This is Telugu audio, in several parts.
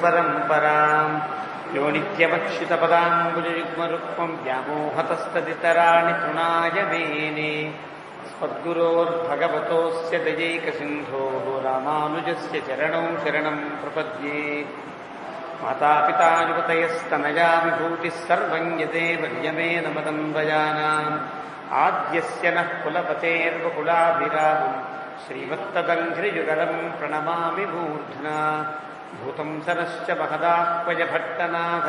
गुरुपरम्पराम् यो नित्यमक्षितपदाम्बुजयुग्मरुक्मम् व्यामोहतस्तदितराणि तृणाय मेने अस्मद्गुरोर्भगवतोऽस्य दयैकसिन्धोः रामानुजस्य चरणौ शरणम् प्रपद्ये मातापिता युवतयस्तनया विभूतिः सर्वम् यदेव नियमेन मदम्बजानाम् आद्यस्य नः कुलपतेर्वकुलाभिरामम् श्रीमत्तदङ्घ्रियुगलम् प्रणमामि मूर्ध्ना भूतम् सरश्च महदाह्वयभट्टनाथ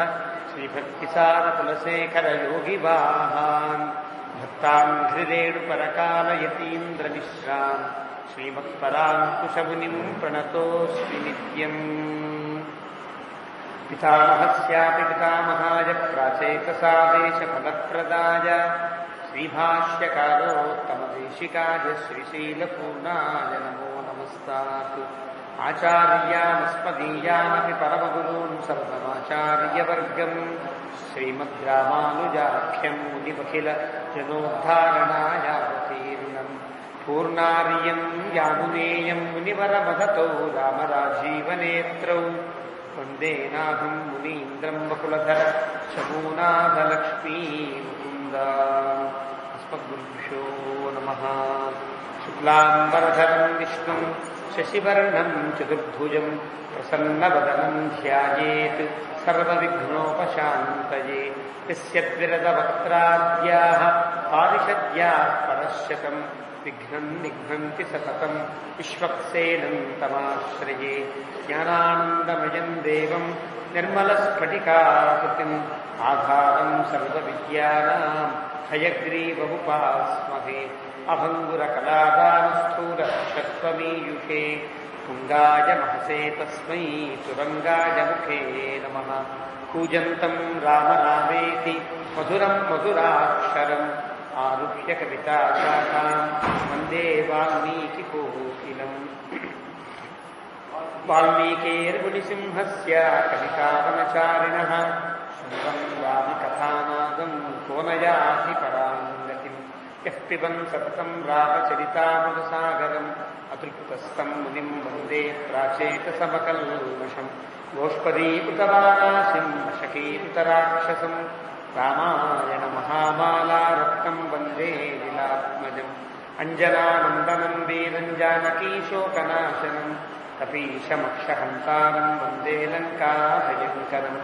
श्रीभक्तिसारकुलशेखरयोगिवाहान् भक्ताङ्घ्रिरेणुपरकालयतीन्द्रमिश्रान् श्रीमत्पराङ्कुशमुनिम् प्रणतोऽस्मि नित्यम् पितामहस्यापि पितामहाय प्राचेतसादेशफलप्रदाय श्रीभाष्यकारोत्तमदेशिकाय श्रीशीलपूर्णाय नमो नमस्तात् आचार्यामस्मदीयानपि परमगुरून् सर्वमाचार्यवर्गम् श्रीमद्रामानुजाख्यम् मुनिमखिल जनोद्धारणायावतीर्णम् पूर्णार्यम् यामुनेयम् मुनिवरमहतौ रामराजीवनेत्रौ वन्दे नाथम् मुनीन्द्रम् वकुलधर शमूनाथलक्ष्मी मुकुन्द अस्मद्गुरुभ्यो नमः शुक्लाम्बरधरम् विष्णुम् शशिवर्णम् चतुर्भुजम् प्रसन्नवदनम् ध्यायेत् सर्वविघ्नोपशान्तये यस्य द्विरदवक्त्राद्याः पारिषद्याः परश्यतम् विघ्नम् निघ्नन्ति सततम् विश्वक्सेनम् तमाश्रये ज्ञानानन्दमयम् देवम् निर्मलस्फटिकाकृतिम् आधारम् सर्वविद्यानाम् हयग्रीवमुपास्महे अभङ्गुरकलादानस्थूलक्षत्वमीयुषे तुङ्गाय महसे तस्मै तुरङ्गाय मुखे नमः कूजन्तम् राम रामेति मधुरम् मधुराक्षरम् आरुह्य कविताशाखाम् वन्दे वाल्मीकिकोकिलम् वाल्मीकेर्मुनिसिंहस्य कवितावनचारिणः शृण्वन् रामकथानादम् को न याति पराम् गतिम् यः पिबन् सततम् रामचरितामृतसागरम् अतृप्तस्तम् मुनिम् वन्दे प्राचेतसमकल्मषम् गोष्पदीकृतवानासिम् अशकीकृतराक्षसम् रामायण महामालारत्नम् वन्दे लीलात्मजम् अञ्जनानन्दनम् वीरम् जानकीशोकनाशनम् कपीशमक्षहन्तारम् वन्दे लङ्काभयङ्करम्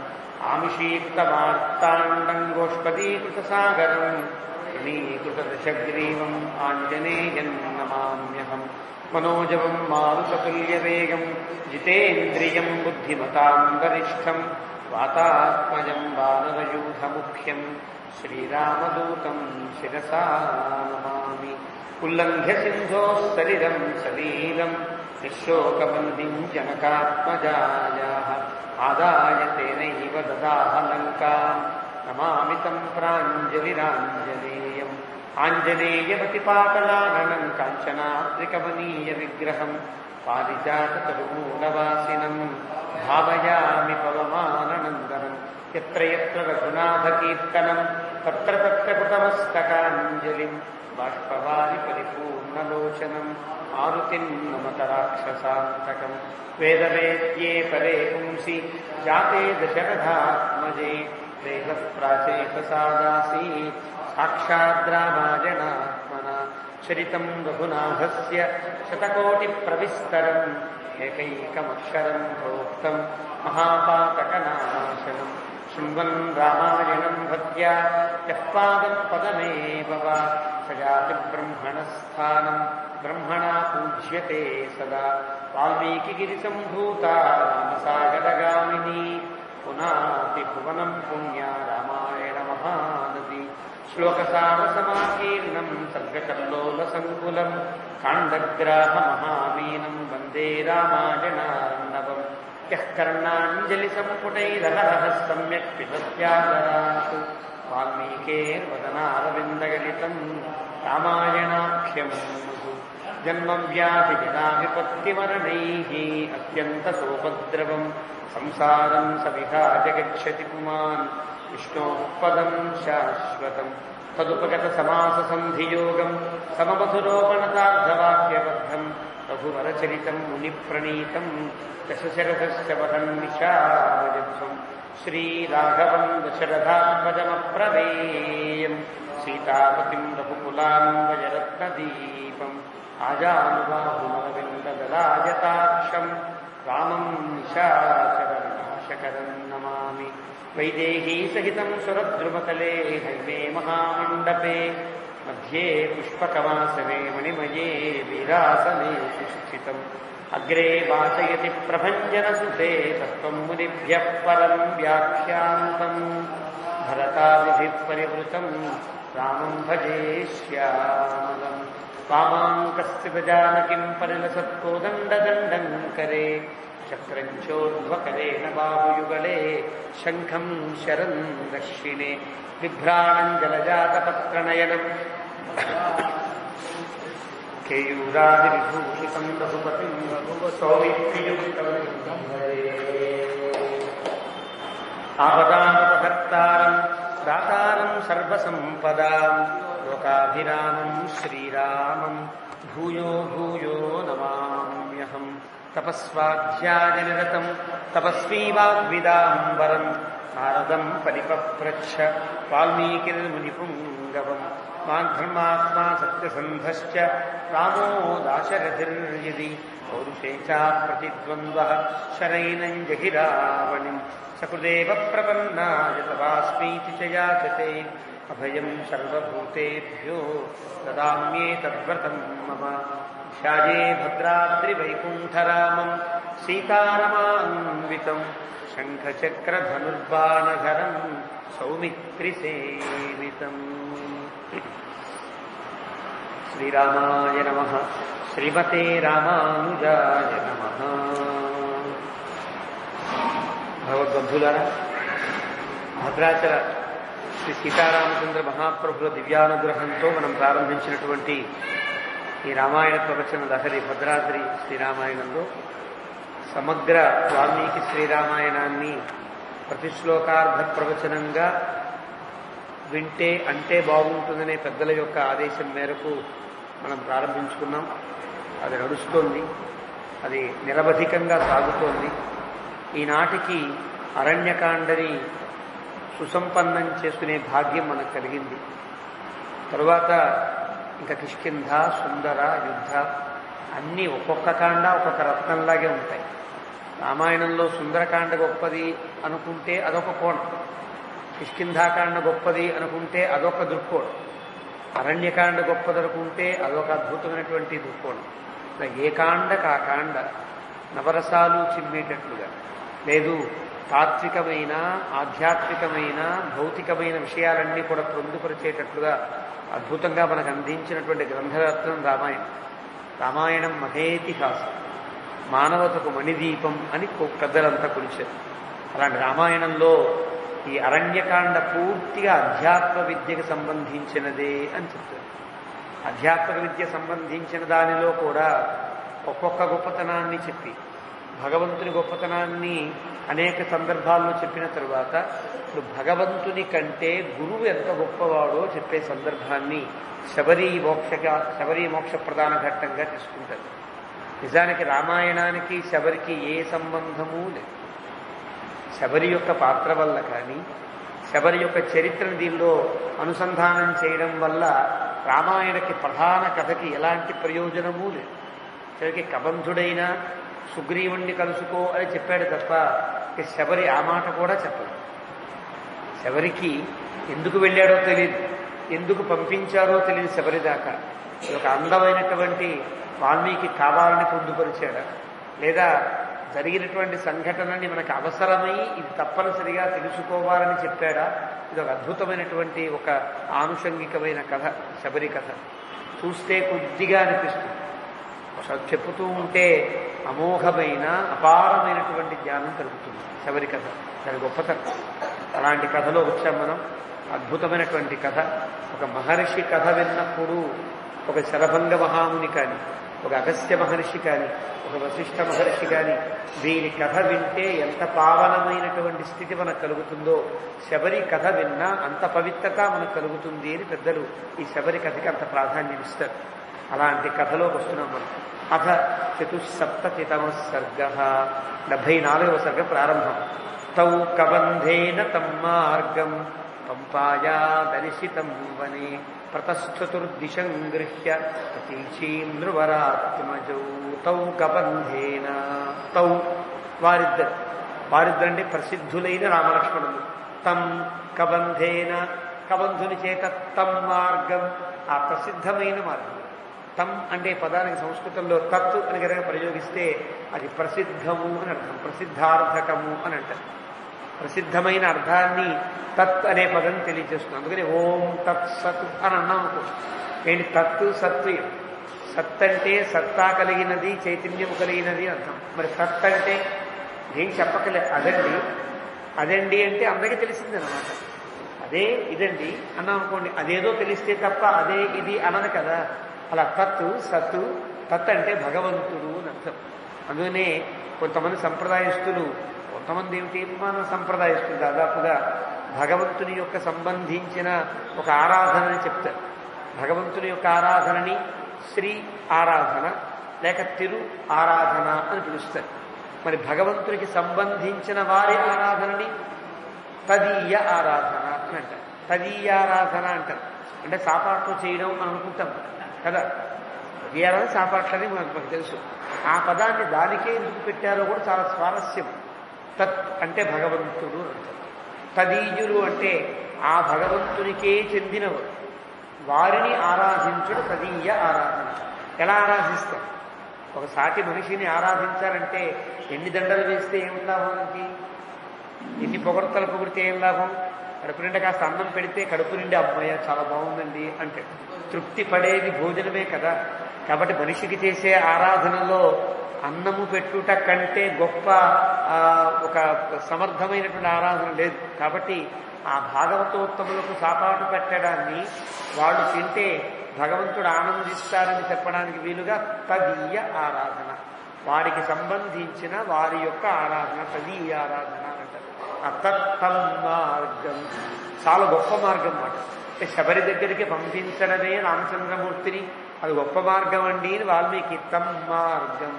आमिषीकृतवार्ताण्डम् गोष्पदीकृतसागरम् पुनीकृतदशग्रीवम् आञ्जनेयम् नमाम्यहम् मनोजवम् मारुततुल्यवेगम् जितेन्द्रियम् बुद्धिमताम् वरिष्ठम् वातात्मजम् वानरयूथमुख्यम् श्रीरामदूतम् शिरसा नमामि उल्लङ्घ्य सिन्धोः सलिलम् सलीलम् निःशोकबन्दिम् जनकात्मजायाः आदाय तेनैव ददाह लङ्काम् नमामि तम् प्राञ्जलिराञ्जनेयम् आञ्जनेयमतिपाटलाननम् काञ्चनाद्रिकमनीयविग्रहम् पारिजाततरुमूलवासिनम् भावयामि पवमाननन्दनम् यत्र यत्र रघुनाथकीर्तनम् तत्र तत्र कृतमस्तकाञ्जलिम् बाष्पवारि परिपूर्णलोचनम् आरुतिम् नमत राक्षसान्तकम् वेदवेद्ये परे पुंसि जाते दशरथात्मजे देहः प्राचेतसादासीत् साक्षाद्रामाजनात्मना चरितम् रघुनाथस्य शतकोटिप्रविस्तरम् एकैकमक्षरम् प्रोक्तम् महापातकनाशनम् शृण्वन् रामायणम् भक्त्या यः पादम् पदमेव वा स जाति ब्रह्मणस्थानम् ब्रह्मणा पूज्यते सदा वाल्मीकिगिरिसम्भूता रामसागरगामिनी पुनातिभुवनम् पुण्या रामायणमहानदी श्लोकसारसमाकीर्णम् सर्गकल्लोलसङ्कुलम् काण्डग्राहमहामीनम् वन्दे रामायणार्णवम् यः कर्णाञ्जलिसम्पुटैरहरः सम्यक् पिबत्यादरात् वाल्मीकेर्वदनारविन्दगलितम् रामायणाख्यम् मधु जन्मव्याधिजनाभिपत्तिमरणैः अत्यन्तसोपद्रवम् संसारम् सविधा जगच्छति पुमान् विष्णोः पदम् शाश्वतम् तदुपगतसमाससन्धियोगम् सममधुरोपणतार्धवाक्यबद्धम् రఘువరచరితం మునిప్రణీతం దశశరథస్య వహన్నిషామజత్వం శ్రీరాఘవం దశరథాత్మజమప్రవేయం సీతాపతిం రఘుకులాన్వయరత్నదీపం ఆజానుబాహుమరవిందదలాయతాక్షం రామం నిశాచరనాశకరం నమామి వైదేహీ సహితం సురద్రుమతలే హైమే మహామండపే मध्ये पुष्पकवासने मणिमये वीरासने सुस्थितम् अग्रे वाचयति प्रभञ्जनसुते तत्त्वम् मुनिभ्यः परम् व्याख्यान्तम् भरतादिभिः परिवृतम् रामम् भजे श्यामलम् वामाङ्कस्य गजानकिम् परिलसत्कोदण्डदण्डम् करे चक्रम् चोर्ध्वकरेण बाहुयुगले शङ्खम् शरम् दक्षिणे बिभ्राणम् जलजातपत्रनयनम् केयूरादिविभूषितम् रघुपतिम् सौमित्रियुक्तम् आपदानुपभक्तारम् दातारम् सर्वसम्पदाम् लोकाभिरामम् श्रीरामम् भूयो भूयो नमाम्यहम् तपस्वाध्यायनिरतम् तपस्वी वाग्विदाम्बरम् नारदम् परिपप्रच्छ वाल्मीकिर्मुनिपुङ्गवम् माघर्मात्मा सत्यसन्धश्च रामो दाशरथिर्यदि पौरुषे चाप्रतिद्वन्द्वः शरैनम् जहिरावणिम् सकृदेव प्रपन्नाय तवास्मीति च याचते अभयम् सर्वभूतेभ्यो ददाम्येतद्व्रतम् मम ध्याये भद्राद्रिवैकुण्ठरामम् सीतारमान्वितम् शङ्खचक्रधनुर्बाणधरम् सौमित्रिसेवितम् श्रीरामाय नमः श्रीमते रामानुजाय नमः భగవద్బంధులారా భద్రాచల శ్రీ సీతారామచంద్ర మహాప్రభుల దివ్యానుగ్రహంతో మనం ప్రారంభించినటువంటి ఈ రామాయణ ప్రవచన లహరి భద్రాద్రి శ్రీరామాయణంలో సమగ్ర వాల్మీకి శ్రీరామాయణాన్ని ప్రతి శ్లోకార్ధ ప్రవచనంగా వింటే అంటే బాగుంటుందనే పెద్దల యొక్క ఆదేశం మేరకు మనం ప్రారంభించుకున్నాం అది నడుస్తోంది అది నిరవధికంగా సాగుతోంది ఈనాటికి అరణ్యకాండని సుసంపన్నం చేసుకునే భాగ్యం మనకు కలిగింది తరువాత ఇంకా కిష్కింధ సుందర యుద్ధ అన్నీ ఒక్కొక్క కాండ ఒక్కొక్క రత్నంలాగే ఉంటాయి రామాయణంలో సుందరకాండ గొప్పది అనుకుంటే అదొక కోణం కిష్కింధాకాండ గొప్పది అనుకుంటే అదొక దృక్కోణం అరణ్యకాండ గొప్పది అనుకుంటే అదొక అద్భుతమైనటువంటి దృక్కోణం ఏ కాండకు ఆ కాండ నవరసాలు చిమ్మేటట్లుగా లేదు తాత్వికమైన ఆధ్యాత్మికమైన భౌతికమైన విషయాలన్నీ కూడా పొందుపరిచేటట్లుగా అద్భుతంగా మనకు అందించినటువంటి గ్రంథరత్నం రామాయణం రామాయణం మహేతిహాసం మానవతకు మణిదీపం అని పెద్దలంతా కొలిచారు అలాంటి రామాయణంలో ఈ అరణ్యకాండ పూర్తిగా అధ్యాత్మ విద్యకు సంబంధించినదే అని చెప్తారు అధ్యాత్మ విద్య సంబంధించిన దానిలో కూడా ఒక్కొక్క గొప్పతనాన్ని చెప్పి భగవంతుని గొప్పతనాన్ని అనేక సందర్భాల్లో చెప్పిన తరువాత ఇప్పుడు భగవంతుని కంటే గురువు ఎంత గొప్పవాడో చెప్పే సందర్భాన్ని శబరి మోక్షగా శబరి మోక్ష ప్రధాన ఘట్టంగా తీసుకుంటారు నిజానికి రామాయణానికి శబరికి ఏ సంబంధమూ లేదు శబరి యొక్క పాత్ర వల్ల కానీ శబరి యొక్క చరిత్రను దీనిలో అనుసంధానం చేయడం వల్ల రామాయణకి ప్రధాన కథకి ఎలాంటి ప్రయోజనమూ లేదు చివరికి కబంధుడైన సుగ్రీవుణ్ణి కలుసుకో అని చెప్పాడు తప్ప ఇక శబరి ఆ మాట కూడా చెప్పదు శబరికి ఎందుకు వెళ్ళాడో తెలియదు ఎందుకు పంపించారో తెలియదు శబరి దాకా ఇది ఒక అందమైనటువంటి వాల్మీకి కావాలని పొందుపరిచాడా లేదా జరిగినటువంటి సంఘటనని మనకు అవసరమై ఇది తప్పనిసరిగా తెలుసుకోవాలని చెప్పాడా ఇది ఒక అద్భుతమైనటువంటి ఒక ఆనుషంగికమైన కథ శబరి కథ చూస్తే కొద్దిగా అనిపిస్తుంది చెప్పుతూ ఉంటే అమోఘమైన అపారమైనటువంటి జ్ఞానం కలుగుతుంది శబరి కథ దాని గొప్పతనం అలాంటి కథలో వచ్చాం మనం అద్భుతమైనటువంటి కథ ఒక మహర్షి కథ విన్నప్పుడు ఒక శరభంగ మహాముని కానీ ఒక అగస్త్య మహర్షి కానీ ఒక వశిష్ఠ మహర్షి కానీ వీరి కథ వింటే ఎంత పావనమైనటువంటి స్థితి మనకు కలుగుతుందో శబరి కథ విన్నా అంత పవిత్రత మనకు కలుగుతుంది అని పెద్దలు ఈ శబరి కథకి అంత ప్రాధాన్యం ఇస్తారు అలాంటి కథలోకి వస్తున్నాం మనం అథ చతుసప్తతితమ సర్గ డెబ్బై నాలుగవ సర్గ ప్రారంభం తౌ కబంధేన తం మార్గం పంపాయా దర్శితం వనే ప్రతశ్చతుర్దిశం గృహ్య ప్రతీచీంద్రువరాత్మజౌ తౌ కబంధేన తౌ వారిద్దరు వారిద్దరంటే ప్రసిద్ధులైన రామలక్ష్మణులు తం కబంధేన కబంధుని చేత తం మార్గం ఆ ప్రసిద్ధమైన మార్గం తం అంటే పదానికి సంస్కృతంలో తత్ అని కనుక ప్రయోగిస్తే అది ప్రసిద్ధము అని అర్థం ప్రసిద్ధార్థకము అని అంటారు ప్రసిద్ధమైన అర్థాన్ని తత్ అనే పదం తెలియజేస్తుంది అందుకని ఓం తత్ సత్ అని అన్నాం అనుకో ఏంటి తత్తు సత్తు సత్ అంటే సత్తా కలిగినది చైతన్యం కలిగినది అర్థం మరి తత్ అంటే ఏం చెప్పకలే అదండి అదండి అంటే అందరికీ తెలిసింది అనమాట అదే ఇదండి అన్నాం అనుకోండి అదేదో తెలిస్తే తప్ప అదే ఇది అనదు కదా అలా తత్తు సత్తు తత్ అంటే భగవంతుడు అని అర్థం అందుకనే కొంతమంది సంప్రదాయస్తులు కొంతమంది ఏమిటి మన సంప్రదాయస్తులు దాదాపుగా భగవంతుని యొక్క సంబంధించిన ఒక ఆరాధనని చెప్తారు భగవంతుని యొక్క ఆరాధనని శ్రీ ఆరాధన లేక తిరు ఆరాధన అని పిలుస్తారు మరి భగవంతునికి సంబంధించిన వారి ఆరాధనని తదీయ ఆరాధన అని అంటారు తదీయారాధన అంటారు అంటే సాపాట్లు చేయడం అని అనుకుంటాం కదా తదీయారాధన సాపాట్లని మనకు మనకు తెలుసు ఆ పదాన్ని దానికే ఎందుకు పెట్టారో కూడా చాలా స్వారస్యం తత్ అంటే భగవంతుడు అంటారు తదీయులు అంటే ఆ భగవంతునికే చెందినవారు వారిని ఆరాధించుడు తదీయ ఆరాధన ఎలా ఆరాధిస్తాం ఒక సాటి మనిషిని ఆరాధించాలంటే ఎన్ని దండలు వేస్తే ఏం లాభం మనకి ఎన్ని పొగడతలు పొగిడితే ఏం లాభం కడుపు నిండా కాస్త అన్నం పెడితే కడుపు నిండి అమ్మాయ చాలా బాగుందండి అంటే తృప్తి పడేది భోజనమే కదా కాబట్టి మనిషికి చేసే ఆరాధనలో అన్నము పెట్టుట కంటే గొప్ప ఒక సమర్థమైనటువంటి ఆరాధన లేదు కాబట్టి ఆ భాగవతోత్తములకు సాపాటు పెట్టడాన్ని వాళ్ళు తింటే భగవంతుడు ఆనందిస్తారని చెప్పడానికి వీలుగా తదీయ ఆరాధన వారికి సంబంధించిన వారి యొక్క ఆరాధన తదీయ ఆరాధన అంటారు అతత్తం మార్గం చాలా గొప్ప మార్గం మాట అంటే శబరి దగ్గరికి పంపించడమే రామచంద్రమూర్తిని అది గొప్ప మార్గం అండి వాల్మీకి తం మార్గం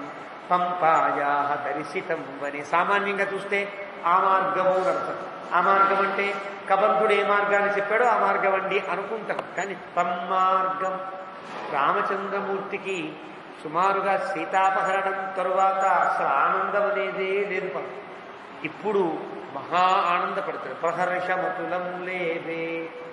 పంపాయా దర్శితం అని సామాన్యంగా చూస్తే ఆ మార్గము అర్థం ఆ మార్గం అంటే కబంధుడు ఏ మార్గాన్ని చెప్పాడో ఆ మార్గం అండి అనుకుంటాం కానీ తమ్మార్గం రామచంద్రమూర్తికి సుమారుగా సీతాపహరణం తరువాత అసలు ఆనందం అనేదే లేదు పదం ఇప్పుడు మహా ఆనందపడతాడు ప్రహర్షమతులం లేవే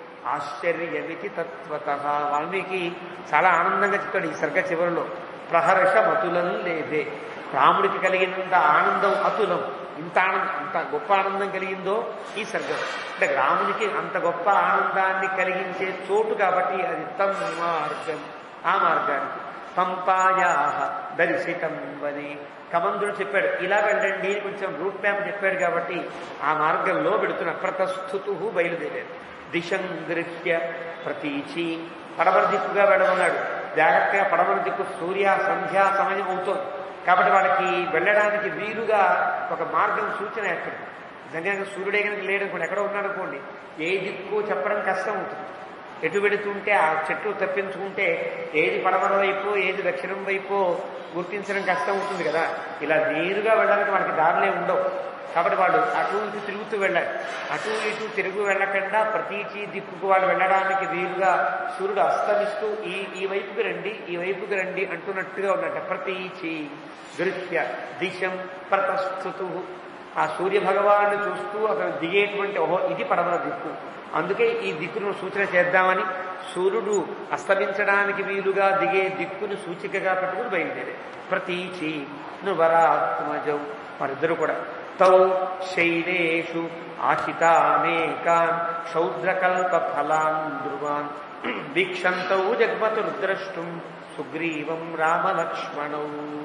ఆశ్చర్యమితి తత్వత వాల్మీకి చాలా ఆనందంగా చెప్తాడు ఈ సర్గ చివరిలో ప్రహర్షమతులం లేవే రాముడికి కలిగినంత ఆనందం అతులం ఇంత ఆనందం అంత గొప్ప ఆనందం కలిగిందో ఈ సర్గం అంటే రామునికి అంత గొప్ప ఆనందాన్ని కలిగించే చోటు కాబట్టి అది తమ్ మార్గం ఆ మార్గానికి పంపాయా దర్శితం అని కమందుడు చెప్పాడు ఇలా వెళ్ళండి అని కొంచెం రూట్ మ్యాప్ చెప్పాడు కాబట్టి ఆ మార్గంలో పెడుతున్న ప్రతస్థుతు బయలుదేరాడు దిశం గృహ్య ప్రతీచి పడమర దిక్కుగా వెళ్ళమన్నాడు జాగ్రత్తగా పడమర దిక్కు సూర్య సంధ్యా సమయం అవుతోంది కాబట్టి వాళ్ళకి వెళ్ళడానికి వీలుగా ఒక మార్గం సూచన ఎక్కడ నిజంగా సూర్యుడే కనుక లేడనుకోండి ఎక్కడో ఉన్నాడు అనుకోండి ఏ దిక్కు చెప్పడం కష్టం అవుతుంది ఎటు వెడుతుంటే ఆ చెట్లు తప్పించుకుంటే ఏది పడమర వైపు ఏది దక్షిణం వైపు గుర్తించడం కష్టం అవుతుంది కదా ఇలా నేరుగా వెళ్ళడానికి వాళ్ళకి దారులే ఉండవు కాబట్టి వాళ్ళు అటు ఇటు తిరుగుతూ వెళ్ళాలి అటు ఇటు తిరుగు వెళ్ళకుండా ప్రతీచి దిక్కుకు వాళ్ళు వెళ్ళడానికి వీలుగా సూర్యుడు అస్తమిస్తూ ఈ ఈ వైపుకి రండి ఈ వైపుకి రండి అంటున్నట్టుగా ఉన్నట్ట ప్రతీచి దృశ్య దిశం ప్రతస్థుతు ఆ సూర్య భగవాన్ని చూస్తూ అతను దిగేటువంటి ఓహో ఇది పడమర దిక్కు అందుకే ఈ దిక్కును సూచన చేద్దామని సూర్యుడు అస్తమించడానికి వీలుగా దిగే దిక్కును సూచికగా పెట్టుకుని బయలుదేరే ప్రతీచి నువరాత్మజౌ మరిద్దరు కూడా తౌ శైలేషు ఆచితానేకాన్ శౌద్రకల్ప ఫలాన్ ధ్రువాన్ వీక్షంతౌ జగ్మతుర్ద్రష్టుం సుగ్రీవం రామలక్ష్మణౌ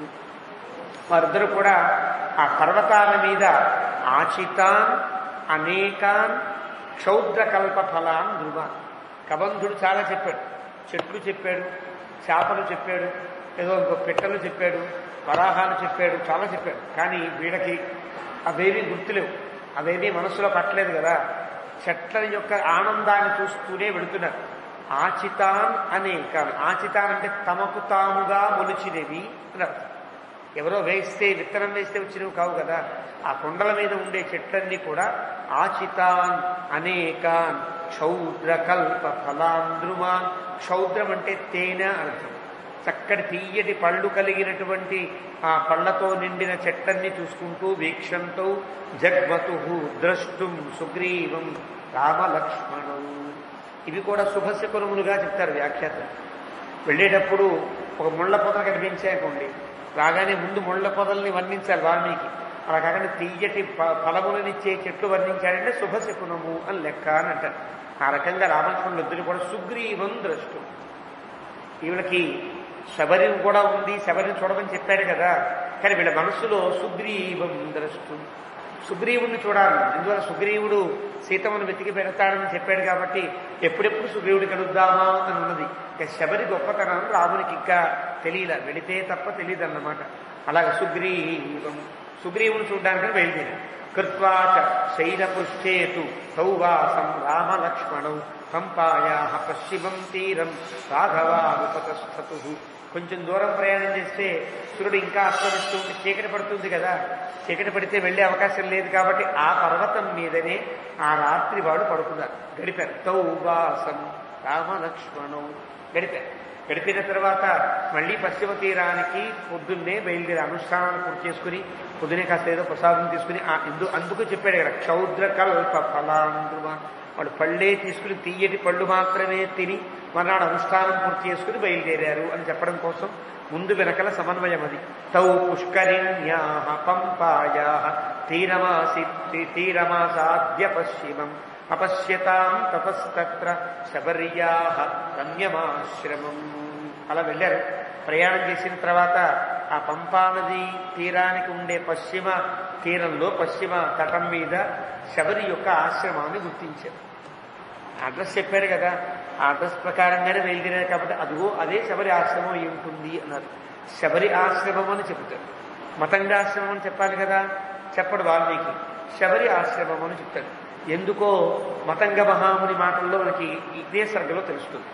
వారిద్దరు కూడా ఆ పర్వతాల మీద ఆచితాన్ అనేకాన్ క్షౌద్రకల్ప ఫలాన్ ధ్రువాన్ కబంధుడు చాలా చెప్పాడు చెట్లు చెప్పాడు చేపలు చెప్పాడు ఏదో ఇంకో పెట్టలు చెప్పాడు వరాహాలు చెప్పాడు చాలా చెప్పాడు కానీ వీళ్ళకి అవేమీ గుర్తులేవు అవేమీ మనసులో పట్టలేదు కదా చెట్ల యొక్క ఆనందాన్ని చూస్తూనే వెళుతున్నారు ఆచితాన్ అనేకాన్ ఆచితాన్ అంటే తమకు తాముగా మొలిచినవి అని అర్థం ఎవరో వేస్తే విత్తనం వేస్తే వచ్చినవి కావు కదా ఆ కొండల మీద ఉండే చెట్లన్నీ కూడా ఆచితాన్ అనేకాన్ క్షౌద్ర కల్ప ఫలాంద్రుమాన్ క్షౌద్రం అంటే తేనె అర్థం చక్కటి తీయటి పళ్ళు కలిగినటువంటి ఆ పళ్ళతో నిండిన చెట్లన్నీ చూసుకుంటూ వీక్షంతో జగ్మతు ద్రష్టుం సుగ్రీవం రామలక్ష్మణం ఇవి కూడా శుభశకునములుగా చెప్తారు వ్యాఖ్యాతం వెళ్ళేటప్పుడు ఒక ముళ్ళ పొదలు కనిపించాయనుకోండి రాగానే ముందు ముళ్ళ పొదల్ని వర్ణించాలి వాల్మీకి అలా కాకుండా తీయటి ఫ- ఫలములనిచ్చే చెట్లు వర్ణించాడంటే శుభశకునము అని లెక్క అని అంటారు ఆ రకంగా రామలక్ష్మణులు ఇద్దరు కూడా సుగ్రీవం ద్రష్టు ఈవిడకి శబరి కూడా ఉంది శబరిని చూడమని చెప్పాడు కదా కానీ వీళ్ళ మనసులో సుగ్రీవం ద్రష్టు సుగ్రీవుడిని చూడాలి అందువల్ల సుగ్రీవుడు సీతమ్మను వెతికి పెడతాడని చెప్పాడు కాబట్టి ఎప్పుడెప్పుడు సుగ్రీవుడి కలుద్దామా అని ఉన్నది ఇక శబరి గొప్పతనం రామునికి ఇంకా తెలియలే వెళితే తప్ప తెలియదు అన్నమాట అలాగే సుగ్రీవం సుగ్రీవుని చూడడానికి బయలుదేరాడు కృత్వాచ శైలపృష్ఠేతు సౌవాసం రామలక్ష్మణౌ పంపాయా పశ్చిమం తీరం రాఘవాపతస్థతు కొంచెం దూరం ప్రయాణం చేస్తే సూర్యుడు ఇంకా అస్తమిస్తూ ఉంటే చీకటి పడుతుంది కదా చీకటి పడితే వెళ్ళే అవకాశం లేదు కాబట్టి ఆ పర్వతం మీదనే ఆ రాత్రి వాడు పడుకున్నారు గడిపారు తౌవాసం రామలక్ష్మణం గడిపారు గడిపిన తర్వాత మళ్ళీ పశ్చిమ తీరానికి పొద్దున్నే బయలుదేరి అనుష్ఠానాలు పూర్తి చేసుకుని పొద్దునే కాస్త ఏదో ప్రసాదం తీసుకుని ఆ ఇందు అందుకు చెప్పాడు కదా క్షౌద్ర కల్ప ఫలాంధ్రువ వాడు పళ్ళే తీసుకుని తీయటి పళ్ళు మాత్రమే తిని మర్నాడు అనుష్ఠానం పూర్తి చేసుకుని బయలుదేరారు అని చెప్పడం కోసం ముందు వెనకల సమన్వయం అది తౌ పుష్కరిణ్యా పంపాయా తీరమాసి తీరమాసాద్య పశ్చిమం అపశ్యతాం తపస్తత్ర శబర్యా రమ్యమాశ్రమం అలా వెళ్ళారు ప్రయాణం చేసిన తర్వాత ఆ పంపానది తీరానికి ఉండే పశ్చిమ తీరంలో పశ్చిమ తటం మీద శబరి యొక్క ఆశ్రమాన్ని గుర్తించారు అడ్రస్ చెప్పారు కదా ఆ అడ్రస్ ప్రకారంగానే బయలుదేరారు కాబట్టి అదిగో అదే శబరి ఆశ్రమం అయి ఉంటుంది అన్నారు శబరి ఆశ్రమం అని చెబుతారు మతంగా ఆశ్రమం అని చెప్పాలి కదా చెప్పడు వాల్మీకి శబరి ఆశ్రమం అని చెప్తాడు ఎందుకో మతంగ మహాముని మాటల్లో మనకి ఇదే సర్గలో తెలుస్తుంది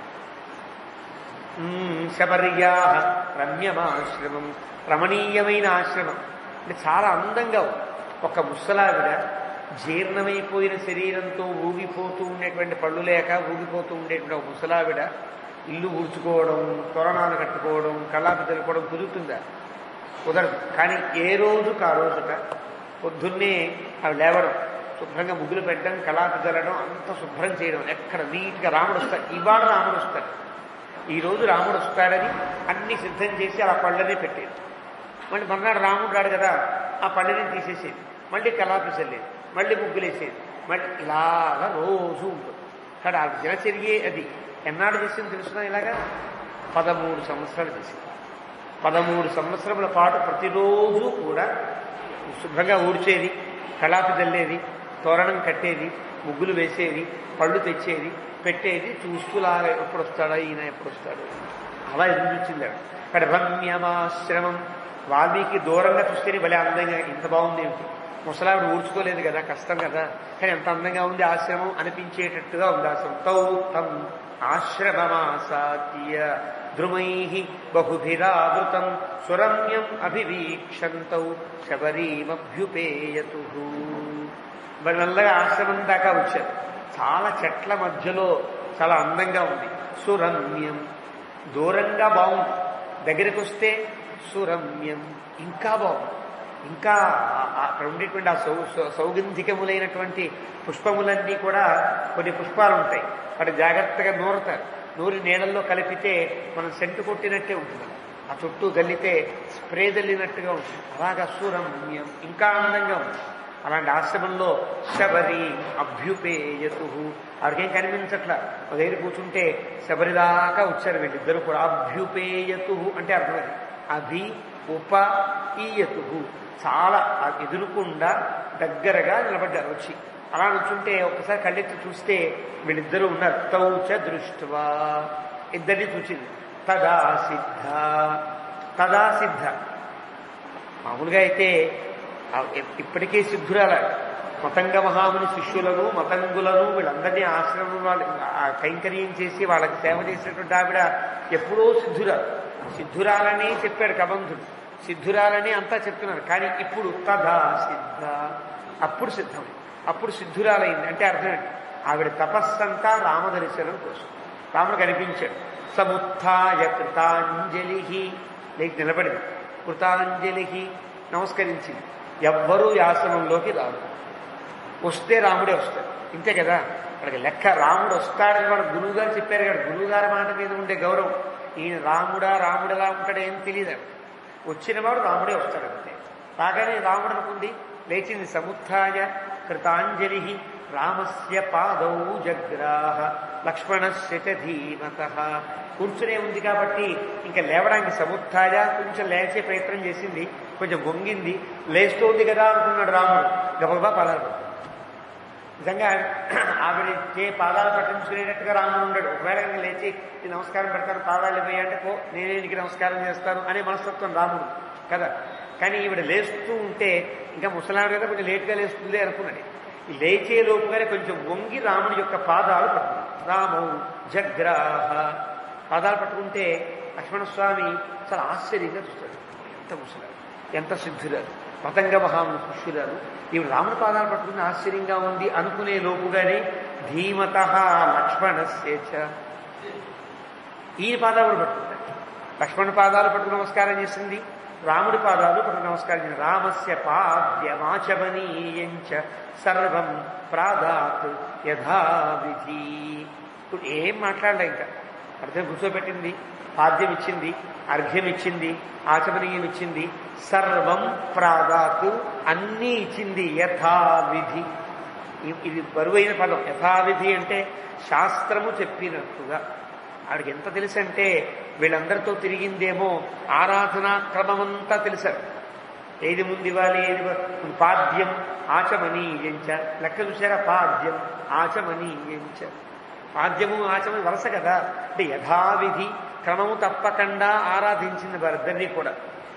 మ్మ్, శబర్యా రమ్యమాశ్రమం రమణీయమైన ఆశ్రమం అంటే చాలా అందంగా ఉంది ఒక ముసలావిడ జీర్ణమైపోయిన శరీరంతో ఊగిపోతూ ఉండేటువంటి పళ్ళు లేక ఊగిపోతూ ఉండేటువంటి ఒక ముసలావిడ ఇల్లు ఊడ్చుకోవడం తోరణాలు కట్టుకోవడం కళాపి తెలుకోవడం కుదురుతుందా కుదరదు కానీ ఏ రోజుకు ఆ రోజుట పొద్దున్నే అవి లేవడం శుభ్రంగా ముగ్గులు పెట్టడం కళాపి చల్లడం అంత శుభ్రం చేయడం ఎక్కడ నీట్గా రాముడు వస్తాడు ఇవాళ రాముడు వస్తాడు ఈ రోజు రాముడు వస్తాడని అన్ని సిద్ధం చేసి అలా పళ్ళనే పెట్టేది మళ్ళీ మర్నాడు రాముడు రాడు కదా ఆ పళ్ళని తీసేసేది మళ్ళీ కళాపి చల్లేది మళ్ళీ ముగ్గులేసేది మళ్ళీ ఇలాగా రోజు ఉంటుంది కానీ ఆ దినచర్యే అది ఎన్నాడు చేసింది తెలుసునా ఇలాగా పదమూడు సంవత్సరాలు చేసింది పదమూడు సంవత్సరముల పాటు ప్రతిరోజు కూడా శుభ్రంగా ఊడ్చేది కళాపి చల్లేది తోరణం కట్టేది ముగ్గులు వేసేది పళ్ళు తెచ్చేది పెట్టేది చూస్తూలాగా ఎప్పుడు వస్తాడా ఈయన ఎప్పుడు వస్తాడు అలా ఎదురు చూసింది ఆవిడ. అక్కడ రమ్యమాశ్రమం వాల్మీకి దూరంగా చూస్తేనే భలే అందంగా ఇంత బాగుంది ఏమిటి ముసలావిడ ఊడ్చుకోలేదు కదా కష్టం కదా కానీ ఎంత అందంగా ఉంది ఆశ్రమం అనిపించేటట్టుగా ఉంది ఆశ్రమం తౌ తం ఆశ్రమమాసాద్య ద్రుమై బహుభిరావృతం సురమ్యం అభివీక్షంతౌ శబరీమభ్యుపేయతు మరి మెల్లగా ఆశ్రమం దాకా వచ్చారు చాలా చెట్ల మధ్యలో చాలా అందంగా ఉంది సురమ్యం దూరంగా బాగుంది దగ్గరికి వస్తే సురమ్యం ఇంకా బాగుంది ఇంకా ఆ- ఆ అక్కడ ఉండేటువంటి ఆ సౌ సౌ- సౌగంధికములైనటువంటి పుష్పములన్నీ కూడా కొన్ని పుష్పాలు ఉంటాయి వాటి జాగ్రత్తగా నూరుతారు నూరి నీళ్ళల్లో కలిపితే మనం సెంటు కొట్టినట్టే ఉంటుంది ఆ చుట్టూ గల్లితే స్ప్రే జల్లినట్టుగా ఉంటుంది అలాగా సురమ్యం ఇంకా ఆనందంగా ఉంది అలాంటి ఆశ్రమంలో శబరి అభ్యుపేయతు ఆవిడకేం కనిపించట్ల ఒక దగ్గర కూర్చుంటే శబరి దాకా వచ్చారు వీళ్ళిద్దరు కూడా అభ్యుపేయతు అంటే అర్థమైంది అభి ఉప ఈయతు చాలా ఆ ఎదురుకుండా దగ్గరగా నిలబడ్డారు వచ్చి అలా నుంచుంటే ఒకసారి కళ్ళెత్తి చూస్తే వీళ్ళిద్దరూ ఉన్నారు తౌచ దృష్ట్వా ఇద్దరిని చూసింది తదా సిద్ధ తదా సిద్ధ మామూలుగా అయితే ఆ ఇ- ఇప్పటికే సిద్ధురాల మతంగ మహాముని శిష్యులను మతంగులను వీళ్ళందరినీ ఆశ్రమం వాళ్ళు ఆ కైంకర్యం చేసి వాళ్ళకి సేవ చేసినటువంటి ఆవిడ ఎప్పుడో సిద్ధురాలు సిద్ధురాలని చెప్పాడు కబంధుడు సిద్ధురాలని అంతా చెప్తున్నారు కానీ ఇప్పుడు తదా సిద్ధ అప్పుడు సిద్ధం అప్పుడు సిద్ధురాలైంది అంటే అర్థం ఏంటి ఆవిడ తపస్సంతా రామదర్శనం కోసం రాముడు కనిపించాడు సముత్థాయ కృతాంజలి లేక నిలబడింది కృతాంజలి నమస్కరించింది ఎవ్వరూ యాసనంలోకి రాదు వస్తే రాముడే వస్తాడు ఇంతే కదా అక్కడికి లెక్క రాముడు వస్తాడని మన గురువు గారు చెప్పారు కదా గురువు గారి మాట మీద ఉండే గౌరవం ఈయన రాముడా రాముడులా ఉంటాడు ఏం తెలియదు వచ్చినవాడు రాముడే వస్తాడు అంతే రాగానే రాముడు అనుకుంది లేచింది సముత్థాయ కృతాంజలి రామస్య పాదౌ జగ్రాహ లక్ష్మణస్య చ ధీమత కూర్చునే ఉంది కాబట్టి ఇంకా లేవడానికి సముత్థాయ కొంచెం లేచే ప్రయత్నం చేసింది కొంచెం వంగింది లేస్తోంది కదా అనుకున్నాడు రాముడు గబగబా పాదాలు పట్టుకున్నాడు. నిజంగా ఆవిడ చే పాదాలు పట్టించుకునేటట్టుగా రాముడు ఉండడు ఒకవేళ కనుక లేచి "నేను నమస్కారం పెడతాను పాదాలు ఇవ్వయి అంటే పో నేనే నీకు నమస్కారం చేస్తాను అనే మనస్తత్వం రాముడు కదా కానీ ఈవిడ లేస్తూ ఉంటే ఇంకా ముసలాడు కదా కొంచెం లేట్గా లేస్తుంది అనుకున్నాడు ఈ లేచే లోపుగానే కొంచెం వంగి రాముడి యొక్క పాదాలు పట్టుకున్నాడు రామౌ జగ్రాహ పాదాలు పట్టుకుంటే లక్ష్మణస్వామి చాలా ఆశ్చర్యంగా చూస్తాడు ఎంత ముసలాడు ఎంత సిద్ధురాలు పతంగ మహాముని శిష్యురాలు ఈవిడ రాముడి పాదాలు పట్టుకుని ఆశ్చర్యంగా ఉంది అనుకునే లోపుగానే ధీమత లక్ష్మణస్యేచ ఈయన పాదాలు పట్టుకుంటాడు లక్ష్మణ పాదాలు పట్టుకుని నమస్కారం చేసింది రాముడి పాదాలు పట్టుకుని నమస్కారం చేసింది రామస్య పాద్యమాచమనీయంచ సర్వం ప్రాదాత్ యథావిధి ఇప్పుడు ఏం మాట్లాడలే ఇంకా అర్థం కూర్చోబెట్టింది పాద్యం ఇచ్చింది అర్ఘ్యం ఇచ్చింది ఆచమనీయం ఇచ్చింది సర్వం ప్రాదాత్ అన్నీ ఇచ్చింది యథావిధి ఇ- ఇది బరువైన పదం యథావిధి అంటే శాస్త్రము చెప్పినట్టుగా ఆవిడకి ఎంత తెలుసు అంటే వీళ్ళందరితో తిరిగిందేమో ఆరాధనా క్రమమంతా తెలుసారు ఏది ముందు ఇవ్వాలి ఏది వ- పాద్యం ఆచమనీయంచ లెక్క చూసారా పాద్యం ఆచమనీయంచ పాద్యము ఆచమని వరస కదా అంటే యథావిధి క్రమము తప్పకుండా ఆరాధించింది వారిద్దరినీ కూడా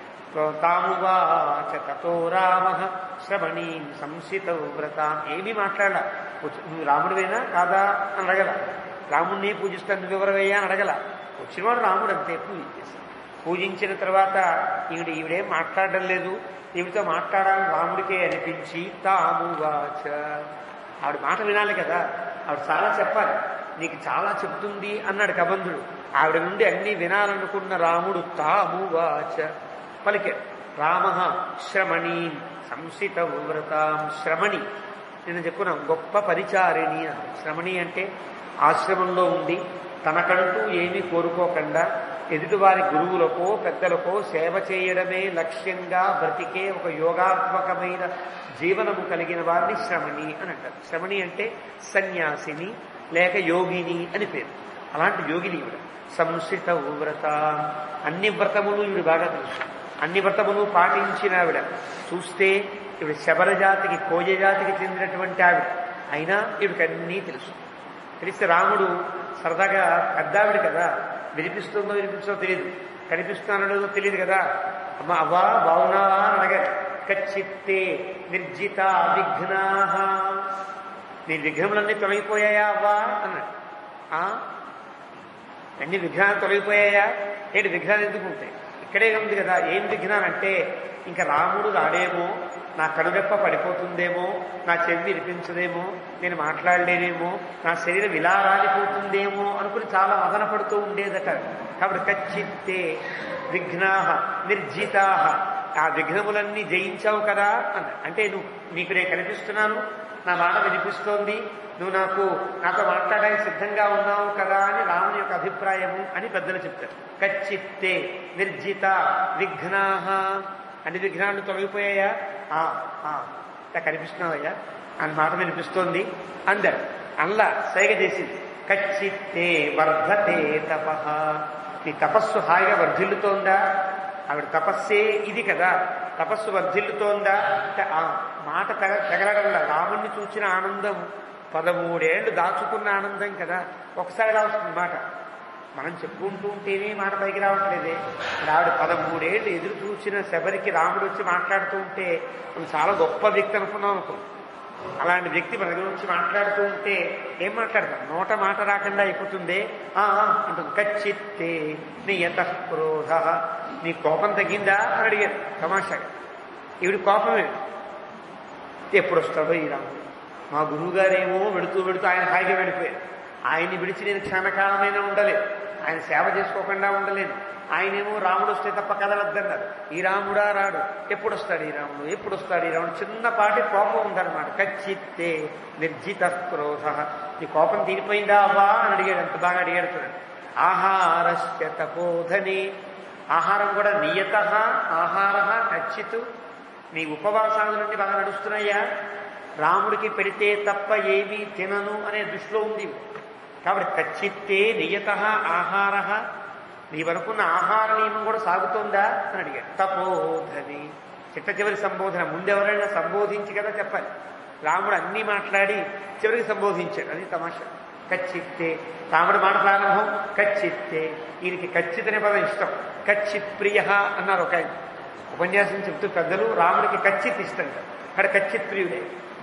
తామువాచ తతో రామ శ్రవణీ సంసిత వ్రత ఏమీ మాట్లాడాల వచ్చి- నువ్వు రాముడివేనా కాదా అని అడగల రాముడిని పూజిస్తాను నువ్వెవరవయ్యా అని అడగల వచ్చినవాడు రాముడు అంతే పూజించేస్తాడు పూజించిన తర్వాత ఈవిడ ఈవిడేం మాట్లాడడం లేదు ఈవిడతో మాట్లాడాలని రాముడికే అనిపించి తామువాచ ఆవిడ మాట వినాలి కదా ఆవిడ చాలా చెప్పాలి నీకు చాలా చెప్తుంది అన్నాడు కబంధుడు ఆవిడ నుండి అన్ని వినాలనుకున్న రాముడు తామువాచ పలికే రామ శ్రమణి సంసిత వ్రతాం శ్రమణి నేను చెప్పున్నాం గొప్ప పరిచారిణి అని శ్రమణి అంటే ఆశ్రమంలో ఉండి తనకంటూ ఏమీ కోరుకోకుండా ఎదుటివారి గురువులకో పెద్దలకో సేవ చేయడమే లక్ష్యంగా బ్రతికే ఒక యోగాత్మకమైన జీవనము కలిగిన వారిని శ్రమణి అని అంటారు శ్రమణి అంటే సన్యాసిని లేక యోగిని అని పేరు అలాంటి యోగిని ఈవిడ సంసిత వ్రత అన్ని వ్రతములు ఈవిడ బాగా తెలుసు అన్ని వ్రతములు పాటించిన ఆవిడ చూస్తే ఈవిడ శబర జాతికి కోజ జాతికి చెందినటువంటి ఆవిడ అయినా ఈవిడికి అన్నీ తెలుసు తెలిస్తే రాముడు సరదాగా పెద్దావిడ కదా వినిపిస్తుందో వినిపించదో తెలియదు కనిపిస్తున్నాడో తెలియదు కదా అమ్మ అవ్వా బాగున్నావా అని అడగారు కచ్చిత్తే నిర్జిత విఘ్నా నీ విఘ్నములన్నీ తొలగిపోయాయా అవ్వా అన్నాడు "ఆ? అన్ని విఘ్నాలు తొలగిపోయాయా ఏంటి విఘ్నాలు ఎందుకు ఉంటాయి ఇక్కడే ఉంది కదా ఏం విఘ్నాలు అంటే ఇంకా రాముడు రాడేమో నా కనురెప్ప పడిపోతుందేమో నా చెవి వినిపించదేమో నేను మాట్లాడలేనేమో నా శరీరం ఇలా రాలిపోతుందేమో అనుకుని చాలా మదన పడుతూ ఉండేదట కాబట్టి కచ్చిత్తే విఘ్నా నిర్జితా ఆ విఘ్నములన్నీ జయించావు కదా అన్న అంటే నువ్వు నీకు నేను కనిపిస్తున్నాను నా మాట వినిపిస్తోంది నువ్వు నాకు నాతో మాట్లాడడానికి సిద్ధంగా ఉన్నావు కదా అని రాముని యొక్క అభిప్రాయము అని పెద్దలు చెప్తారు కచ్చిత్తే నిర్జిత విఘ్నాహ అన్ని విఘ్నాలు తొలగిపోయాయా ఆ, ఆ, ఇలా కనిపిస్తున్నావయ్యా అని మాట వినిపిస్తోంది అందరు అల్లా సైగ చేసింది కచ్చిత్తే వర్ధతే తప నీ తపస్సు హాయిగా వర్ధిల్లుతోందా ఆవిడ తపస్సే ఇది కదా తపస్సు వర్ధిల్లుతోందా అంటే ఆ మాట తెగ తెగలడంలా రాముణ్ణి చూసిన ఆనందం పదమూడేళ్లు దాచుకున్న ఆనందం కదా ఒకసారి ఇలా వస్తుంది మాట మనం చెప్పుకుంటూ ఉంటేనే మాట పైకి రావట్లేదే మరి ఆవిడ పదమూడేళ్ళు ఎదురు చూసిన శబరికి రాముడు వచ్చి మాట్లాడుతూ ఉంటే మనం చాలా గొప్ప వ్యక్తి అనుకున్నాం అనుకో అలాంటి వ్యక్తి మన గురించి మాట్లాడుతూ ఉంటే ఏం మాట్లాడతాం నోట మాట రాకుండా అయిపోతుంది ఆ ఆ అంటుంది కచ్చిత్తే నీ యత క్రోధ నీ కోపం తగ్గిందా అని అడిగారు తమాషాగా ఈవిడి కోపమే ఎప్పుడు వస్తాడో ఈ రాముడు మా గురువు గారేమో వెడుతూ వెడుతూ ఆయన హాయిగా వెళ్ళిపోయారు ఆయన్ని విడిచి నేను క్షణకాలమైనా ఉండలేదు ఆయన సేవ చేసుకోకుండా ఉండలేను ఆయనేమో రాముడు వస్తే తప్ప కదలద్దన్నారు ఈ రాముడా రాడు ఎప్పుడు వస్తాడు ఈ రాముడు ఎప్పుడు వస్తాడు ఈ రాముడు చిన్నపాటి కోపం ఉందన్నమాట కచ్చిత్తే నిర్జిత క్రోధ నీ కోపం తీరిపోయిందా అవ్వా అని అడిగాడు ఎంత బాగా అడిగాడు చూడండి ఆహారస్య తపోధని ఆహారం కూడా నియత ఆహార కచ్చిత్ నీ ఉపవాసాల నుండి బాగా నడుస్తున్నాయా రాముడికి పెడితే తప్ప ఏమీ తినను అనే దృష్టిలో ఉంది కాబట్టి కచ్చిత్తే నియత ఆహార నీవనుకున్న ఆహార నియమం కూడా సాగుతోందా అని అడిగాడు తపోధని చిట్ట చివరి సంబోధన ముందెవరైనా సంబోధించి కదా చెప్పాలి రాముడు అన్నీ మాట్లాడి చివరికి సంబోధించాడు అది తమాషా కచ్చిత్తే రాముడు మాట ప్రారంభం కచ్చిత్తే ఈయనకి ఖచ్చిత అనే పదం ఇష్టం కచ్చిత్ ప్రియ అన్నారు ఒక ఆయన ఉపన్యాసం చెప్తూ పెద్దలు రాముడికి కచ్చిత్ ఇష్టం అక్కడ కచ్చిత్ ప్రియుడే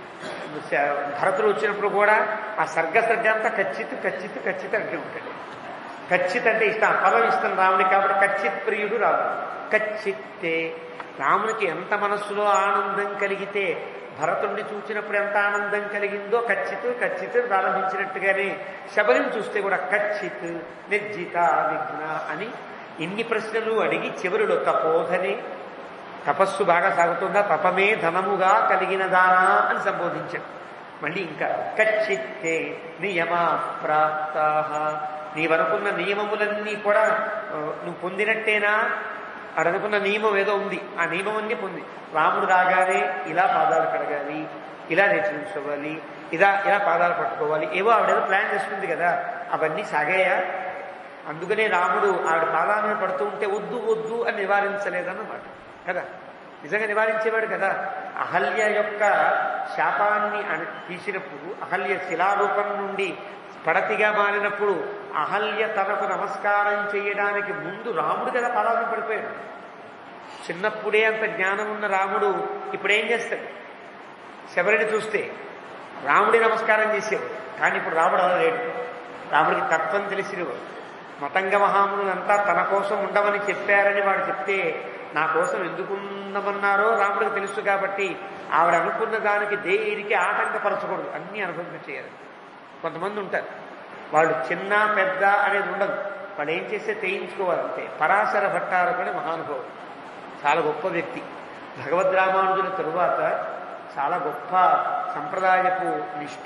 భరతుడు వచ్చినప్పుడు కూడా ఆ సర్గ సర్గ అంతా కచ్చిత్ కచ్చిత్ కచ్చిత్ అంటే ఉంటాడు కచ్చిత్ అంటే ఇష్టం ఆ పదం ఇష్టం రాముడికి కాబట్టి కచ్చిత్ ప్రియుడు రాముడు కచ్చిత్తే రామునికి ఎంత మనస్సులో ఆనందం కలిగితే భరతుడిని చూసినప్పుడు ఎంత ఆనందం కలిగిందో కచ్చిత్ కచ్చిత్ ప్రారంభించినట్టుగానే శబరిని చూస్తే కూడా కచ్చిత్ నిర్జిత విఘ్న అని ఇన్ని ప్రశ్నలు అడిగి చివరిలో తపోధనే తపస్సు బాగా సాగుతుందా తపమే ధనముగా కలిగిన దానా అని సంబోధించాడు మళ్ళీ ఇంకా కచ్చిత్తే నియమా ప్రాప్త నీవనుకున్న నియమములన్నీ కూడా ఆ, నువ్వు పొందినట్టేనా అడనుకున్న నియమం ఏదో ఉంది ఆ నియమం అన్నీ పొంది రాముడు రాగానే ఇలా పాదాలు కడగాలి ఇలా నేర్చుకోవాలి ఇలా ఇలా పాదాలు పట్టుకోవాలి ఏవో ఆవిడేదో ప్లాన్ చేసుకుంది కదా అవన్నీ సాగాయా అందుకనే రాముడు ఆవిడ పాదాల మీద పడుతూ ఉంటే వద్దు వద్దు అని నివారించలేదన్నమాట కదా నిజంగా నివారించేవాడు కదా అహల్య యొక్క శాపాన్ని అణ- తీసినప్పుడు అహల్య శిలారూపం నుండి పడతిగా మారినప్పుడు అహల్య తనకు నమస్కారం చేయడానికి ముందు రాముడు కదా పాదాలను పడిపోయాడు చిన్నప్పుడే అంత జ్ఞానం ఉన్న రాముడు ఇప్పుడు ఏం చేస్తాడు శబరిని చూస్తే రాముడి నమస్కారం చేసేవాడు కానీ ఇప్పుడు రాముడు అలా లేడు రాముడికి తత్వం తెలిసినవాడు మతంగ మహామునులంతా తన కోసం ఉండమని చెప్పారని వాడు చెప్తే నా కోసం ఎందుకు ఉండమన్నారో రాముడికి తెలుసు కాబట్టి ఆవిడ అనుకున్న దానికి దేనికి ఆటంకపరచకూడదు అన్నీ అనుభవించ చేయాలి కొంతమంది ఉంటారు వాళ్ళు చిన్న పెద్ద అనేది ఉండదు వాళ్ళు ఏం చేస్తే తెయించుకోవాలంటే పరాశర భట్టారకుని మహానుభావుడు చాలా గొప్ప వ్యక్తి భగవద్ రామానుజుల తరువాత చాలా గొప్ప సంప్రదాయపు నిష్ఠ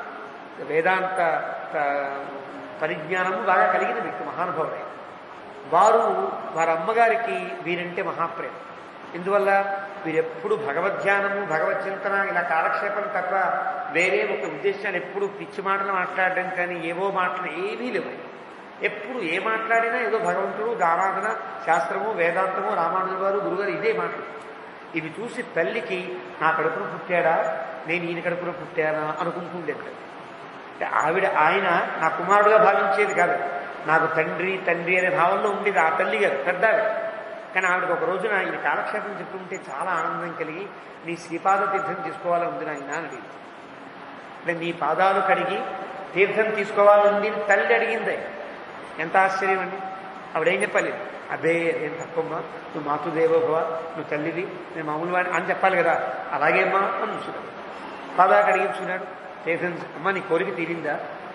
వేదాంత ఆ, పరిజ్ఞానము బాగా కలిగిన వ్యక్తి మహానుభావుడే వారు వారి అమ్మగారికి వీరంటే మహాప్రేమ ఇందువల్ల వీరెప్పుడు భగవద్ధ్యానము భగవద్చింతన ఇలా కాలక్షేపం తప్ప వేరే ఒక ఉద్దేశాలు ఎప్పుడు పిచ్చి మాటలు మాట్లాడడం కానీ ఏవో మాటలు ఏమీ లేవు ఎప్పుడు ఏ మాట్లాడినా ఏదో భగవంతుడు దారాధన శాస్త్రము వేదాంతము రామానుజు గారు గురుగారు ఇదే మాటలు ఇవి చూసి తల్లికి నా కడుపున పుట్టాడా నేను ఈయన కడుపున పుట్టానా అనుకుంటూ ఉండేది అంటే ఆవిడ ఆయన నా కుమారుడుగా భావించేది కాదు నాకు తండ్రి తండ్రి అనే భావంలో ఉండేది ఆ తల్లి గారు పెద్ద ఆవిడ. కానీ ఆవిడకి ఒక రోజున ఈయన కాలక్షేపం చెప్తుంటే చాలా ఆనందం కలిగి నీ శ్రీపాద తీర్థం తీసుకోవాలని ఉంది నాయన అని అడిగింది అంటే నీ పాదాలు కడిగి తీర్థం తీసుకోవాలని తల్లి అడిగింది ఎంత ఆశ్చర్యం అండి ఆవిడేం చెప్పాలి అదే ఏం తప్పమ్మా నువ్వు మాతృదేవోభవ నువ్వు తల్లివి నేను మామూలు వాడిని అని చెప్పాలి కదా అలాగేమ్మా అని చూసుకున్నాడు పాదాలు కడిగించుకున్నాడు తీర్థం అమ్మా నీ కోరిక తీరిందా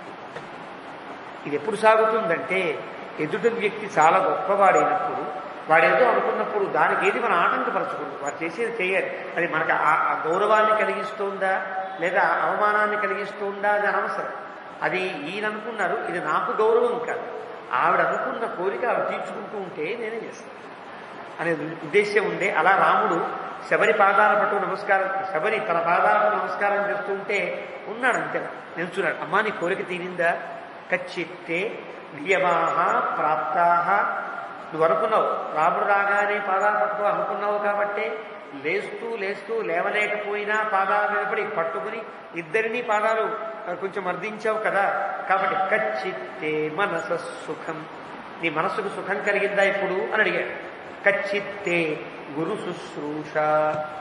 ఇది ఎప్పుడు సాగుతుందంటే ఎదుటి వ్యక్తి చాలా గొప్పవాడైనప్పుడు వాడేదో అనుకున్నప్పుడు దానికి ఏది మనం ఆటంకపరచకూడదు వాడు చేసేది చేయాలి అది మనకు ఆ- ఆ గౌరవాన్ని కలిగిస్తుందా లేదా అవమానాన్ని కలిగిస్తుందా అది అనవసరం అది ఈయన అనుకున్నారు ఇది నాకు గౌరవం కాదు ఆవిడ అనుకున్న కోరిక ఆవిడ తీర్చుకుంటూ ఉంటే నేనే చేస్తాను అనే ఉద్దేశ్యం ఉండే అలా రాముడు శబరి పాదాల పట్టు నమస్కారం శబరి తన పాదాలకు నమస్కారం చేస్తుంటే ఉన్నాడు అంతే నిల్చున్నాడు అమ్మా నీ కోరిక తీరిందా కచ్చిత్తే నియమాహ ప్రాప్తాహ నువ్వు అనుకున్నావు రాముడు రాగానే పాదాలు పట్టుకో అనుకున్నావు కాబట్టే లేస్తూ లేస్తూ లేవలేకపోయినా పాదాల మీద పడి పట్టుకుని ఇద్దరినీ పాదాలు ఆ, కొంచెం మర్దించావు కదా కాబట్టి కచ్చిత్తే మనస సుఖం నీ మనసుకు సుఖం కలిగిందా ఇప్పుడు అని అడిగాడు కచ్చిత్తే గురు శుశ్రూష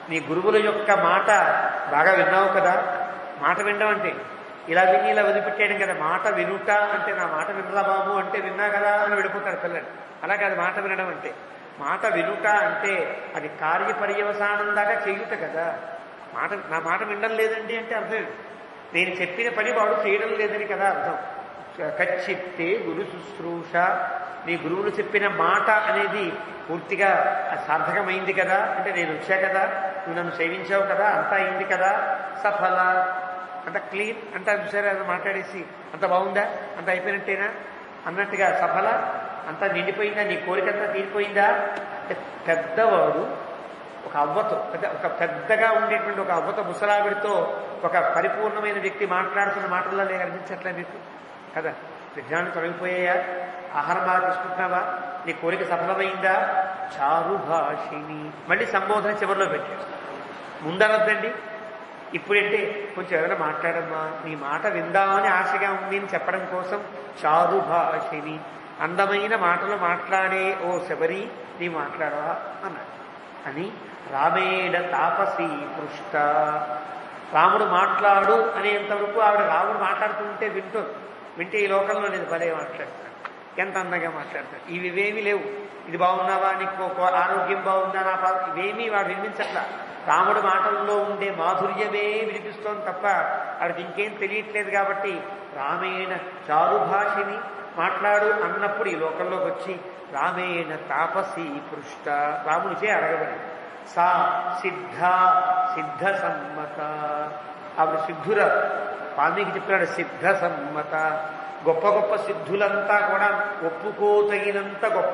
నీ గురువుల యొక్క మాట బాగా విన్నావు కదా మాట వినడం అంటే ఇలా విని ఇలా వదిలిపెట్టేయడం కదా మాట వినుట అంటే నా మాట వినరా బాబు అంటే విన్నా కదా అని వెళ్ళిపోతాడు పిల్లలు అలా కాదు మాట వినడం అంటే మాట వినుట అంటే అది కార్యపర్యవసానం దాకా చేయుట కదా మాట నా మాట వినడం లేదండి అంటే అర్థం ఏంటి? నేను చెప్పిన పని వాడు చేయడం లేదని కదా అర్థం కచ్చిత్తే గురు శుశ్రూష నీ గురువులు చెప్పిన మాట అనేది పూర్తిగా సార్థకమైంది కదా అంటే నేను వచ్చా కదా నువ్వు నన్ను సేవించావు కదా అంతా అయింది కదా సఫల అంత క్లీన్ అంతా చూసారా అది మాట్లాడేసి అంత బాగుందా అంత అయిపోయినట్టేనా అన్నట్టుగా సఫల అంతా నిండిపోయిందా నీ కోరికంతా తీరిపోయిందా అంటే పెద్దవాడు ఒక అవ్వతో పెద్ద ఒక పెద్దగా ఉండేటువంటి ఒక అవ్వతో ముసలావిడితో ఒక పరిపూర్ణమైన వ్యక్తి మాట్లాడుతున్న మాటల్లో నేను అనిపించట్లే మీకు కదా విజ్ఞానం తొలగిపోయాయా ఆహారం బాగా తీసుకుంటున్నావా నీ కోరిక సఫలమైందా చారుభాషిని మళ్ళీ సంబోధన చివరిలో పెట్టాడు ముందనొద్దండి ఇప్పుడంటే కొంచెం ఎవరైనా మాట్లాడమ్మా నీ మాట విందామని ఆశగా ఉంది అని చెప్పడం కోసం చారుభాషిని అందమైన మాటలు మాట్లాడే ఓ శబరి నీ మాట్లాడవా అన్నాడు అని రామేణ తాపసి పృష్ట రాముడు మాట్లాడు అనేంతవరకు ఆవిడ రాముడు మాట్లాడుతుంటే వింటుంది వింటే ఈ లోకంలో నేను భలే మాట్లాడతాను ఎంత అందంగా మాట్లాడతాడు ఇవి ఇవేమీ లేవు ఇది బాగున్నావా నీకు ఒక ఆరోగ్యం బాగుందా నా పా ఇవేమీ వాడు వినిపించట్లా రాముడు మాటల్లో ఉండే మాధుర్యమే వినిపిస్తోంది తప్ప వాడికి ఇంకేం తెలియట్లేదు కాబట్టి రామేణ చారుభాషిని మాట్లాడు అన్నప్పుడు ఈ లోకంలోకి వచ్చి రామేణ తాపసి పృష్ట రామునిచే అడగబడి సా సిద్ధ సిద్ధ సమ్మత ఆవిడ సిద్ధుర వాల్మీకి చెప్పినాడు సిద్ధ సమ్మత గొప్ప గొప్ప సిద్ధులంతా కూడా ఒప్పుకోతగినంత గొప్ప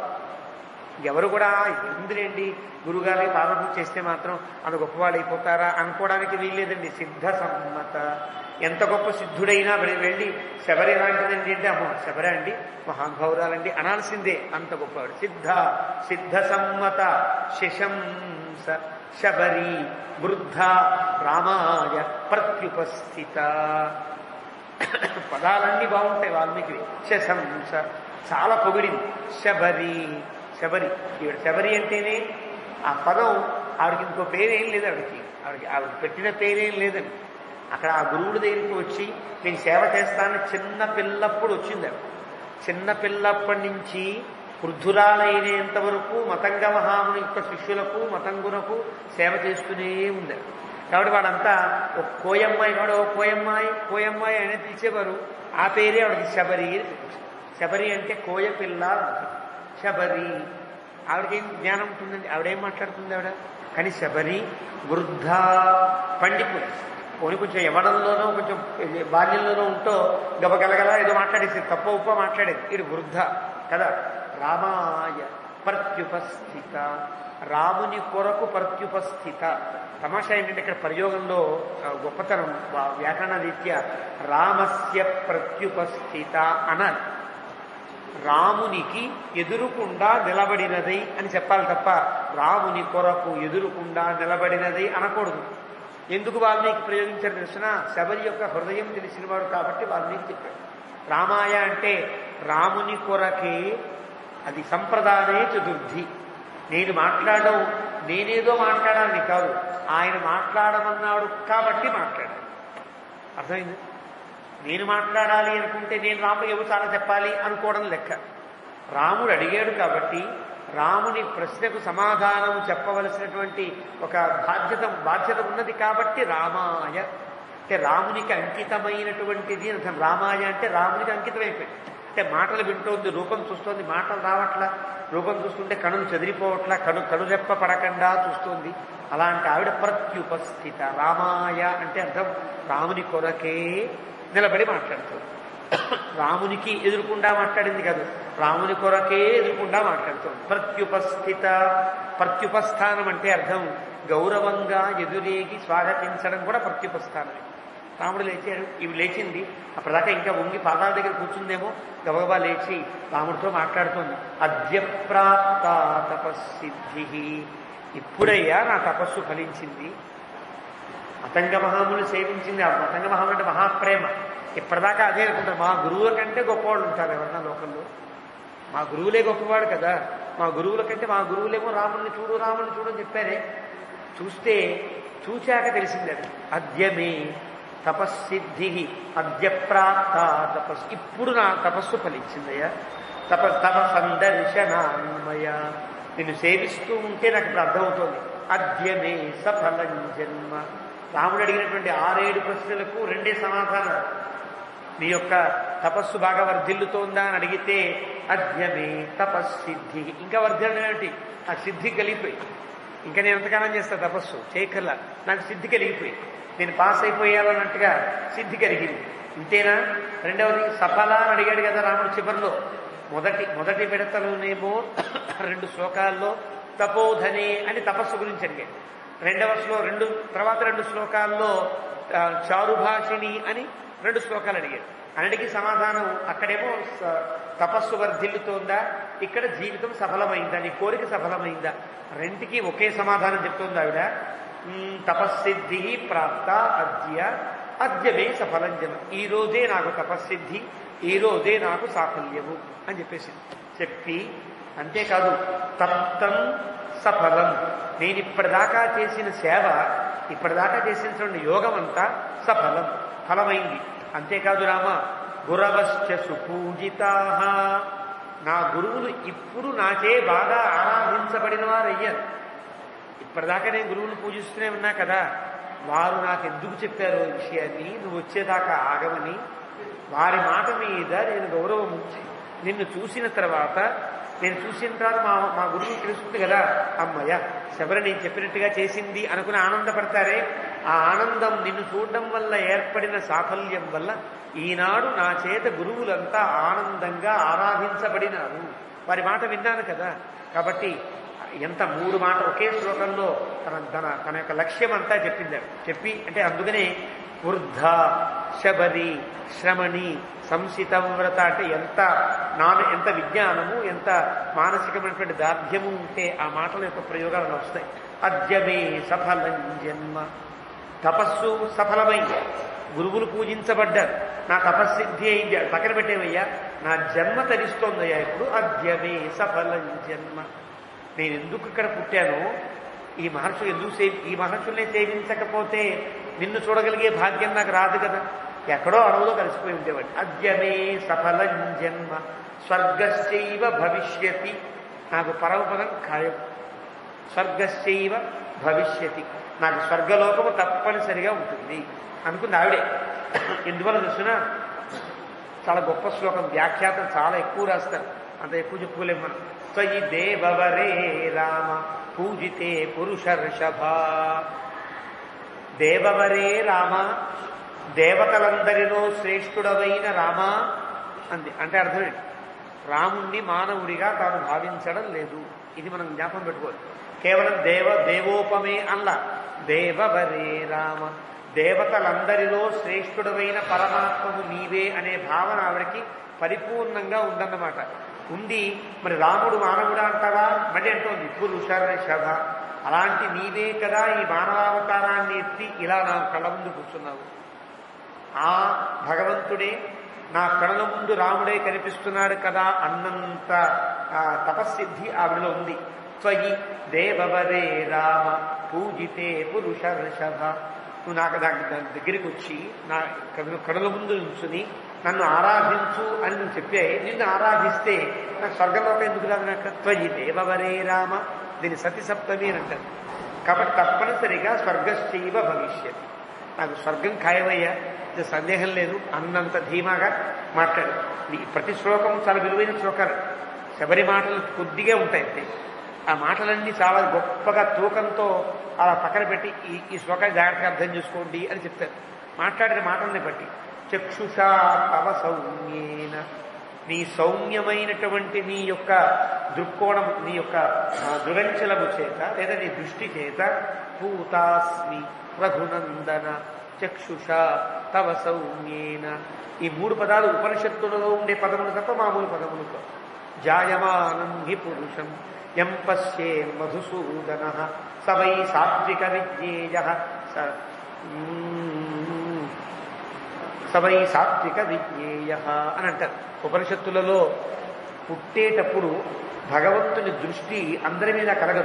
ఎవరు కూడా ఎందులేండి గురుగారి పాదపూజ చేస్తే మాత్రం అంత గొప్పవాళ్ళు అయిపోతారా అనుకోవడానికి వీల్లేదండి సిద్ధ సమ్మత ఎంత గొప్ప సిద్ధుడైనా వెళ్ళి వెళ్ళి శబరి ఎలాంటిదండి అంటే అమ్మో శబరి అండి మహానుభావురాలండి అనాల్సిందే అంత గొప్పవాడు సిద్ధ సిద్ధ సమ్మత శశంస శబరి వృద్ధ రామాయ ప్రత్యుపస్థిత పదాలన్నీ బాగుంటాయి వాల్మీకి శశంస చాలా పొగిడింది శబరి శబరి ఈవిడ శబరి అంటేనే ఆ పదం ఆవిడకి ఇంకో పేరేం లేదు ఆవిడకి ఆవిడకి ఆవిడ పెట్టిన పేరేం లేదండి అక్కడ ఆ గురువుల దగ్గరికి వచ్చి నేను సేవ చేస్తానని చిన్న పిల్లప్పుడు వచ్చింది ఆవిడ చిన్న పిల్లప్పటి నుంచి వృద్ధురాలైనంత వరకు మతంగ మహాముని యొక్క శిష్యులకు మతంగునకు సేవ చేస్తూనే ఉంది కాబట్టి వాడంతా ఒక కోయమ్మాయి వాడు ఓ కోయమ్మాయి కోయమ్మాయి అని పిలిచేవారు ఆ పేరే ఆవిడకి శబరి అని పిలిచారు. శబరి అంటే కోయ పిల్ల శబరి ఆవిడకేం జ్ఞానం ఉంటుందండి ఆవిడేం మాట్లాడుతుంది ఆవిడ కానీ శబరి వృద్ధ పండిపోయి పోనీ కొంచెం యవనంలోనో కొంచెం బాల్యంలోనో ఉంటో గబగలగల ఏదో మాట్లాడేసి తప్ప ఉప్ప మాట్లాడేది ఇది వృద్ధ కదా రామాయ ప్రత్యుపస్థిత రాముని కొరకు ప్రత్యుపస్థిత తమాషా ఏంటంటే ఇక్కడ ప్రయోగంలో ఆ, గొప్పతనం వా- వ్యాకరణ రీత్యా రామస్య ప్రత్యుపస్థిత అనాలి రామునికి ఎదురుకుండా నిలబడినది అని చెప్పాలి తప్ప రాముని కొరకు ఎదురుకుండా నిలబడినది అనకూడదు ఎందుకు వాల్మీకి ప్రయోగించారు తెలిసిన శబరి యొక్క హృదయం తెలిసినవాడు కాబట్టి వాల్మీకి చెప్పాడు రామాయ అంటే రాముని కొరకే అది సంప్రదాయే చతుర్థి నేను మాట్లాడడం నేనేదో మాట్లాడాలని కాదు ఆయన మాట్లాడమన్నాడు కాబట్టి మాట్లాడాలి అర్థమైంది నేను మాట్లాడాలి అనుకుంటే నేను రాముడు ఎవరు చాలా చెప్పాలి అనుకోవడం లెక్క రాముడు అడిగాడు కాబట్టి రాముని ప్రశ్నకు సమాధానం చెప్పవలసినటువంటి ఒక బాధ్యత బాధ్యత ఉన్నది కాబట్టి రామాయ అంటే రామునికి అంకితమైనటువంటిది అని అర్థం రామాయ అంటే రామునికి అంకితమైపోయింది అంటే మాటలు వింటోంది రూపం చూస్తోంది మాటలు రావట్లా రూపం చూస్తుంటే కనులు చెదిరిపోవట్లా కను కనురెప్ప పడకుండా చూస్తోంది అలాంటి ఆవిడ ప్రత్యుపస్థిత రామాయ అంటే అర్థం రాముని కొరకే నిలబడి మాట్లాడుతుంది రామునికి ఎదురుకుండా మాట్లాడింది కాదు రాముని కొరకే ఎదురుకుండా మాట్లాడుతుంది ప్రత్యుపస్థిత ప్రత్యుపస్థానం అంటే అర్థం గౌరవంగా ఎదురేగి స్వాగతించడం కూడా ప్రత్యుపస్థానమే రాముడు లేచాడు ఇవి లేచింది అప్పటిదాకా ఇంకా వంగి పాదాల దగ్గర కూర్చుందేమో గబగబా లేచి రాముడితో మాట్లాడుతోంది అద్య ప్రాప్త తపస్సిద్ధి ఇప్పుడయ్యా నా తపస్సు ఫలించింది మతంగ మహాముని సేవించింది ఆ మతంగ మహాముని అంటే మహాప్రేమ ఇప్పటిదాకా అదే అనుకుంటారు మా గురువుల కంటే గొప్పవాళ్ళు ఉంటారు ఎవరన్నా లోకంలో మా గురువులే గొప్పవాడు కదా మా గురువుల కంటే మా గురువులేమో రాముడిని చూడు రాముడిని చూడు అని చెప్పారే చూస్తే చూచాక తెలిసింది అది అద్యమే తపస్సిద్ధి అద్య ప్రాప్త తపస్సు ఇప్పుడు నా తపస్సు ఫలించిందయ్యా తప తప సందర్శనాన్మయ నిన్ను సేవిస్తూ ఉంటే నాకు ఇప్పుడు అర్థమవుతోంది అద్యమే సఫలం జన్మ రాముడు అడిగినటువంటి ఆరేడు ప్రశ్నలకు రెండే సమాధానం నీ యొక్క తపస్సు బాగా వర్ధిల్లుతోందా అని అడిగితే అద్యమే తపస్సిద్ధి ఇంకా వర్ధిల్లడం ఏమిటి ఆ సిద్ధి కలిగిపోయి ఇంకా నేను ఎంతకాలం చేస్తా తపస్సు చేయకల్లా నాకు సిద్ధి కలిగిపోయి నేను పాస్ అయిపోయానన్నట్టుగా సిద్ధి కలిగింది ఇంతేనా రెండవది సఫల అని అడిగాడు కదా రాముడు చివరిలో మొదటి మొదటి విడతలోనేమో రెండు శ్లోకాల్లో తపోధనే అని తపస్సు గురించి అడిగాడు రెండవ శ్లో రెండు తర్వాత రెండు శ్లోకాల్లో ఆ, చారుభాషిణి అని రెండు శ్లోకాలు అడిగాడు అన్నిటికీ సమాధానం అక్కడేమో స- తపస్సు వర్ధిల్లుతోందా ఇక్కడ జీవితం సఫలమైందా నీ కోరిక సఫలమైందా రెంటికి ఒకే సమాధానం చెప్తోంది ఆవిడ "ఉమ్, తపస్సిద్ధి ప్రాప్త అద్య అద్యమే సఫలం జనం ఈ రోజే నాకు తపస్సిద్ధి ఈ రోజే నాకు సాఫల్యము అని చెప్పేసి చెప్పి అంతేకాదు తప్తం సఫలం నేను ఇప్పటిదాకా చేసిన సేవ ఇప్పటిదాకా చేసినటువంటి యోగం అంతా సఫలం ఫలమైంది అంతేకాదు రామ గురవశ్చ సుపూజితా నా గురువులు ఇప్పుడు నాచే బాగా ఆరాధించబడిన వారయ్యారు ఇప్పటిదాకా నేను గురువులు పూజిస్తూనే ఉన్నా కదా వారు నాకు ఎందుకు చెప్పారో ఈ విషయాన్ని నువ్వు వచ్చేదాకా ఆగమని వారి మాట మీద నేను గౌరవం ఉంచి నిన్ను చూసిన తర్వాత నేను చూసిన తర్వాత మా మా గురువు తెలుస్తుంది కదా అమ్మయ్య శబరి నేను చెప్పినట్టుగా చేసింది అనుకుని ఆనందపడతారే ఆ ఆనందం నిన్ను చూడడం వల్ల ఏర్పడిన సాఫల్యం వల్ల ఈనాడు నా చేత గురువులంతా ఆనందంగా ఆరాధించబడినారు వారి మాట విన్నాను కదా కాబట్టి ఎంత మూడు మాట ఒకే శ్లోకంలో తన తన తన యొక్క లక్ష్యం అంతా చెప్పిందాడు చెప్పి అంటే అందుకనే వృద్ధ శబరి శ్రమణి సంసితం వ్రత అంటే ఎంత నాన ఎంత విజ్ఞానము ఎంత మానసికమైనటువంటి దార్ఢ్యము ఉంటే ఆ మాటల యొక్క ప్రయోగాలు అలా వస్తాయి అద్యమే సఫలం జన్మ తపస్సు సఫలమైంది గురువులు పూజించబడ్డారు నా తపస్సిద్ధి అయింది అది పక్కన పెట్టేవయ్యా నా జన్మ తరిస్తోందయ్యా ఇప్పుడు అద్యమే సఫలం జన్మ నేను ఎందుకు ఇక్కడ పుట్టానో ఈ మహర్షులు ఎందుకు సేవి ఈ మహర్షుల్ని సేవించకపోతే నిన్ను చూడగలిగే భాగ్యం నాకు రాదు కదా ఎక్కడో అడవులో కలిసిపోయి ఉండేవాడు అద్యమే సఫలం జన్మ స్వర్గశ్చైవ భవిష్యతి నాకు పరమపదం ఖాయం స్వర్గశ్చైవ భవిష్యతి నాకు స్వర్గలోకము తప్పనిసరిగా ఉంటుంది అనుకుంది ఆవిడే ఎందువల్ల చూసిన చాలా గొప్ప శ్లోకం వ్యాఖ్యాతం చాలా ఎక్కువ రాస్తారు అంత ఎక్కువ చెప్పుకోలేము మనం త్వయి దేవవరే రామ పూజితే పురుష ఋషభ దేవవరే రామ దేవతలందరిలో శ్రేష్ఠుడవైన రామ అంది అంటే అర్థమేంటి రాముణ్ణి మానవుడిగా తాను భావించడం లేదు ఇది మనం జ్ఞాపకం పెట్టుకోవాలి కేవలం దేవ దేవోపమే అల్ల దేవవరే రామ దేవతలందరిలో శ్రేష్ఠుడమైన పరమాత్మము నీవే అనే భావన ఆవిడకి పరిపూర్ణంగా ఉందన్నమాట ఉంది మరి రాముడు మానవుడా అంటావా మళ్ళీ అంటోంది పురుష ఋషభ అలాంటి నీవే కదా ఈ మానవావతారాన్ని ఎత్తి ఇలా నా కళ్ళ ముందు కూర్చున్నావు ఆ భగవంతుడే నా కళ్ళ ముందు రాముడే కనిపిస్తున్నాడు కదా అన్నంత ఆ, తపస్సిద్ధి ఆవిడలో ఉంది త్వయి దేవవరే రామ పూజితే పురుష ఋషభ నువ్వు నాకు నాకు దాని దగ్గరికి వచ్చి నా కన్ను- కనుల ముందు నుంచుని నన్ను ఆరాధించు అని నువ్వు చెప్పే నిన్ను ఆరాధిస్తే నాకు స్వర్గంలోకి ఎందుకు రాదు నాకు త్వయి దేవవరే రామ దీని సతి సప్తమి అని అంటారు కాబట్టి తప్పనిసరిగా స్వర్గశ్చైవ భవిష్యత్ నాకు స్వర్గం ఖాయమయ్యా ఇది సందేహం లేదు అన్నంత ధీమాగా మాట్లాడు ఈ ప్రతి శ్లోకం చాలా విలువైన శ్లోకాలు శబరి మాటలు కొద్దిగా ఉంటాయి అంతే ఆ మాటలన్నీ చాలా గొప్పగా తూకంతో అలా పక్కన పెట్టి ఈ ఈ శ్లోకాన్ని జాగ్రత్తగా అర్థం చేసుకోండి అని చెప్తారు మాట్లాడిన మాటల్ని బట్టి చక్షుషా తవ సౌమ్యేన నీ సౌమ్యమైనటువంటి నీ యొక్క దృక్కోణం నీ యొక్క ఆ, దృగంచలము చేత లేదా నీ దృష్టి చేత పూతాస్మి రఘునందన చక్షుష తవ సౌమ్యేన ఈ మూడు పదాలు ఉపనిషత్తులలో ఉండే పదములు తప్ప మామూలు పదములు కావు. జాయమానం హి పురుషం యం పశ్యే మధుసూదన సవై సాత్విక విజ్ఞేయ స మ్మ్. సవై సాత్విక విజ్ఞేయ అని అంటారు ఉపనిషత్తులలో పుట్టేటప్పుడు భగవంతుని దృష్టి అందరి మీద కలగదు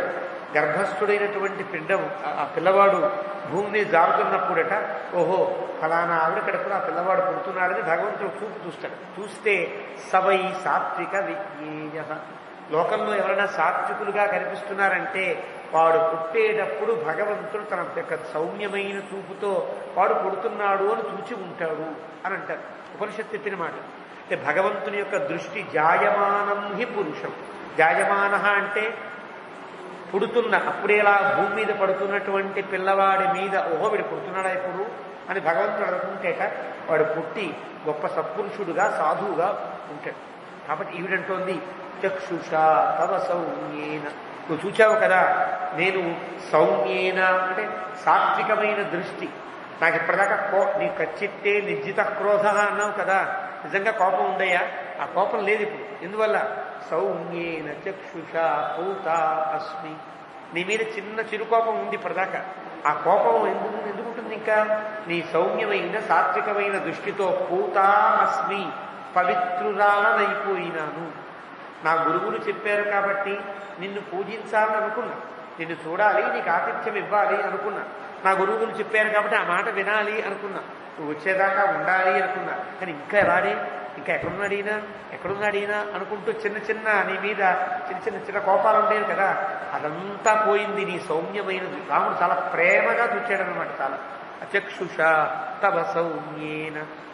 గర్భస్థుడైనటువంటి పిండం ఆ- ఆ పిల్లవాడు భూమిని జారుతున్నప్పుడట ఓహో ఫలానా ఆవిడ కడుపున ఆ పిల్లవాడు పుడుతున్నాడని భగవంతుడు చూపు చూస్తాడు చూస్తే సవై సాత్విక విజ్ఞేయ లోకంలో ఎవరైనా సాత్వికులుగా కనిపిస్తున్నారంటే వాడు పుట్టేటప్పుడు భగవంతుడు తన యొక్క సౌమ్యమైన చూపుతో వాడు పుడుతున్నాడు అని చూచి ఉంటాడు అని అంటారు ఉపనిషత్తు చెప్పిన మాట అంటే భగవంతుని యొక్క దృష్టి జాయమానం హి పురుషం జాయమాన అంటే పుడుతున్న అప్పుడేలా భూమి మీద పడుతున్నటువంటి పిల్లవాడి మీద ఓహో వీడు పుడుతున్నాడా ఇప్పుడు అని భగవంతుడు అనుకుంటేట వాడు పుట్టి గొప్ప సత్పురుషుడుగా సాధువుగా ఉంటాడు కాబట్టి ఈవిడంటోంది చక్షుష తవ సౌమ్యేన నువ్వు చూచావు కదా నేను సౌమ్యేన అంటే సాత్వికమైన దృష్టి నాకు ఇప్పటిదాకా కో నీ కచ్చిత్తే నిర్జిత క్రోధ అన్నావు కదా నిజంగా కోపం ఉందయ్యా ఆ కోపం లేదు ఇప్పుడు ఎందువల్ల సౌమ్యేన చక్షుష పూత అస్మి నీ మీద చిన్న చిరుకోపం ఉంది ఇప్పటిదాకా ఆ కోపం ఎందుకు ఎందుకుంటుంది ఇంకా నీ సౌమ్యమైన సాత్వికమైన దృష్టితో పూతా అస్మి పవిత్రురాలనైపోయినాను నా గురువులు చెప్పారు కాబట్టి నిన్ను పూజించాలని అనుకున్నా నిన్ను చూడాలి నీకు ఆతిథ్యం ఇవ్వాలి అనుకున్నా నా గురువులు చెప్పారు కాబట్టి ఆ మాట వినాలి అనుకున్నా నువ్వు వచ్చేదాకా ఉండాలి అనుకున్నా కానీ ఇంకా రాడే ఇంకా ఎక్కడున్నాడు ఈయన ఎక్కడున్నాడు ఈయన అనుకుంటూ చిన్న చిన్న నీ మీద చిన్న చిన్న చిన్న కోపాలు ఉండేవి కదా అదంతా పోయింది నీ సౌమ్యమైన రాముడు చాలా ప్రేమగా చూచాడనమాట చాలా అచక్షుష తవ సౌమ్యేన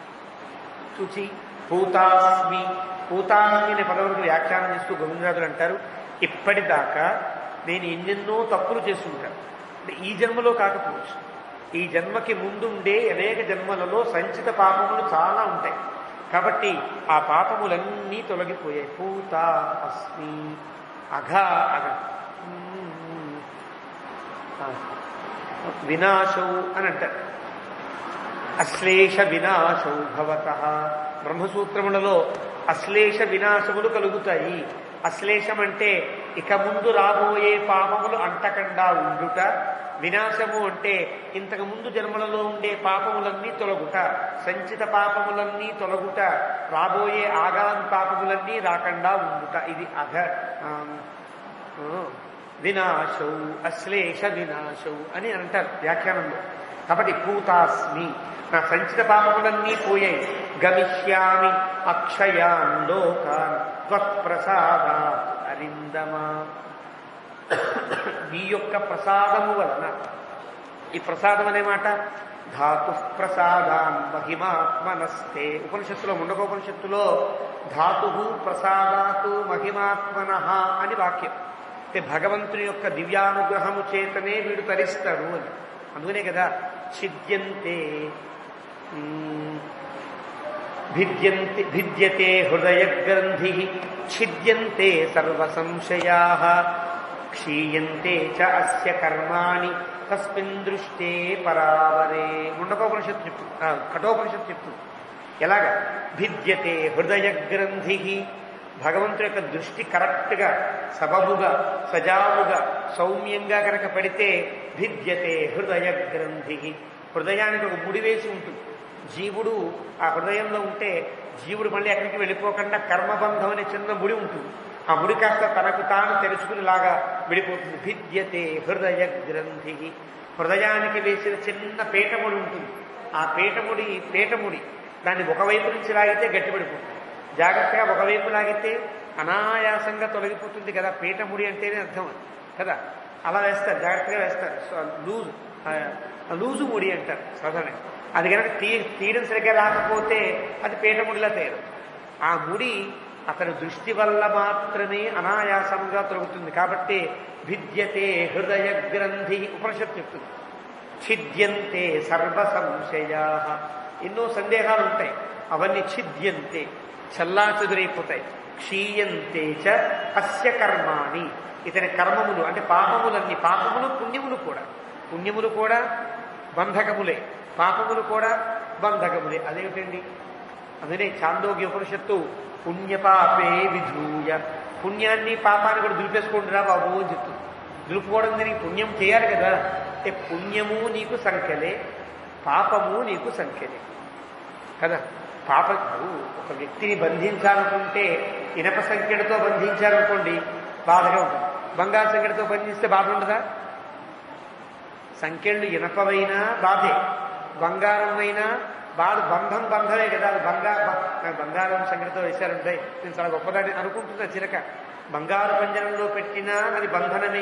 చూచి పూతాస్మి పూతాస్మి అనే పదవులకు వ్యాఖ్యానం చేస్తూ గోవిందరాజులు అంటారు ఇప్పటిదాకా నేను ఎన్నెన్నో తప్పులు చేస్తుంటాను అంటే ఈ జన్మలో కాకపోవచ్చు ఈ జన్మకి ముందుండే అనేక జన్మలలో సంచిత పాపములు చాలా ఉంటాయి కాబట్టి ఆ పాపములన్నీ తొలగిపోయాయి పూత అస్మి అఘ అఘ ఉమ్, ఆ, వినాశౌ అని అంటారు అశ్లేష వినాశౌ భవత బ్రహ్మసూత్రములలో అశ్లేష వినాశములు కలుగుతాయి అశ్లేషం అంటే ఇక ముందు రాబోయే పాపములు అంటకుండా ఉండుట వినాశము అంటే ఇంతకు ముందు జన్మలలో ఉండే పాపములన్నీ తొలగుట సంచిత పాపములన్నీ తొలగుట రాబోయే ఆగామి పాపములన్నీ రాకుండా ఉండుట ఇది అఘ ఆ, ఆ, వినాశౌ అశ్లేష వినాశౌ అని అంటారు వ్యాఖ్యానంలో కాబట్టి పూతాస్మి నా సంచిత పాపములన్నీ పోయాయి గమిష్యామి అక్షయాన్ లోకాన్ త్వత్ప్రసాదాత్ అరిందమా నీ యొక్క ప్రసాదము వలన ఈ ప్రసాదం అనే మాట ధాతు ప్రసాదాన్ మహిమాత్మనస్తే ఉపనిషత్తులో ముండకోపనిషత్తులో ధాతు ప్రసాదాతు మహిమాత్మన అని వాక్యం అంటే భగవంతుని యొక్క దివ్యానుగ్రహము చేతనే వీడు తరిస్తాడు అని అందుకనే కదా ఛిద్యంతే ఉమ్, భిద్యంతి భిద్యతే హృదయ గ్రంథి ఛిద్యంతే సర్వ సంశయా క్షీయంతే చ అస్య కర్మాణి తస్మిన్ దృష్టే పరావరే ముండకోపనిషత్తు చెప్తు ఆ, కఠోపనిషత్తు చెప్తుంది ఎలాగా భిద్యతే హృదయ గ్రంథి భగవంతుడి యొక్క దృష్టి కరెక్ట్గా సబబుగా సజావుగా సౌమ్యంగా కనుక పడితే భిద్యతే హృదయ గ్రంథి హృదయానికి ఒక ముడి వేసి ఉంటుంది జీవుడు ఆ హృదయంలో ఉంటే జీవుడు మళ్ళీ ఎక్కడికి వెళ్ళిపోకుండా కర్మబంధం అనే చిన్న ముడి ఉంటుంది ఆ ముడి కాస్త తనకు తాను తెలుసుకునేలాగా విడిపోతుంది భిద్యతే హృదయ గ్రంథి హృదయానికి వేసిన చిన్న పీఠముడి ఉంటుంది ఆ పీఠముడి పీఠముడి దాన్ని ఒకవైపు నుంచి లాగితే గట్టిపడిపోతుంది జాగ్రత్తగా ఒకవైపు లాగితే అనాయాసంగా తొలగిపోతుంది కదా పీఠముడి అంటేనే అర్థం అది కదా అలా వేస్తారు జాగ్రత్తగా వేస్తారు సో లూజ్ ఆ, లూజు ముడి అంటారు సాధారణంగా అది కనుక తీ తీయడం సరిగ్గా రాకపోతే అది పీఠముడిలా తయారు ఆ ముడి అతని దృష్టి వల్ల మాత్రమే అనాయాసంగా తొలగుతుంది కాబట్టి భిద్యతే హృదయ గ్రంథి ఉపనిషత్తు చెప్తుంది ఛిద్యంతే సర్వ సంశయా ఎన్నో సందేహాలు ఉంటాయి అవన్నీ ఛిద్యంతే చల్లా చెదురైపోతాయి క్షీయంతే చ అస్య కర్మాణి ఇతని కర్మములు అంటే పాపములన్నీ పాపములు పుణ్యములు కూడా పుణ్యములు కూడా బంధకములే పాపములు కూడా బంధకములే అదేమిటండి అందునే చాందోగ్య ఉపనిషత్తు పుణ్యపాపే విధూయ పుణ్యాన్ని పాపాన్ని కూడా దులిపేసుకోండిరా బాబు అని చెప్తుంది దులుపుకోవడం దీనికి పుణ్యం చేయాలి కదా అంటే పుణ్యము నీకు సంఖ్యలే పాపము నీకు సంఖ్యలే కదా పాప ఇప్పుడు ఒక వ్యక్తిని బంధించాలనుకుంటే ఇనప సంఖ్యలతో బంధించాలనుకోండి బాధగా ఉంటుంది బంగారు సంఖ్యతో పనిచేస్తే బాధ ఉండదా సంఖ్యలు ఇనపమైనా బాధే బంగారమైనా బాధ బంధం బంధమే కదా అది బంగారు బంగారం సంఖ్యతో వేశారంటే నేను చాలా గొప్పదని అనుకుంటున్నా చిరక బంగారు పంజరంలో పెట్టినా అది బంధనమే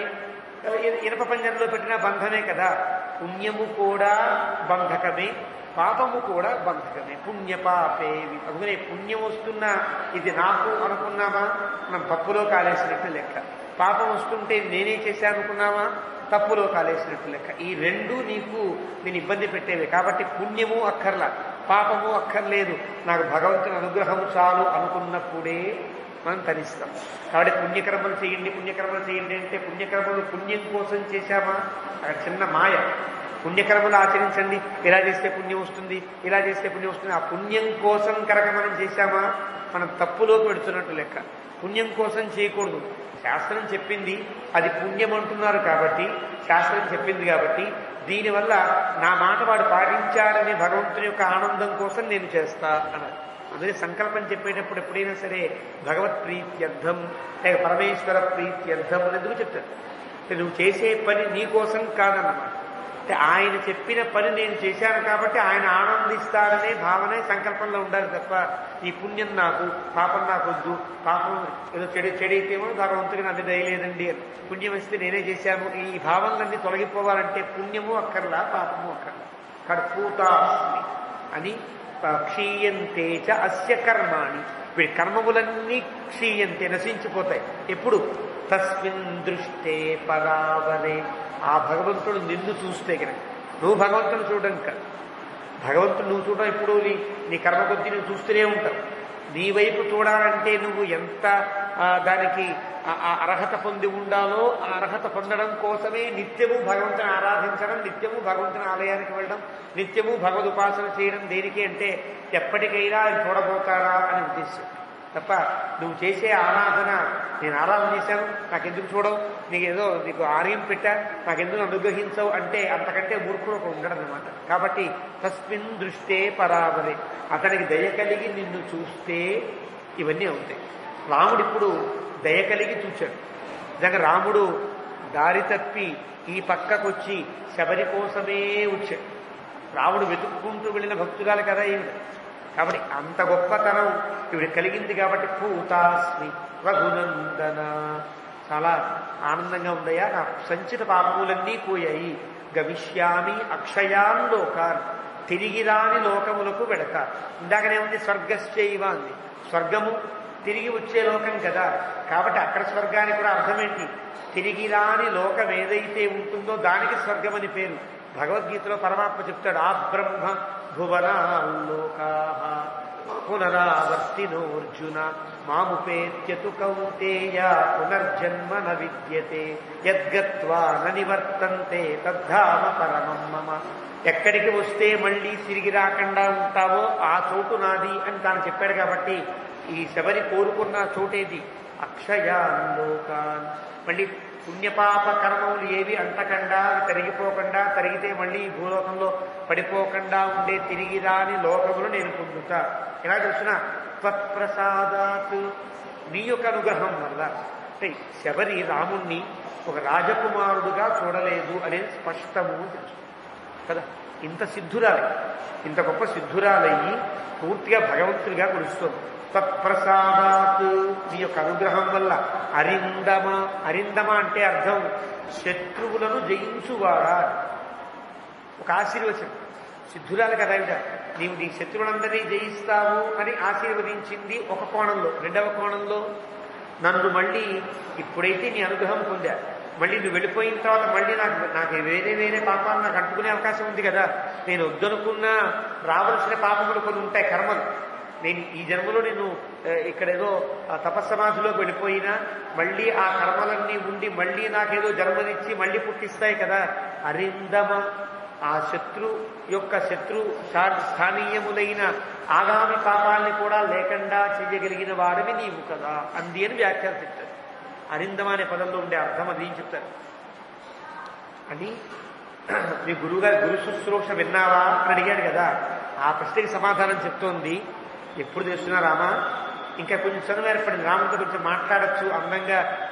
ఇ- ఇనప పంజరంలో పెట్టినా బంధమే కదా పుణ్యము కూడా బంధకమే పాపము కూడా బంధకమే పుణ్య పాపే వి- అందుకనే పుణ్యం వస్తున్నా ఇది నాకు అనుకున్నామా మనం పప్పులో కాలేసినట్టు లెక్క పాపం వస్తుంటే నేనే చేశాను అనుకున్నామా తప్పులో కాలేసినట్టు లెక్క ఈ రెండు నీకు నేను ఇబ్బంది పెట్టేవి కాబట్టి పుణ్యము అక్కర్లా పాపము అక్కర్లేదు నాకు భగవంతుని అనుగ్రహం చాలు అనుకున్నప్పుడే మనం తరిస్తాం కాబట్టి పుణ్యకర్మలు చేయండి పుణ్యకర్మలు చేయండి అంటే పుణ్యకర్మలు పుణ్యం కోసం చేశామా అక్కడ చిన్న మాయ పుణ్యకర్మలు ఆచరించండి ఇలా చేస్తే పుణ్యం వస్తుంది ఇలా చేస్తే పుణ్యం వస్తుంది ఆ పుణ్యం కోసం కనుక మనం చేశామా మనం తప్పులోకి పెడుతున్నట్టు లెక్క పుణ్యం కోసం చేయకూడదు శాస్త్రం చెప్పింది అది పుణ్యం అంటున్నారు కాబట్టి శాస్త్రం చెప్పింది కాబట్టి దీనివల్ల నా మాట వాడు పాటించాడనే భగవంతుని యొక్క ఆనందం కోసం నేను చేస్తా అన్నారు అందుకే సంకల్పం చెప్పేటప్పుడు ఎప్పుడైనా సరే భగవత్ ప్రీత్యర్థం లేక పరమేశ్వర ప్రీత్యర్థం అని ఎందుకు చెప్తారు అంటే నువ్వు చేసే పని నీ కోసం కాదన్నమాట అంటే ఆయన చెప్పిన పని నేను చేశాను కాబట్టి ఆయన ఆనందిస్తాడనే భావనే సంకల్పంలో ఉండాలి తప్ప ఈ పుణ్యం నాకు పాపం నాకు వద్దు పాపం ఏదో చెడు చెడైతేమో భగవంతుడికి అది దయలేదండి అని. పుణ్యం వస్తే నేనే చేశాను ఈ భావనలన్నీ తొలగిపోవాలంటే పుణ్యము అక్కర్లా పాపము అక్కర్లా కర్పూతాస్మి అని క్షీయంతే చ అస్య కర్మాణి వీడి కర్మములన్నీ క్షీయంతే నశించిపోతాయి ఎప్పుడు తస్మిన్ దృష్టే పరావరే ఆ భగవంతుడు నిన్ను చూస్తే కనుక నువ్వు భగవంతుడు చూడడం కాదు భగవంతుడు నువ్వు చూడడం ఎప్పుడు నీ నీ కర్మ కొద్దీ నువ్వు చూస్తూనే ఉంటావు నీ వైపు చూడాలంటే నువ్వు ఎంత ఆ, దానికి ఆ- ఆ అర్హత పొంది ఉండాలో ఆ అర్హత పొందడం కోసమే నిత్యము భగవంతుని ఆరాధించడం నిత్యము భగవంతుని ఆలయానికి వెళ్ళడం నిత్యము భగవద్ ఉపాసన చేయడం దేనికి అంటే ఎప్పటికైనా ఆయన చూడబోతారా అని ఉద్దేశం తప్ప నువ్వు చేసే ఆరాధన నేను ఆరాధన చేశాను నాకెందుకు చూడవు నీకు ఏదో నీకు ఆర్యం పెట్టా నాకెందుకు అనుగ్రహించవు అంటే అంతకంటే మూర్ఖుడు ఒక ఉండడనమాట కాబట్టి తస్మిన్ దృష్టే పరావరే అతనికి దయ కలిగి నిన్ను చూస్తే ఇవన్నీ అవుతాయి రాముడు ఇప్పుడు దయ కలిగి చూచాడు నిజంగా రాముడు దారి తప్పి ఈ పక్కకొచ్చి శబరి కోసమే వచ్చాడు రాముడు వెతుక్కుంటూ వెళ్ళిన భక్తురాలు కదా ఈవిడ కాబట్టి అంత గొప్పతనం ఈవిడ కలిగింది కాబట్టి పూతాస్మి రఘునందన చాలా ఆనందంగా ఉందయ్యా నా సంచిత పాపములన్నీ పోయాయి గమిష్యామి అక్షయాన్ లోకాన్ తిరిగి రాని లోకములకు వెడతా ఇందాకనేముంది స్వర్గశ్చైవ అంది స్వర్గము తిరిగి వచ్చే లోకం కదా కాబట్టి అక్కడ స్వర్గానికి కూడా అర్థం ఏంటి తిరిగి రాని లోకం ఏదైతే ఉంటుందో దానికి స్వర్గం అని పేరు భగవద్గీతలో పరమాత్మ చెప్తాడు ఆ బ్రహ్మ భువనాల్లోకా పునరావర్తినోర్జున మాముపేత్యతు కౌంతేయ పునర్జన్మ న విద్యతే యద్గత్వా న నివర్తంతే తద్ధామ పరమం మమ ఎక్కడికి వస్తే మళ్ళీ తిరిగి రాకుండా ఉంటావో ఆ చోటు నాది అని తాను చెప్పాడు కాబట్టి ఈ శబరి కోరుకున్న చోటేది అక్షయాన్ లోకాన్ మళ్ళీ పుణ్యపాప కర్మములు ఏవి అంటకుండా అవి తరిగిపోకుండా తరిగితే మళ్ళీ ఈ భూలోకంలో పడిపోకుండా ఉండే తిరిగి రాని లోకములు నేను పొందుతా ఎలా చూసిన త్వత్ప్రసాదాత్ నీ యొక్క అనుగ్రహం వల్ల అంటే శబరి రాముణ్ణి ఒక రాజకుమారుడుగా చూడలేదు అనేది స్పష్టము అని తెలుసు కదా ఇంత సిద్ధురాలి ఇంత గొప్ప సిద్ధురాలయ్యి పూర్తిగా భగవంతుడిగా కొలుస్తుంది తత్ప్రసాదాత్ నీ యొక్క అనుగ్రహం వల్ల అరిందమ అరిందమ అంటే అర్థం శత్రువులను జయించువాడా ఒక ఆశీర్వచనం సిద్ధురాలు కదా ఇవిడ నీవు నీ శత్రువులందరినీ జయిస్తావు అని ఆశీర్వదించింది ఒక కోణంలో రెండవ కోణంలో నన్ను మళ్ళీ ఇప్పుడైతే నీ అనుగ్రహం పొందా మళ్ళీ నువ్వు వెళ్ళిపోయిన తర్వాత మళ్ళీ నాకు నాకు వేరే వేరే పాపాలు నాకు అంటుకునే అవకాశం ఉంది కదా నేను వద్దనుకున్నా రావలసిన పాపములు కొన్ని ఉంటాయి కర్మలు నేను ఈ జన్మలో నేను ఆ, ఇక్కడేదో ఆ, తపస్సమాధిలోకి వెళ్ళిపోయినా మళ్ళీ ఆ కర్మలన్నీ ఉండి మళ్ళీ నాకేదో జన్మనిచ్చి మళ్ళీ పుట్టిస్తాయి కదా అరిందమ ఆ శత్రు యొక్క శత్రు స్థా- స్థానీయములైన ఆగామి పాపాలని కూడా లేకుండా చెయ్యగలిగిన వాడివి నీవు కదా అంది అని వ్యాఖ్యానం చెప్తారు అరిందమ అనే పదంలో ఉండే అర్థం అది అని చెప్తారు అని మీ గురువుగారి గురు శుశ్రూష విన్నావా అని అడిగాడు కదా ఆ ప్రశ్నకి సమాధానం చెప్తోంది ఎప్పుడు తెలుస్తున్నా రామా ఇంకా కొంచెం చదువు ఏర్పడింది రాముడితో కొంచెం మాట్లాడచ్చు అందంగా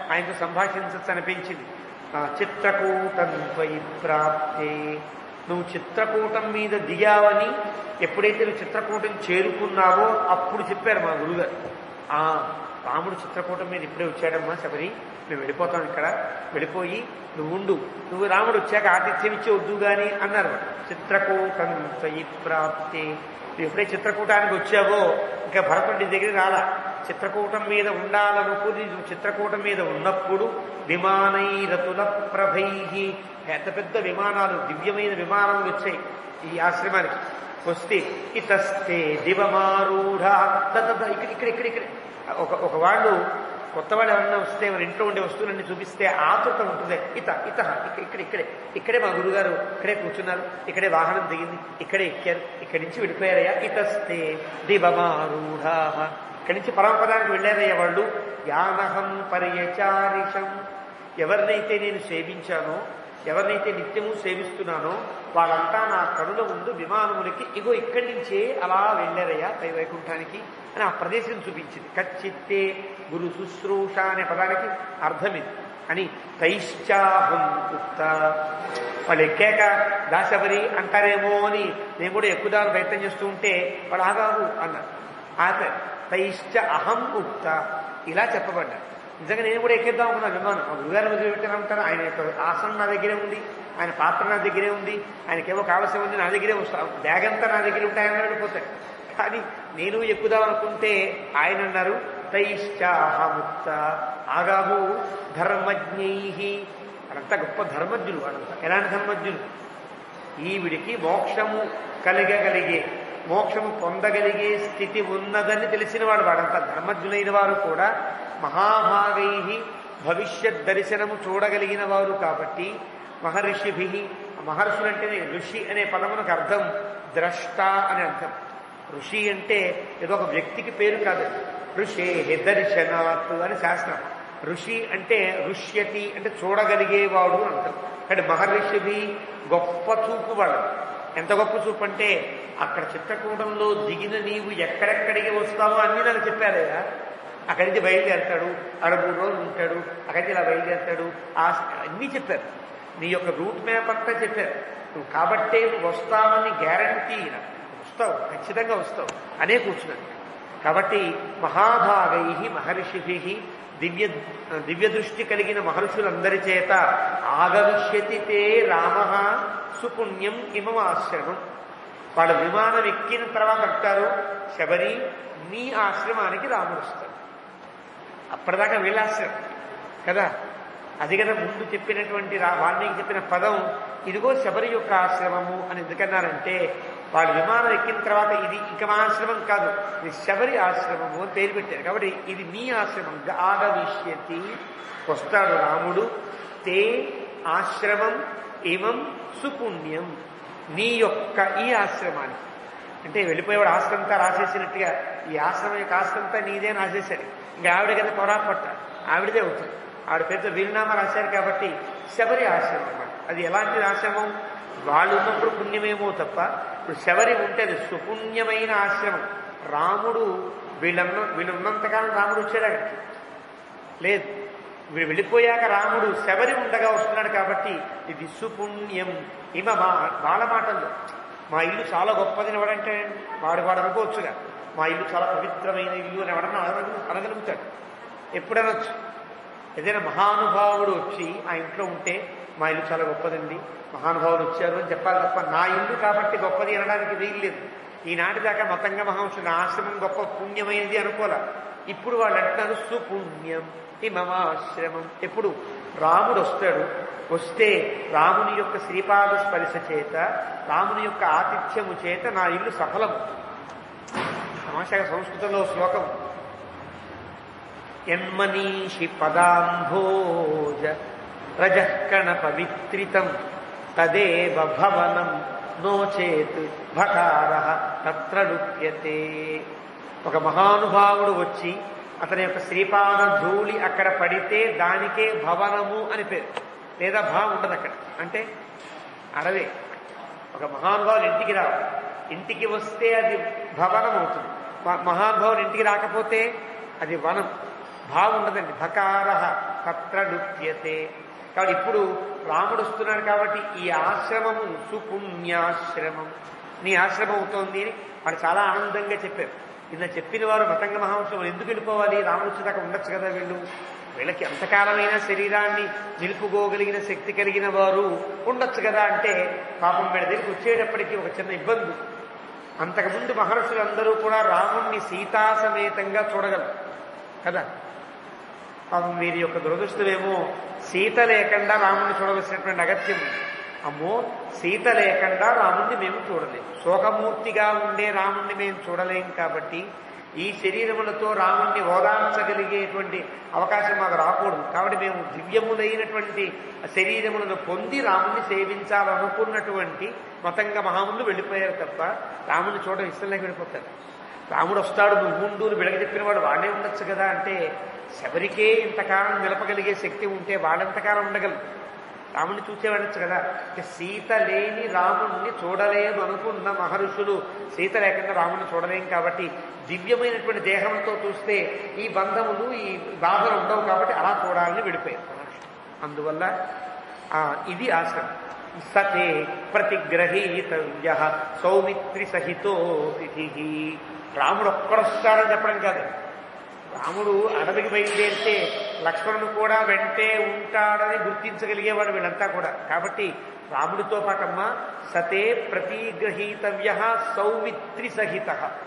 ఆయనతో సంభాషించచ్చు అనిపించింది ఆ, చిత్రకూటం త్వయి ప్రాప్తే నువ్వు చిత్రకూటం మీద దిగావని ఎప్పుడైతే నువ్వు చిత్రకూటం చేరుకున్నావో అప్పుడు చెప్పారు మా గురుగారు ఆ రాముడు చిత్రకూటం మీద ఇప్పుడే వచ్చాడమ్మా శబరి మేము వెళ్ళిపోతాం ఇక్కడ వెళ్ళిపోయి నువ్వు ఉండు నువ్వు రాముడు వచ్చాక ఆతిథ్యం ఇచ్చి వద్దు గాని అన్నారు చిత్రకూటం త్వయి ప్రాప్తే నువ్వు ఎప్పుడే చిత్రకూటానికి వచ్చావో ఇంకా భరతుడి దగ్గర రాలా చిత్రకూటం మీద ఉండాలనుకుని నువ్వు చిత్రకూటం మీద ఉన్నప్పుడు విమానైరతుల ప్రభై పెద్ద పెద్ద విమానాలు దివ్యమైన విమానాలు వచ్చాయి ఈ ఆశ్రమానికి వస్తే ఇతస్తే దివమారూఢ ద- ద- ద- ఇక్కడ ఇక్కడ ఇక్కడ ఇక్కడ ఒక ఒక వాళ్ళు కొత్త వాళ్ళు ఎవరన్నా వస్తే మన ఇంట్లో ఉండే వస్తువులన్నీ చూపిస్తే ఆతృత ఉంటుంది ఇత ఇత ఇక- ఇక్కడ ఇక్కడే ఇక్కడే మా గురుగారు ఇక్కడే కూర్చున్నారు ఇక్కడే వాహనం దిగింది ఇక్కడే ఎక్కారు ఇక్కడి నుంచి వెళ్ళిపోయారయ్యా ఇతస్తే దివమారూఢ ఇక్కడి నుంచి పరమపదానికి వెళ్ళారయ్యా వాళ్ళు యానహం పర్యచారిషం ఎవరినైతే నేను సేవించానో ఎవరినైతే నిత్యము సేవిస్తున్నానో వాళ్ళంతా నా కనుల ముందు విమానములకి ఇగో ఇక్కడి నుంచే అలా వెళ్ళారయ్యా పై వైకుంఠానికి అని ఆ ప్రదేశం చూపించింది కచ్చిత్తే గురు శుశ్రూష అనే పదానికి అర్థం ఇది అని తైశ్చాహం ఉక్త వాళ్ళు ఎక్కాక దాశబరి అంటారేమో అని నేను కూడా ఎక్కుదారు ప్రయత్నం చేస్తూ ఉంటే వాళ్ళు ఆగాదు అన్నారు ఆత తైశ్చ అహం ఉక్త ఇలా చెప్పబడ్డారు నిజంగా నేను కూడా ఎక్కేద్దాం అనుకున్నా విమానం ఆ గురుగారు వదిలిపెట్టాను ఉంటాను ఆయన యొక్క ఆసనం నా దగ్గరే ఉంది ఆయన పాత్ర నా దగ్గరే ఉంది ఆయనకేమో కావలసి ఉంది నా దగ్గరే వస్తా బ్యాగ్ అంతా నా దగ్గర ఉంటే ఆయన వెళ్ళిపోతాయి కానీ నేను ఎక్కుదాం అనుకుంటే ఆయన అన్నారు తైశ్చాహముక్త ఆగాము ధర్మజ్ఞై వాళ్ళంతా గొప్ప ధర్మజ్ఞులు వాళ్ళంతా ఎలాంటి ధర్మజ్ఞులు ఈవిడికి మోక్షము కలిగగలిగే మోక్షము పొందగలిగే స్థితి ఉన్నదని తెలిసిన వాడు వాడంతా ధర్మజ్ఞులైన వారు కూడా మహాభాగై భవిష్యత్ దర్శనము చూడగలిగిన వారు కాబట్టి మహర్షిభి మహర్షులంటేనే ఋషి అనే పదమునకు అర్థం ద్రష్ట అని అర్థం ఋషి అంటే ఏదో ఒక వ్యక్తికి పేరు కాదు ఋషే దర్శనాత్ అని శాస్త్రం ఋషి అంటే ఋష్యతి అంటే చూడగలిగేవాడు అని అర్థం అంటే మహర్షిభి గొప్ప చూపు వాడు ఎంత గొప్ప చూపు అంటే అక్కడ చిత్రకూటంలో దిగిన నీవు ఎక్కడెక్కడికి వస్తావో అన్ని నాకు చెప్పారయ్యా అక్కడి నుంచి బయలుదేరతాడు అక్కడ మూడు రోజులు ఉంటాడు అక్కడి నుంచి ఇలా బయలుదేరతాడు ఆ అన్నీ చెప్పారు నీ యొక్క రూట్ మ్యాప్ అంతా చెప్పారు నువ్వు కాబట్టే నువ్వు వస్తావని గ్యారంటీ వస్తావు ఖచ్చితంగా వస్తావు అనే కూర్చున్నాను కాబట్టి మహాభాగై మహర్షిభి దివ్య దివ్య దృష్టి కలిగిన మహర్షులందరి చేత ఆగవిష్యతి తే రామ సుపుణ్యం ఇమం ఆశ్రమం వాళ్ళ విమానం ఎక్కిన తర్వాత అంటారు శబరి నీ ఆశ్రమానికి రాముడు వస్తాడు అప్పటిదాకా వీళ్ళ ఆశ్రమం కదా అది కదా ముందు చెప్పినటువంటి రా వాల్మీకి చెప్పిన పదం ఇదిగో శబరి యొక్క ఆశ్రమము అని ఎందుకన్నారంటే వాళ్ళు విమానం ఎక్కిన తర్వాత ఇది ఇక మా ఆశ్రమం కాదు ఇది శబరి ఆశ్రమము అని పేరు పెట్టారు కాబట్టి ఇది మీ ఆశ్రమం ఆగవిష్యతి వస్తాడు రాముడు తే ఆశ్రమం ఇమం సుపుణ్యం నీ యొక్క ఈ ఆశ్రమానికి అంటే వెళ్ళిపోయేవాడు ఆశ్రమంతా రాసేసినట్టుగా ఈ ఆశ్రమం యొక్క ఆశ్రమంతా నీదే అని రాసేశాడు ఇంకా ఆవిడ కదా పొరాపట్ట ఆవిడదే అవుతుంది ఆవిడ పేరుతో వీలునామా రాశారు కాబట్టి శబరి ఆశ్రమం అన్నమాట అది ఎలాంటి ఆశ్రమం వాళ్ళు ఉన్నప్పుడు పుణ్యమేమో తప్ప ఇప్పుడు శబరి ఉంటే అది సుపుణ్యమైన ఆశ్రమం రాముడు వీళ్ళన్న వీళ్ళున్నంతకాలం రాముడు వచ్చాడు అక్కడికి లేదు వీడు వెళ్ళిపోయాక రాముడు శబరి ఉండగా వస్తున్నాడు కాబట్టి ఇది సుపుణ్యం ఇమ మా వాళ్ళ మాటల్లో మా ఇల్లు చాలా గొప్పదని ఎవడంటే వాడు వాడు అనుకోవచ్చుగా మా ఇల్లు చాలా పవిత్రమైన ఇల్లు అని ఎవడన్నా అనగలు అనగలుగుతాడు ఎప్పుడనొచ్చు ఏదైనా మహానుభావుడు వచ్చి ఆ ఇంట్లో ఉంటే మా ఇల్లు చాలా గొప్పదండి మహానుభావుడు వచ్చారు అని చెప్పాలి తప్ప నా ఇల్లు కాబట్టి గొప్పది అనడానికి వీల్లేదు ఈనాటి దాకా మతంగా మహాంశుడు నా ఆశ్రమం గొప్ప పుణ్యమైనది అనుకోలే ఇప్పుడు వాళ్ళు అంటున్నారు సుపుణ్యం ఈ మమాశ్రమం ఎప్పుడు రాముడు వస్తాడు వస్తే రాముని యొక్క శ్రీపాద స్పర్శ చేత రాముని యొక్క ఆతిథ్యము చేత నా ఇల్లు సఫలం తమాషాగా సంస్కృతంలో శ్లోకం యన్మనీషి పదాంభోజ రజకణ పవిత్రితం తదేవ భవనం నోచేత్ భకార తత్ర నృత్యతే ఒక మహానుభావుడు వచ్చి అతని యొక్క శ్రీపాద ధూళి అక్కడ పడితే దానికే భవనము అని పేరు లేదా భా ఉండదు అక్కడ అంటే అడవే ఒక మహానుభావుడు ఇంటికి రావాలి ఇంటికి వస్తే అది భవనం అవుతుంది మ- మహానుభావుడు ఇంటికి రాకపోతే అది వనం భావం ఉండదండి భకార తత్ర నృత్యతే కాబట్టి ఇప్పుడు రాముడు వస్తున్నాడు కాబట్టి ఈ ఆశ్రమము సుపుణ్యాశ్రమం నీ ఆశ్రమం అవుతోంది అని వాడు చాలా ఆనందంగా చెప్పారు ఇలా చెప్పిన వారు మతంగ మహాంశం ఎందుకు వెళ్ళిపోవాలి రాముడు వచ్చేదాకా ఉండొచ్చు కదా వీళ్ళు వీళ్ళకి ఎంతకాలమైన శరీరాన్ని నిలుపుకోగలిగిన శక్తి కలిగిన వారు ఉండొచ్చు కదా అంటే పాపం వీళ్ళ దగ్గరికి వచ్చేటప్పటికి ఒక చిన్న ఇబ్బంది అంతకుముందు మహర్షులందరూ కూడా రాముణ్ణి సీతాసమేతంగా చూడగలరు కదా పాపం వీరి యొక్క దురదృష్టమేమో సీత లేకుండా రాముణ్ణి చూడవలసినటువంటి అగత్యం ఉంది. అమ్మో సీత లేకుండా రాముణ్ణి మేము చూడలేము శోకమూర్తిగా ఉండే రాముణ్ణి మేము చూడలేం కాబట్టి ఈ శరీరములతో రాముణ్ణి ఓదార్చగలిగేటువంటి అవకాశం మాకు రాకూడదు కాబట్టి మేము దివ్యములైనటువంటి శరీరములను పొంది రాముణ్ణి సేవించాలనుకున్నటువంటి మతంగ మహాములు వెళ్ళిపోయారు తప్ప రాముని చూడడం ఇష్టం లేక వెళ్ళిపోతారు రాముడు వస్తాడు నువ్వు ఉండు అని వెలగ చెప్పిన వాడు వాడే ఉండొచ్చు కదా అంటే శబరికే ఇంతకాలం నిలపగలిగే శక్తి ఉంటే వాడంతకాలం ఉండగలరు రాముడిని చూసే వెళ్ళొచ్చు కదా అంటే సీత లేని రాముణ్ణి చూడలేము అనుకున్న మహర్షులు సీత లేకుండా రాముడిని చూడలేం కాబట్టి దివ్యమైనటువంటి దేహంతో చూస్తే ఈ బంధములు ఈ బాధలు ఉండవు కాబట్టి అలా చూడాలని విడిపోయారు మహర్షులు అందువల్ల ఆ, ఇది ఆశ్రమం సతే ప్రతిగ్రహీతవ్య సౌమిత్రి సహితో తిథి రాముడు ఒక్కడొస్తాడని చెప్పడం కాదు రాముడు అడవికి బయలుదేరితే లక్ష్మణుడు కూడా వెంటే ఉంటాడని గుర్తించగలిగేవాడు వీళ్ళంతా కూడా కాబట్టి రాముడితో పాటమ్మ సతే ప్రతిగ్రహీతవ్య సౌమిత్రి సహిత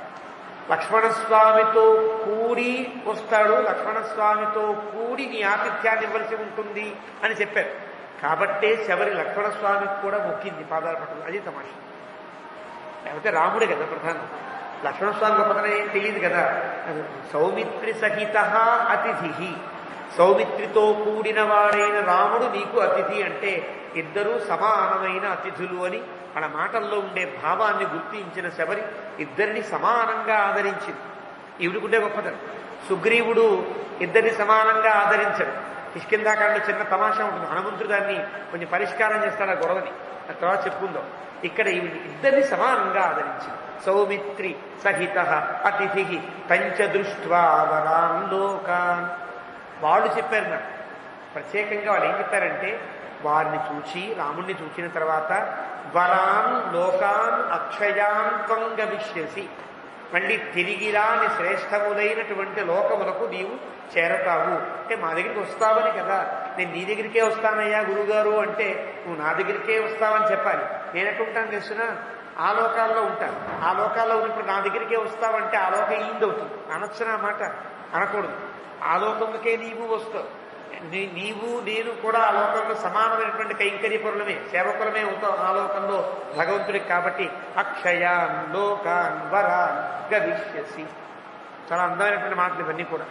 లక్ష్మణస్వామితో కూడి వస్తాడు లక్ష్మణస్వామితో కూడి నీ ఆతిథ్యాన్ని ఇవ్వవలసి ఉంటుంది అని చెప్పారు కాబట్టే శబరి లక్ష్మణస్వామికి కూడా మొక్కింది పాదాల పట్టణం అది తమాషా లేకపోతే రాముడే కదా ప్రధానం లక్ష్మణస్వామి గొప్పతనం ఏం తెలియదు కదా అది సౌమిత్రి సహిత అతిథి సౌమిత్రితో కూడిన వాడైన రాముడు నీకు అతిథి అంటే ఇద్దరూ సమానమైన అతిథులు అని మన మాటల్లో ఉండే భావాన్ని గుర్తించిన శబరి ఇద్దరిని సమానంగా ఆదరించింది ఈవిడికుండే గొప్పతనం సుగ్రీవుడు ఇద్దరిని సమానంగా ఆదరించాడు కిష్కిందాకాండలో చిన్న తమాషా ఉంటుంది హనుమంతుడు దాన్ని కొంచెం పరిష్కారం చేస్తాడు ఆ గొడవని ఆ తర్వాత చెప్పుకుందాం ఇక్కడ ఈవిని ఇద్దరిని సమానంగా ఆదరించింది సౌమిత్రి సహిత అతిథి పంచ దృష్ట్వా వరాన్ లోకాన్ వాళ్ళు చెప్పారు నాకు ప్రత్యేకంగా వాళ్ళు ఏం చెప్పారంటే వారిని చూచి రాముణ్ణి చూచిన తర్వాత వరాన్ లోకాన్ అక్షయాన్ త్వం గమిష్యసి మళ్ళీ తిరిగిరాని శ్రేష్టములైనటువంటి లోకములకు నీవు చేరతావు అంటే మా దగ్గరికి వస్తావని కదా నేను నీ దగ్గరికే వస్తానయ్యా గురుగారు అంటే నువ్వు నా దగ్గరికే వస్తావని చెప్పాలి నేను ఎట్టుంటాను తెలుసునా ఆ లోకాల్లో ఉంటాను ఆ లోకాల్లో ఉన్నప్పుడు నా దగ్గరికే వస్తావంటే ఆ లోకం ఈందవుతుంది అనొచ్చునా మాట అనకూడదు ఆ లోకముకే నీవు వస్తావు నీ- నీవు నేను కూడా ఆ లోకంలో సమానమైనటువంటి కైంకర్య పరులమే సేవకులమే అవుతాం ఆ లోకంలో భగవంతుడికి కాబట్టి అక్షయాన్ లోకాన్ వరాన్ గవిష్యసి చాలా అందమైనటువంటి మాటలు ఇవన్నీ కూడా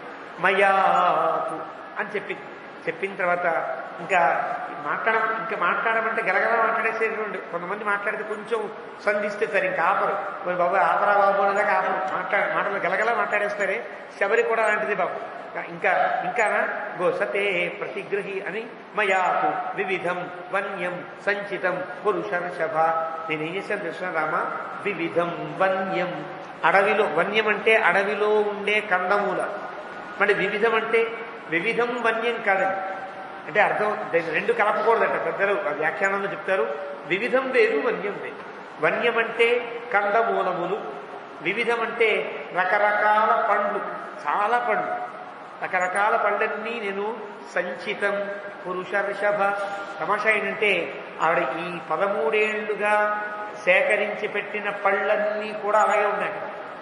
మయాతు అని చెప్పి చెప్పిన తర్వాత ఇంకా మాట్లాడ ఇంకా మాట్లాడమంటే గలగల మాట్లాడేసేటువంటి కొంతమంది మాట్లాడితే కొంచెం సంధిస్తే సరే ఇంకా ఆపరు మరి బాబు ఆపరా బాబు అనేదాకా ఆపరు మాట్లాడ మాటలు గలగల మాట్లాడేస్తారే శబరి కూడా అలాంటిది బాబు ఇంకా ఇంకానా గోసతే ప్రతిగ్రహి అని మయాతు వివిధం వన్యం సంచితం పురుషర్షభ నేనేం చేశాను తెలుసిన రామ వివిధం వన్యం అడవిలో వన్యం అంటే అడవిలో ఉండే కందమూల మరి వివిధం అంటే వివిధం వన్యం కాదండి అంటే అర్థం దాన్ని రెండు కలపకూడదట పెద్దలు ఆ వ్యాఖ్యానంలో చెప్తారు వివిధం వేరు వన్యం వేరు వన్యం అంటే కందమూలములు వివిధం అంటే రకరకాల పండ్లు చాలా పండ్లు రకరకాల పళ్ళన్నీ నేను సంచితం పురుష రిషభ తమాషా ఏంటంటే ఆవిడ ఈ పదమూడేళ్లుగా సేకరించి పెట్టిన పళ్ళన్నీ కూడా అలాగే ఉన్నాయి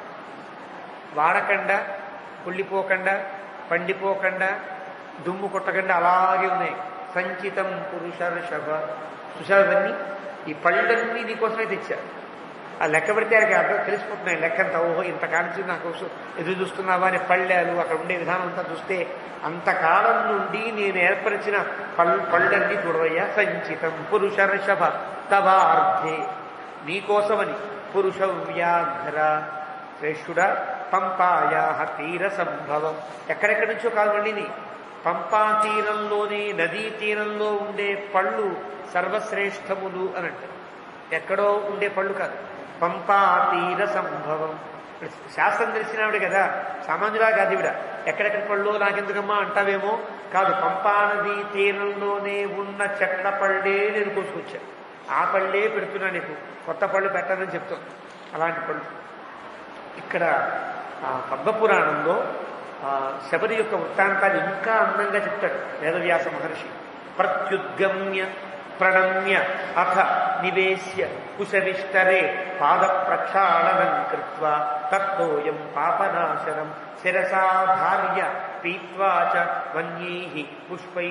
వాడకుండా కుళ్ళిపోకుండా పండిపోకుండా దుమ్ము కొట్టకుండా అలాగే ఉన్నాయి సంచితం పురుష రిషభ సుషావన్నీ ఈ పళ్ళన్నీ నీకోసమే తెచ్చారు ఆ లెక్క పెడితే ఆయనకి అర్థం తెలిసిపోతున్నాయి లెక్క అంతా ఓహో ఇంత కానించి నా కోసం ఎదురు చూస్తున్నావా అని పళ్ళాలు అక్కడ ఉండే విధానం అంతా చూస్తే అంతకాలం నుండి నేను ఏర్పరిచిన పళ్ళు పళ్ళన్నీ చూడవయ్యా సంచితం పురుష రిషభ తవార్ధే నీకోసమని పురుష వ్యాఘ్ర శ్రేష్ఠుడా పంపాయా తీర సంభవం ఎక్కడెక్కడి నుంచో కాదు మళ్ళీని పంపా తీరంలోనే నదీ తీరంలో ఉండే పళ్ళు సర్వశ్రేష్టములు అని అంటారు ఎక్కడో ఉండే పళ్ళు కాదు పంపా తీర సంభవం ఇప్పుడు శాస్త్రం తెలిసినావిడ కదా సామాన్యులా కాదు ఇవిడ ఎక్కడెక్కడ పళ్ళు నాకెందుకమ్మా అంటావేమో కాదు పంపానది తీరంలోనే ఉన్న చెట్ల పళ్ళే నేను కోసుకొచ్చా ఆ పళ్ళే పెడుతున్నా నీకు కొత్త పళ్ళు పెట్టనని చెప్తాను అలాంటి పళ్ళు ఇక్కడ ఆ, పద్మపురాణంలో ఆ, శబరి యొక్క వృత్తాంతాన్ని ఇంకా అందంగా చెప్తాడు వేదవ్యాస మహర్షి ప్రత్యుద్గమ్య ప్రణమ్య అథ నివేశ్య కుశవిష్టరే పాద ప్రక్షాళనం కృత్వా తత్తోయం పాపనాశనం శిరసాధార్య పీత్వా చ వన్యై పుష్పై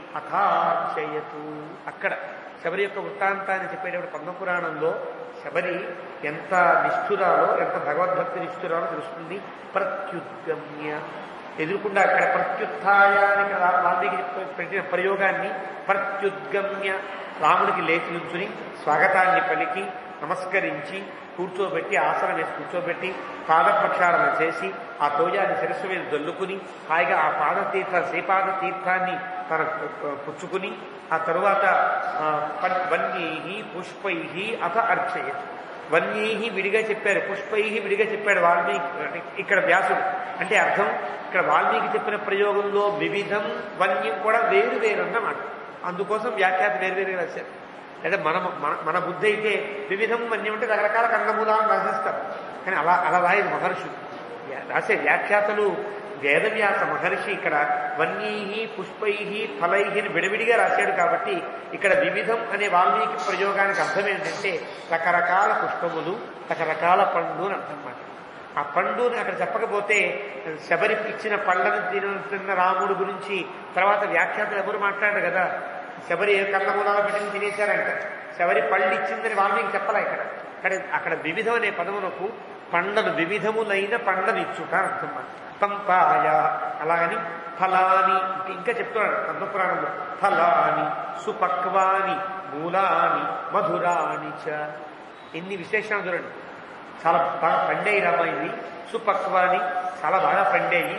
అథార్చయతు అక్కడ శబరి యొక్క వృత్తాంతాన్ని చెప్పేటప్పుడు పద్మపురాణంలో శబరి ఎంత నిష్ఠురాలో ఎంత భగవద్భక్తి నిష్ఠురాలో తెలుస్తుంది ప్రత్యుద్గమ్య ఎదురుకుండా అక్కడ ప్రత్యుత్థాయ అని ఇక్కడ వాల్మీకి పెట్టిన ప్రయోగాన్ని ప్రత్యుద్గమ్య రాముడికి లేచి నుంచుని స్వాగతాన్ని పలికి నమస్కరించి కూర్చోబెట్టి ఆసనం వేసి కూర్చోబెట్టి పాద ప్రక్షాళన చేసి ఆ తోజాన్ని శిరస్సు మీద దొల్లుకుని హాయిగా ఆ పాద తీర్థ శ్రీపాద తీర్థాన్ని తన పుచ్చుకుని ఆ తరువాత ఆ, పన్- వన్యై పుష్పై అథ అర్చయత్ వన్యై విడిగా చెప్పారు పుష్పై విడిగా చెప్పాడు వాల్మీకి ఇక్కడ వ్యాసుడు అంటే అర్థం ఇక్కడ వాల్మీకి చెప్పిన ప్రయోగంలో వివిధం వన్యం కూడా వేరు వేరు అన్నమాట అందుకోసం వ్యాఖ్యాత వేరు వేరుగా రాశారు లేదా మన మన- మన బుద్ధి అయితే వివిధం వన్యం అంటే రకరకాల కందమూలాలను రాసేస్తారు కానీ అలా అలా రాయదు మహర్షులు వ్యా- రాసే వ్యాఖ్యాతలు వేదవ్యాస మహర్షి ఇక్కడ వన్యై పుష్పై ఫలై అని విడివిడిగా రాశాడు కాబట్టి ఇక్కడ వివిధం అనే వాల్మీకి ప్రయోగానికి అర్థం ఏంటంటే రకరకాల పుష్పములు రకరకాల పండు అని అర్థం అన్నమాట ఆ పండుని అక్కడ చెప్పకపోతే శబరి ఇచ్చిన పళ్ళను తినుతున్న రాముడు గురించి తర్వాత వ్యాఖ్యాతలు ఎవరు మాట్లాడారు కదా శబరి ఏ కళ్ళమూలాలు పెట్టిన తినేశారంట శబరి పళ్ళు ఇచ్చిందని వాల్మీకి చెప్పలే ఇక్కడ అక్కడ అక్కడ వివిధం అనే పదమునకు పండ్లను వివిధములైన పండ్లను ఇచ్చుట అని అర్థం అన్నమాట. పంపాయ అలాగని ఫలాని ఇంకా చెప్తున్నాడు పద్మపురాణంలో ఫలాని సుపక్వాని మూలాని మధురాని చ ఎన్ని విశేషాలు చూడండి చాలా బాగా పండేయి రామా ఇది సుపక్వాని చాలా బాగా పండేయి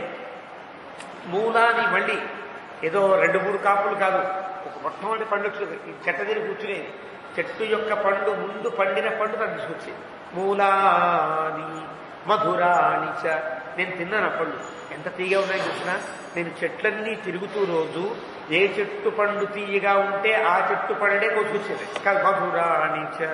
మూలాని మళ్ళీ ఏదో రెండు మూడు కాపులు కాదు ఒక మొట్టమొదటి పండు వచ్చి- ఈ చెట్ట దగ్గర కూర్చుని చెట్టు యొక్క పండు ముందు పండిన పండు నాకు తీసుకొచ్చింది మూలాని మధురాని చ నేను తిన్నాను ఆ పళ్ళు ఎంత తీయగా ఉన్నాయో చూసినా నేను చెట్లన్నీ తిరుగుతూ రోజు ఏ చెట్టు పండు తీయగా ఉంటే ఆ చెట్టు పండే కోసుకొచ్చేది కాదు మధురాని చ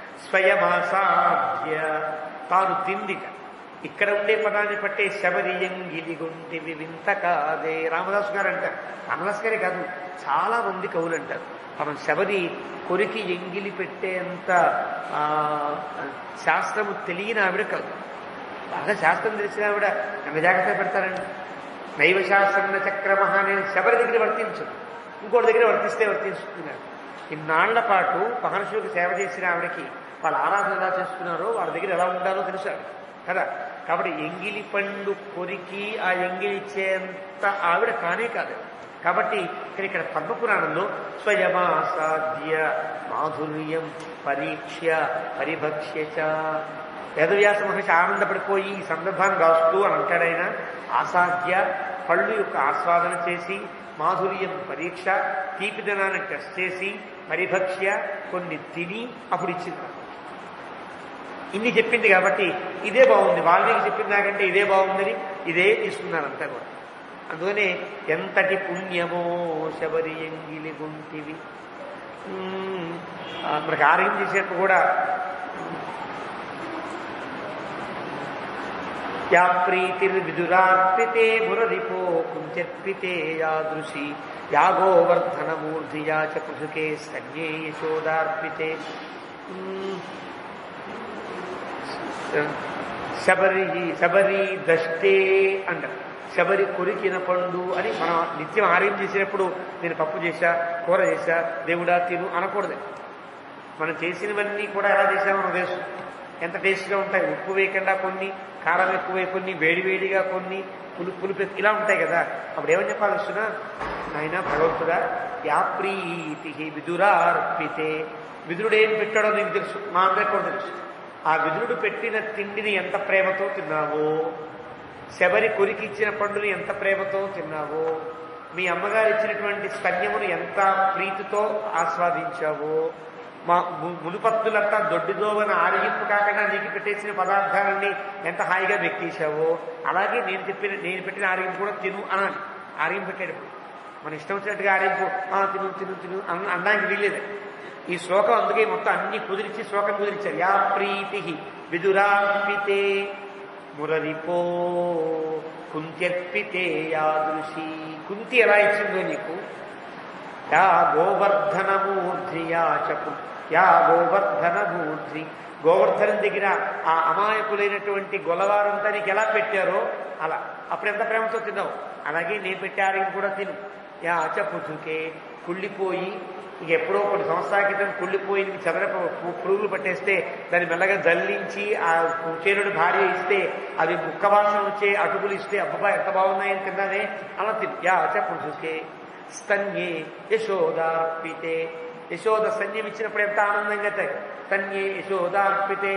స్వయమాసాధ్య తాను తిందిట ఇక్కడ ఉండే పదాన్ని పట్టే శబరియంగిలి గుంటివి వింత కాదే రామదాసు గారు అంటారు రామదాస్ గారే కాదు చాలా మంది కవులు అంటారు మనం శబరి కొరికి ఎంగిలి పెట్టేంత ఆ, శాస్త్రము తెలియని ఆవిడ కాదు బాగా శాస్త్రం తెలిసిన ఆవిడ ఎంత జాగ్రత్త పెడతారండి నైవ శాస్త్రం చక్రమహ నేను శబరి దగ్గర వర్తించదు ఇంకోటి దగ్గర వర్తిస్తే వర్తించుకున్నారు ఇన్నాళ్ల పాటు మహర్షులకు సేవ చేసిన ఆవిడకి వాళ్ళ ఆరాధన ఎలా చేస్తున్నారో వాళ్ళ దగ్గర ఎలా ఉండాలో తెలుసు ఆవిడ. కదా కాబట్టి ఎంగిలి పండు కొరికి ఆ ఎంగిలి ఇచ్చేంత ఆవిడ కానే కాదు కాబట్టి ఇక్కడ ఇక్కడ పద్మపురాణంలో స్వయమాసాధ్య మాధుర్యం పరీక్ష పరిభక్ష్య చ వేదవ్యాస మహర్షి ఆనందపడిపోయి ఈ సందర్భాన్ని రాస్తూ అని అంటాడైనా ఆసాధ్య పళ్ళు యొక్క ఆస్వాదన చేసి మాధుర్యం పరీక్ష తీపిదనాన్ని టెస్ట్ చేసి పరిభక్ష్య కొన్ని తిని అప్పుడు ఇచ్చింది ఇన్ని చెప్పింది కాబట్టి ఇదే బాగుంది వాల్మీకి చెప్పిన దాకంటే ఇదే బాగుందని ఇదే తీసుకున్నారు అంతా కూడా అందుకనే ఎంతటి పుణ్యమో శబరి ఎంగిలి గుంటివి ఉమ్, ఆ, మనకు ఆరోగ్యం చేసేటప్పుడు కూడా యా ప్రీతిర్విదురార్పితే మురరిపో కుంచర్పితే యాదృశి యా గోవర్ధనమూర్ధి యా చ పృథుకే స్తన్యే యశోదార్పితే ఉమ్, శబరి శబరి దష్టే అంటారు శబరి కొరికిన పండు అని మనం నిత్యం ఆరోగ్యం చేసినప్పుడు నేను పప్పు చేశా కూర చేశా దేవుడా తిను అనకూడదు మనం చేసినవన్నీ కూడా ఎలా చేసామో మనకు తెలుసు ఎంత టేస్ట్గా ఉంటాయి ఉప్పు వేయకుండా కొన్ని కారం ఎక్కువ వేయి కొన్ని వేడివేడిగా కొన్ని పులుపు పులుపు ఎక్కువ- ఇలా ఉంటాయి కదా అప్పుడు ఏమని చెప్పాలి వస్తున్నా నాయన భగవంతుడా యా ప్రీతి విదురార్పితే విదురుడు ఏం పెట్టాడో నీకు తెలుసు మా అందరికి కూడా తెలుసు ఆ విదురుడు పెట్టిన తిండిని ఎంత ప్రేమతో తిన్నావో శబరి కొరికి ఇచ్చిన పండుని ఎంత ప్రేమతో తిన్నావో మీ అమ్మగారు ఇచ్చినటువంటి స్తన్యమును ఎంత ప్రీతితో ఆస్వాదించావో మా ము- మునుపత్తులంతా దొడ్డిదోవన ఆరగింపు కాకుండా నీకు పెట్టేసిన పదార్థాలన్నీ ఎంత హాయిగా వ్యక్తీసావో అలాగే నేను చెప్పిన నేను పెట్టిన ఆరగింపు కూడా తిను అనాలి ఆరగింపు పెట్టేటప్పుడు మన ఇష్టం వచ్చినట్టుగా ఆరగింపు "ఆ, తిను తిను తిను అన్న అనడానికి వీల్లేదు ఈ శ్లోకం అందుకే మొత్తం అన్ని కుదిరించి శ్లోకం కుదిరించారు యా ప్రీతి విదురార్పితే మురరిపో కుంత్యర్పితే యాదృశి కుంతి ఎలా ఇచ్చిందో నీకు యా గోవర్ధనమూర్ధ్రి యా చపు యా గోవర్ధనమూర్ధ్రి గోవర్ధనం దగ్గర ఆ అమాయకులైనటువంటి గొలవారంతా నీకు ఎలా పెట్టారో అలా అప్పుడు ఎంత ప్రేమతో తిన్నావు అలాగే నేను పెట్టారని కూడా తిను యా చపుచుకే కుళ్ళిపోయి ఇక ఎప్పుడో కొన్ని సంవత్సరాల క్రితం కుళ్ళిపోయి నీకు చదర పురుగులు పట్టేస్తే దాన్ని మెల్లగా జల్లించి ఆ చేరుడు భార్య ఇస్తే అవి ముక్క వాసన వచ్చే అటుకులు ఇస్తే అబ్బబ్బా ఎంత బాగున్నాయని తిన్నానే అలా తిను యా చపుచుకే స్తన్యే యశోదార్పితే యశోద సన్యం ఇచ్చినప్పుడు ఎంత ఆనందంగా తగ్గ స్తన్యే యశోదార్పితే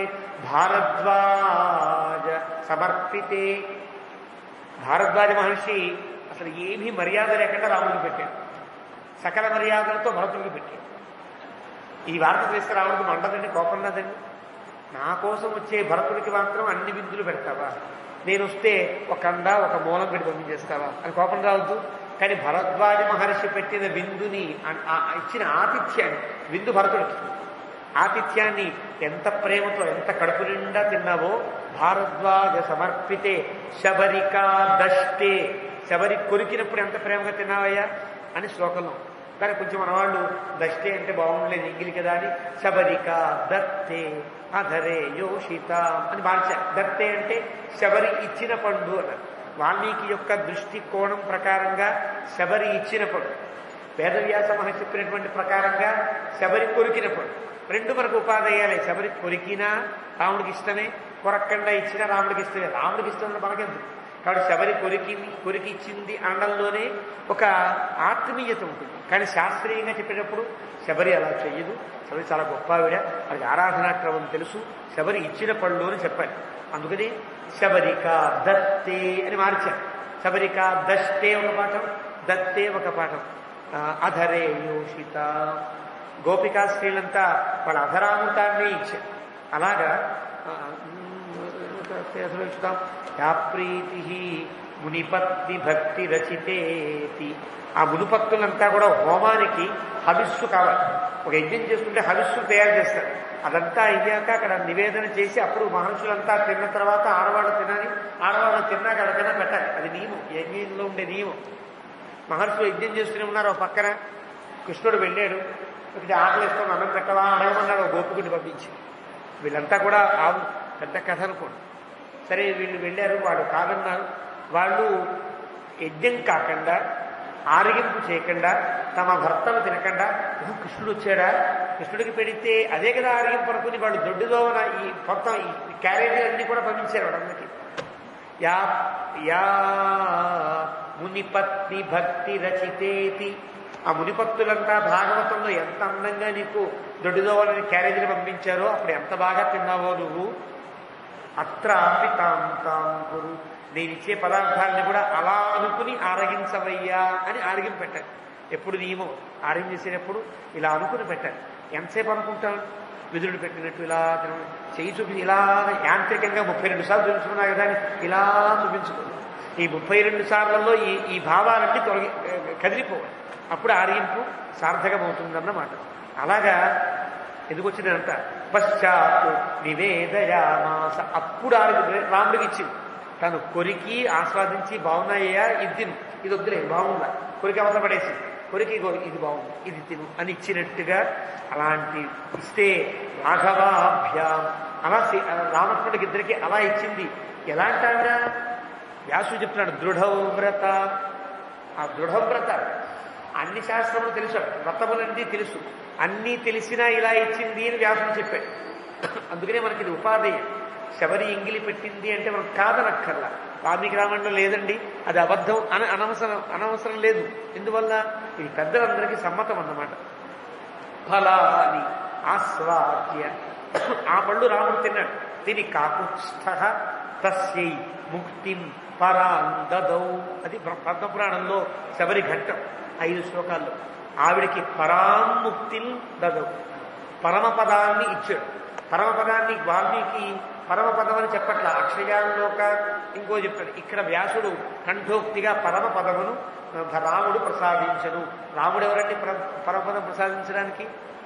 భారద్వాజ సమర్పితే భారద్వాజ మహర్షి అసలు ఏమీ మర్యాద లేకుండా రాముడికి పెట్టాడు సకల మర్యాదలతో భరతుడికి పెట్టాడు ఈ వార్త తెలిస్తే రాముడికి మండదండి కోపం రాదండి నా కోసం వచ్చే భరతుడికి మాత్రం అన్ని విందులు పెడతావా నేను వస్తే ఒక కండ ఒక మూలం పెట్టి పంపించేస్తావా అని కోపం రావద్దు కానీ భరద్వాజ మహర్షి పెట్టిన విందుని ఆ- ఆ ఇచ్చిన ఆతిథ్యాన్ని విందు భరతుడికి ఆతిథ్యాన్ని ఎంత ప్రేమతో ఎంత కడుపు నిండా తిన్నావో భారద్వాజ సమర్పితే శబరికా దష్టే శబరి కొరికినప్పుడు ఎంత ప్రేమగా తిన్నావయ్యా అని శ్లోకంలో కానీ కొంచెం మన వాళ్ళు దష్టే అంటే బాగుండలేదు ఇంగిలి కదా అని శబరిక దత్తే అధరే యోషిత అని మార్చారు దత్తే అంటే శబరి ఇచ్చిన పండు అన్నారు వాల్మీకి యొక్క దృష్టికోణం ప్రకారంగా శబరి ఇచ్చిన పండు వేదవ్యాస మహర్షి చెప్పినటువంటి ప్రకారంగా శబరి కొరికినప్పుడు రెండు మనకు ఉపాధేయాలే శబరి కొరికినా రాముడికి ఇష్టమే కొరక్కండా ఇచ్చినా రాముడికి ఇష్టమే రాముడికి ఇష్టం ఉన్న మనకెందుకు కాబట్టి శబరి కొరికి కొరికి ఇచ్చింది అనడంలోనే ఒక ఆత్మీయత ఉంటుంది కానీ శాస్త్రీయంగా చెప్పేటప్పుడు శబరి అలా చెయ్యదు శబరి చాలా గొప్ప ఆవిడ అది ఆరాధనా క్రమం తెలుసు శబరి ఇచ్చిన పళ్ళు అని చెప్పాలి అందుకని శబరిక దత్తే అని మార్చారు శబరిక దష్టే ఒక పాఠం దత్తే ఒక పాఠం ఆ, అధరే యోషిత గోపికా స్త్రీలంతా వాళ్ళ అధరామృతాన్ని ఇచ్చారు అలాగా ఆ, అసలు చూద్దాం యా ప్రీతి మునిపత్తి భక్తి రచితేతి ఆ మునిపత్తులంతా కూడా హోమానికి హవిస్సు కావాలి ఒక యజ్ఞం చేసుకుంటే హవిస్సు తయారు చేస్తారు అదంతా అయ్యాక అక్కడ నివేదన చేసి అప్పుడు మహర్షులంతా తిన్న తర్వాత ఆడవాళ్ళు తినాలి ఆడవాళ్ళు తిన్నాక అక్కడికైనా పెట్టాలి అది నియమం యజ్ఞంలో ఉండే నియమం మహర్షులు యజ్ఞం చేస్తూనే ఉన్నారు ఒక పక్కన కృష్ణుడు వెళ్ళాడు ఇక్కడ ఆకలిస్తాం అన్నం పెట్టవా అడగమన్నాడు ఒక గోపికుడిని పంపించి వీళ్ళంతా కూడా ఆవు పెద్ద కథ అనుకోండి సరే వీళ్ళు వెళ్ళారు వాడు కాదన్నారు వాళ్ళు యజ్ఞం కాకుండా ఆరగింపు చేయకుండా తమ భర్తలు తినకుండా "ఓ, కృష్ణుడు వచ్చాడా కృష్ణుడికి పెడితే అదే కదా ఆరగింపు అనుకుని వాళ్ళు దొడ్డుదోవన ఈ మొత్తం ఈ క్యారేజీలన్నీ కూడా పంపించారు వాళ్ళందరికీ యా యా మునిపత్ని భక్తి రచితేతి ఆ మునిపత్తులంతా భాగవతంలో ఎంత అందంగా నీకు దొడ్డిదోవలని క్యారేజీని పంపించారో అప్పుడు ఎంత బాగా తిన్నావో నువ్వు అత్రాపి తాం తాం గురు నేను ఇచ్చే పదార్థాలని కూడా అలా అనుకుని ఆరగించవయ్యా అని ఆరగిం పెట్టాను ఎప్పుడు నియమం ఆరగం చేసేటప్పుడు ఇలా అనుకుని పెట్టాను ఎంతసేపు అనుకుంటాను విధుడు పెట్టినట్టు ఇలా తిన- చెయ్యి చూపించి ఇలా యాంత్రికంగా ముప్పై రెండు సార్లు చూపించుకున్నా కదా అని ఇలా చూపించుకోండి ఈ ముప్పై రెండు సార్లలో ఈ ఈ భావాలన్నీ తొలగి కదిలిపోవాలి అప్పుడు ఆరగింపు సార్థకమవుతుందన్నమాట అలాగా ఎందుకు వచ్చిందంట పశ్చాత్తు నివేదయామాస అప్పుడు ఆరు రాముడికి ఇచ్చింది తను కొరికి ఆస్వాదించి బాగున్నాయ్యా ఇది తిను ఇది వద్దులే బాగుందా కొరికి అవసరం పడేసి కొరికి ఇగో ఇది బాగుంది ఇది తిను అని ఇచ్చినట్టుగా అలాంటి ఇస్తే రాఘవాభ్యాం అలా సి- రామకృష్ణుడికి ఇద్దరికి అలా ఇచ్చింది ఎలాంటి ఆవిడ వ్యాసుడు చెప్తున్నాడు దృఢవ్రత ఆ దృఢవ్రత అన్ని శాస్త్రములు తెలుసు వ్రతములన్నీ తెలుసు అన్నీ తెలిసినా ఇలా ఇచ్చింది అని వ్యాసుడు చెప్పాడు అందుకనే మనకి ఇది ఉపాధేయం శబరి ఇంగిలి పెట్టింది అంటే మనం కాదనక్కర్లా వాల్మీకి రామాయణంలో లేదండి అది అబద్ధం అని అనవసరం అనవసరం లేదు ఎందువల్ల ఇది పెద్దలందరికీ సమ్మతం అన్నమాట ఫలాని ఆస్వాద్య ఆ పళ్ళు రాముడు తిన్నాడు తిని కాకుత్స్థ తస్యై ముక్తిం పరాం దదౌ అది ప్ర- పద్మపురాణంలో శబరి ఘట్టం ఐదు శ్లోకాల్లో ఆవిడికి పరాం ముక్తిం దదౌ పరమపదాన్ని ఇచ్చాడు పరమపదాన్ని వాల్మీకి పరమపదం అని చెప్పట్ల అక్షయాల్లోక ఇంకో చెప్పాడు ఇక్కడ వ్యాసుడు కంఠోక్తిగా పరమపదమును ఆ, రాముడు ప్రసాదించను రాముడు ఎవరండి పర- పరమపదం ప్రసాదించడానికి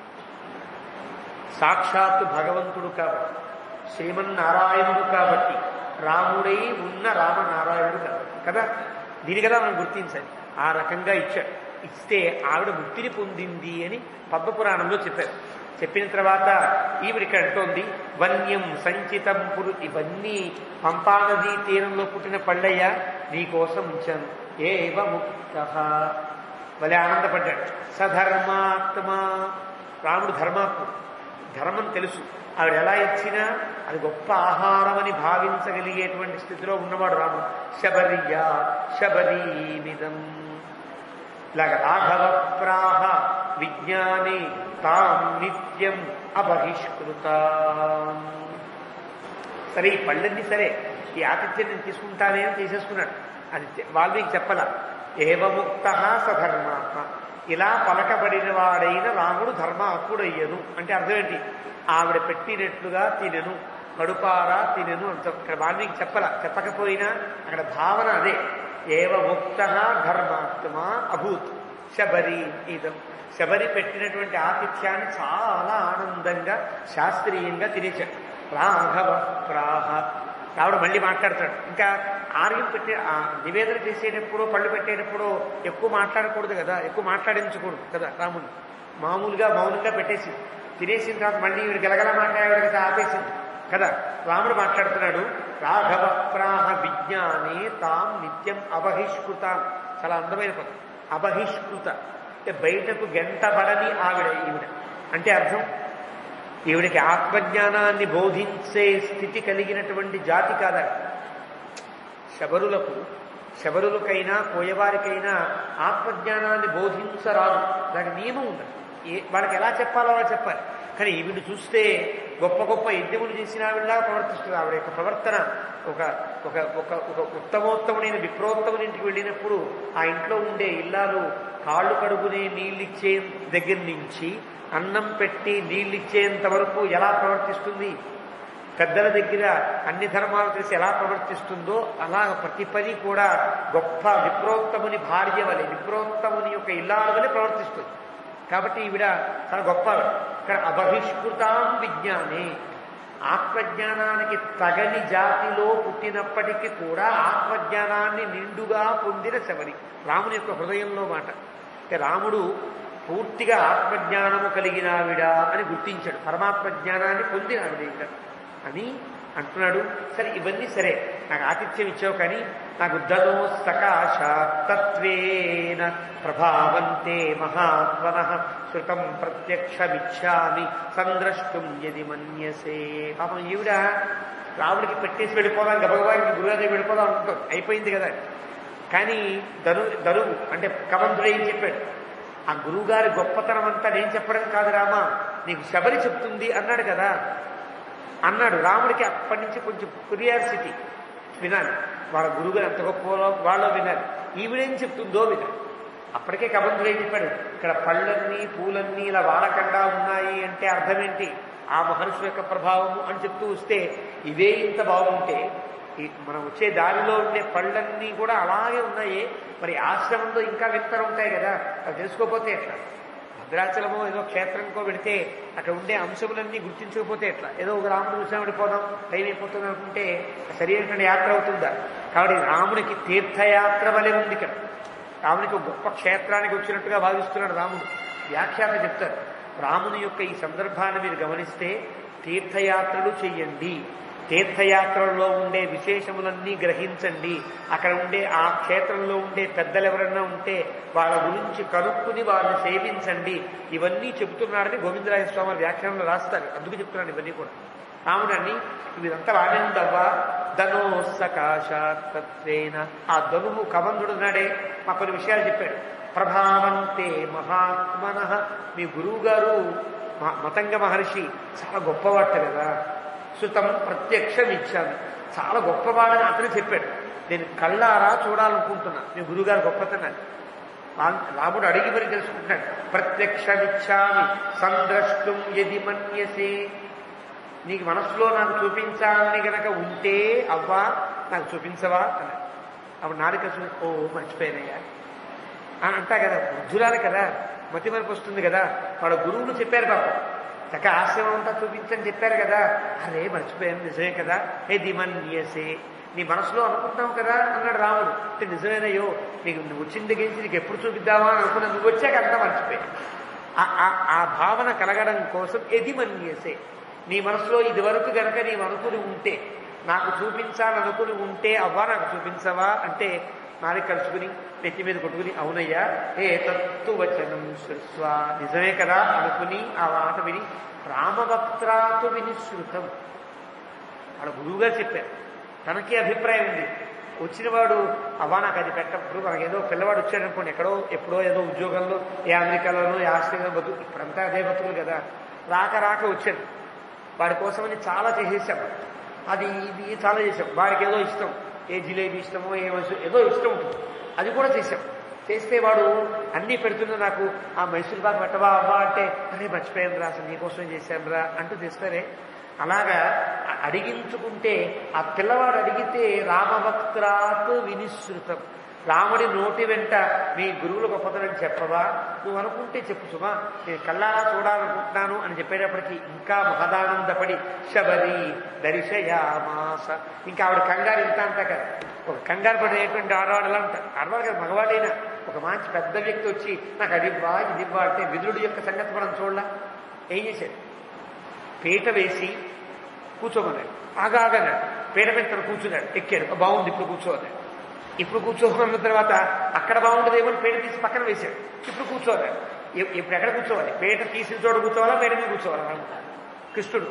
సాక్షాత్తు భగవంతుడు కాబట్టి శ్రీమన్నారాయణుడు కాబట్టి రాముడై ఉన్న రామనారాయణుడు కాబట్టి కదా దీని కదా మనం గుర్తించాలి ఆ రకంగా ఇచ్చాడు ఇస్తే ఆవిడ ముక్తిని పొందింది అని పద్మపురాణంలో చెప్పారు చెప్పిన తర్వాత ఈవిడ ఇక్కడ అంటోంది వన్యం సంచితం పురు ఇవన్నీ పంపానదీ తీరంలో పుట్టిన పళ్ళయ్య నీకోసం ఉంచాను ఏవ ముక్త భలే ఆనందపడ్డాడు సధర్మాత్మ రాముడు ధర్మాత్ముడు ధర్మం తెలుసు ఆవిడ ఎలా ఇచ్చినా అది గొప్ప ఆహారం అని భావించగలిగేటువంటి స్థితిలో ఉన్నవాడు రాముడు శబరియా శబరీమిదం ఇలాగ రాఘవ ప్రాహ విజ్ఞాని తాం నిత్యం అబహిష్కృత సరే ఈ పళ్ళన్నీ సరే ఈ ఆతిథ్యం నేను తీసుకుంటానే అని తీసేసుకున్నాడు అది చె- వాల్మీకి చెప్పల ఏవముక్త సధర్మాత్మ ఇలా పలకబడిన వాడైన రాముడు ధర్మాత్ముడయ్యను అంటే అర్థం ఏంటి ఆవిడ పెట్టినట్లుగా తినెను కడుపారా తినెను అంత ఇక్కడ వాల్మీకి చెప్పల చెప్పకపోయినా అక్కడ భావన అదే ఏవముక్త ధర్మాత్మ అభూత్ శబరి ఇదం శబరి పెట్టినటువంటి ఆతిథ్యాన్ని చాలా ఆనందంగా శాస్త్రీయంగా తినేశాడు రాఘవ ప్రాహ రావుడు మళ్ళీ మాట్లాడతాడు ఇంకా ఆర్యం పెట్టే ఆ నివేదన చేసేటప్పుడు పళ్ళు పెట్టేటప్పుడు ఎక్కువ మాట్లాడకూడదు కదా ఎక్కువ మాట్లాడించకూడదు కదా రాముడు మామూలుగా మౌనంగా పెట్టేసి తినేసిన తర్వాత మళ్ళీ ఈవిడ గలగల మాట్లాడాడు కదా ఆపేసింది కదా రాముడు మాట్లాడుతున్నాడు రాఘవ ప్రాహ విజ్ఞానే తాం నిత్యం అబహిష్కృతాం చాలా అందమైన పదం అబహిష్కృత అంటే బయటకు గంటబడని ఆవిడ ఈవిడ అంటే అర్థం ఈవిడికి ఆత్మజ్ఞానాన్ని బోధించే స్థితి కలిగినటువంటి జాతి కాదా శబరులకు శబరులకైనా కోయవారికైనా ఆత్మజ్ఞానాన్ని బోధించరాదు దానికి నియమం ఉండదు ఏ వాళ్ళకి ఎలా చెప్పాలో అలా చెప్పాలి కానీ ఈవిడ చూస్తే గొప్ప గొప్ప యజ్ఞములు చేసిన ఆవిడలా ప్రవర్తిస్తుంది ఆవిడ యొక్క ప్రవర్తన ఒక ఒక ఒక ఒక ఉత్తమోత్తముడైన విప్రోత్తముని ఇంటికి వెళ్ళినప్పుడు ఆ ఇంట్లో ఉండే ఇల్లాలు కాళ్ళు కడుగునే నీళ్ళిచ్చే దగ్గర నుంచి అన్నం పెట్టి నీళ్ళిచ్చేంత వరకు ఎలా ప్రవర్తిస్తుంది పెద్దల దగ్గర అన్ని ధర్మాలు తెలిసి ఎలా ప్రవర్తిస్తుందో అలా ప్రతి పని కూడా గొప్ప విప్రోత్తముని భార్య వలె విప్రోత్తముని యొక్క ఇల్లాల వలె ప్రవర్తిస్తుంది కాబట్టి ఈవిడ చాలా గొప్ప ఆవిడ. ఇక్కడ అబహిష్కృతాం విజ్ఞానే ఆత్మజ్ఞానానికి తగని జాతిలో పుట్టినప్పటికీ కూడా ఆత్మజ్ఞానాన్ని నిండుగా పొందిన శబరి రాముని యొక్క హృదయంలో మాట అంటే రాముడు పూర్తిగా ఆత్మజ్ఞానము కలిగిన ఆవిడ అని గుర్తించాడు పరమాత్మ జ్ఞానాన్ని పొందిన ఆవిడ ఇంకా అని అంటున్నాడు సరే ఇవన్నీ సరే నాకు ఆతిథ్యం ఇచ్చావు కానీ నాకు ధనో సకాశాత్తత్వేన ప్రభావంతే మహాత్మన శృతం ప్రత్యక్షమిచ్చామి సంద్రష్టుం యది మన్యసే పాపం ఈవిడ రాముడికి పెట్టేసి వెళ్ళిపోదాం గబగబాకి గురుగారి వెళ్ళిపోదాం అనుకుంటాం అయిపోయింది కదా కానీ ధను ధనువు అంటే కబంధుడు ఏం చెప్పాడు ఆ గురువుగారి గొప్పతనం అంతా నేను చెప్పడం కాదు రామా నీకు శబరి చెప్తుంది అన్నాడు కదా అన్నాడు రాముడికి అప్పటి నుంచి కొంచెం క్యూరియాసిటీ వినాలి వాళ్ళ గురువుగారు ఎంత గొప్ప వాళ్ళో వినాలి ఈవిడేం చెప్తుందో వినాలి అప్పటికే కబంధుడు ఏం చెప్పాడు ఇక్కడ పళ్ళన్నీ పూలన్నీ ఇలా వాడకుండా ఉన్నాయి అంటే అర్థం ఏంటి ఆ మహర్షి యొక్క ప్రభావము అని చెప్తూ వస్తే ఇవే ఇంత బాగుంటే ఈ మనం వచ్చే దారిలో ఉండే పళ్ళన్నీ కూడా అలాగే ఉన్నాయి మరి ఆశ్రమంలో ఇంకా వింతలు ఉంటాయి కదా అవి తెలుసుకోపోతే ఎట్లా భద్రాచలమో ఏదో క్షేత్రంకో పెడితే అక్కడ ఉండే అంశములన్నీ గుర్తించకపోతే ఎట్లా ఏదో ఒక రాముడు చూసామని పోదాం టైం అయిపోతుంది అనుకుంటే సరైనటువంటి యాత్ర అవుతుందా కాబట్టి రామునికి తీర్థయాత్ర వలె ఉంది ఇక్కడ రామునికి ఒక గొప్ప క్షేత్రానికి వచ్చినట్టుగా భావిస్తున్నాడు రాముడు వ్యాఖ్యాత చెప్తారు రాముని యొక్క ఈ సందర్భాన్ని మీరు గమనిస్తే తీర్థయాత్రలు చెయ్యండి తీర్థయాత్రల్లో ఉండే విశేషములన్నీ గ్రహించండి అక్కడ ఉండే ఆ క్షేత్రంలో ఉండే పెద్దలు ఎవరన్నా ఉంటే వాళ్ళ గురించి కనుక్కుని వాళ్ళని సేవించండి ఇవన్నీ చెబుతున్నాడని గోవిందరాయ స్వామి వ్యాఖ్యానంలో రాస్తారు అందుకు చెప్తున్నాడు ఇవన్నీ కూడా రాముడని ఇదంతా బాగానే ఉందవ్వా ధనో సకాశాత్వేన ఆ ధనువు కబంధుడు నాడే మా కొన్ని విషయాలు చెప్పాడు ప్రభావంతే మహాత్మన మీ గురువు గారు మతంగ మహర్షి చాలా గొప్పవాట కదా సుతం ప్రత్యక్షం ఇచ్చాను చాలా గొప్పవాడని అతను చెప్పాడు నేను కళ్ళారా చూడాలనుకుంటున్నా మీ గురుగారు గొప్పతనాన్ని రా- రాముడు అడిగి మరి తెలుసుకుంటున్నాడు ప్రత్యక్షమిచ్చామి సంద్రష్టుం యది మన్యసే నీకు మనసులో నాకు చూపించాలని గనక ఉంటే అవ్వా నాకు చూపించవా అన్నాడు అప్పుడు నాలుక చూ ఓ మర్చిపోయానయ్యా అని అంటా కదా వృద్ధురాలు కదా మతి మరపు వస్తుంది కదా వాళ్ళ గురువులు చెప్పారు పాపం చక్క ఆశ్రమం అంతా చూపించని చెప్పారు కదా అరే మర్చిపోయాను నిజమే కదా హే దిమన్యసే నీ మనసులో అనుకుంటావు కదా అన్నాడు రాముడు అంటే నిజమేనయ్యో నీకు నువ్వు వచ్చిన దగ్గర నుంచి నీకు ఎప్పుడు చూపిద్దామా అని అనుకున్నా నువ్వు వచ్చాక అంతా మర్చిపోయా ఆ- ఆ- ఆ భావన కలగడం కోసం ఎది మన్యసే నీ మనసులో ఇది వరకు గనక నీవు అనుకుని ఉంటే నాకు చూపించాలనుకుని ఉంటే అవ్వా నాకు చూపించవా అంటే నాలుగు కలుసుకుని నెత్తి మీద కొట్టుకుని అవునయ్యా ఏ తత్తు వచనం శృత్వ నిజమే కదా అనుకుని ఆ మాట విని రామవక్త్రాతు వినిశ్రుతం వాళ్ళ గురువుగారు చెప్పారు తనకి అభిప్రాయం ఉంది వచ్చినవాడు అవ్వా నాకు అది పెట్టప్పుడు మనకి ఏదో పిల్లవాడు వచ్చాడు అనుకోండి ఎక్కడో ఎప్పుడో ఏదో ఉద్యోగంలో ఏ అమెరికాలోనో ఏ ఆస్ట్రేలియా బతుకు ఇప్పుడంతా అదే బతుకులు కదా రాక రాక వచ్చాడు వాడి కోసమని చాలా చేసేసాం అది ఇది చాలా చేసాం వాడికి ఏదో ఇష్టం ఏ జిలేబీ ఇష్టమో ఏ వస్తు- ఏదో ఇష్టం ఉంటుంది అది కూడా చేసాం చేస్తే వాడు అన్నీ పెడుతున్నా నాకు ఆ మైసూర్ బాగా పెట్టవా అవ్వా అంటే అరే మర్చిపోయాను రా అసలు నీకోసం చేశాను రా అంటూ తెస్తారే అలాగా అ- అడిగించుకుంటే ఆ పిల్లవాడు అడిగితే రామభక్త్రాత్ వినిశ్రుతం రాముడి నోటి వెంట మీ గురువుల గొప్పతనం చెప్పవా నువ్వు అనుకుంటే చెప్పు సుమా నేను కళ్ళారా చూడాలనుకుంటున్నాను అని చెప్పేటప్పటికి ఇంకా మహదానందపడి శబరి దర్శయామాస ఇంకా ఆవిడ కంగారు ఇంత అంతా కదా ఒక కంగారు పడినటువంటి ఆడవాడు ఎలా ఉంటారు ఆడవాడు కదా మగవాడైనా ఒక మంచి పెద్ద వ్యక్తి వచ్చి నాకు అది ఇవ్వా ఇది ఇవ్వా అంటే విదురుడి యొక్క సంగతి మనం చూడలా ఏం చేశాడు పీట వేసి కూర్చోమన్నాడు ఆగాగన్నాడు పీట మీద తను కూర్చున్నాడు ఎక్కాడు బాగుంది ఇప్పుడు కూర్చోన్నాడు ఇప్పుడు కూర్చోమన్న తర్వాత అక్కడ బాగుండదేమో అని పీట తీసి పక్కన వేశాడు ఇప్పుడు కూర్చోన్నాడు ఇప్- ఇప్పుడు ఎక్కడ కూర్చోవాలి పీట తీసిన చోట కూర్చోవాలా పీట మీద కూర్చోవాలా మనం? కృష్ణుడు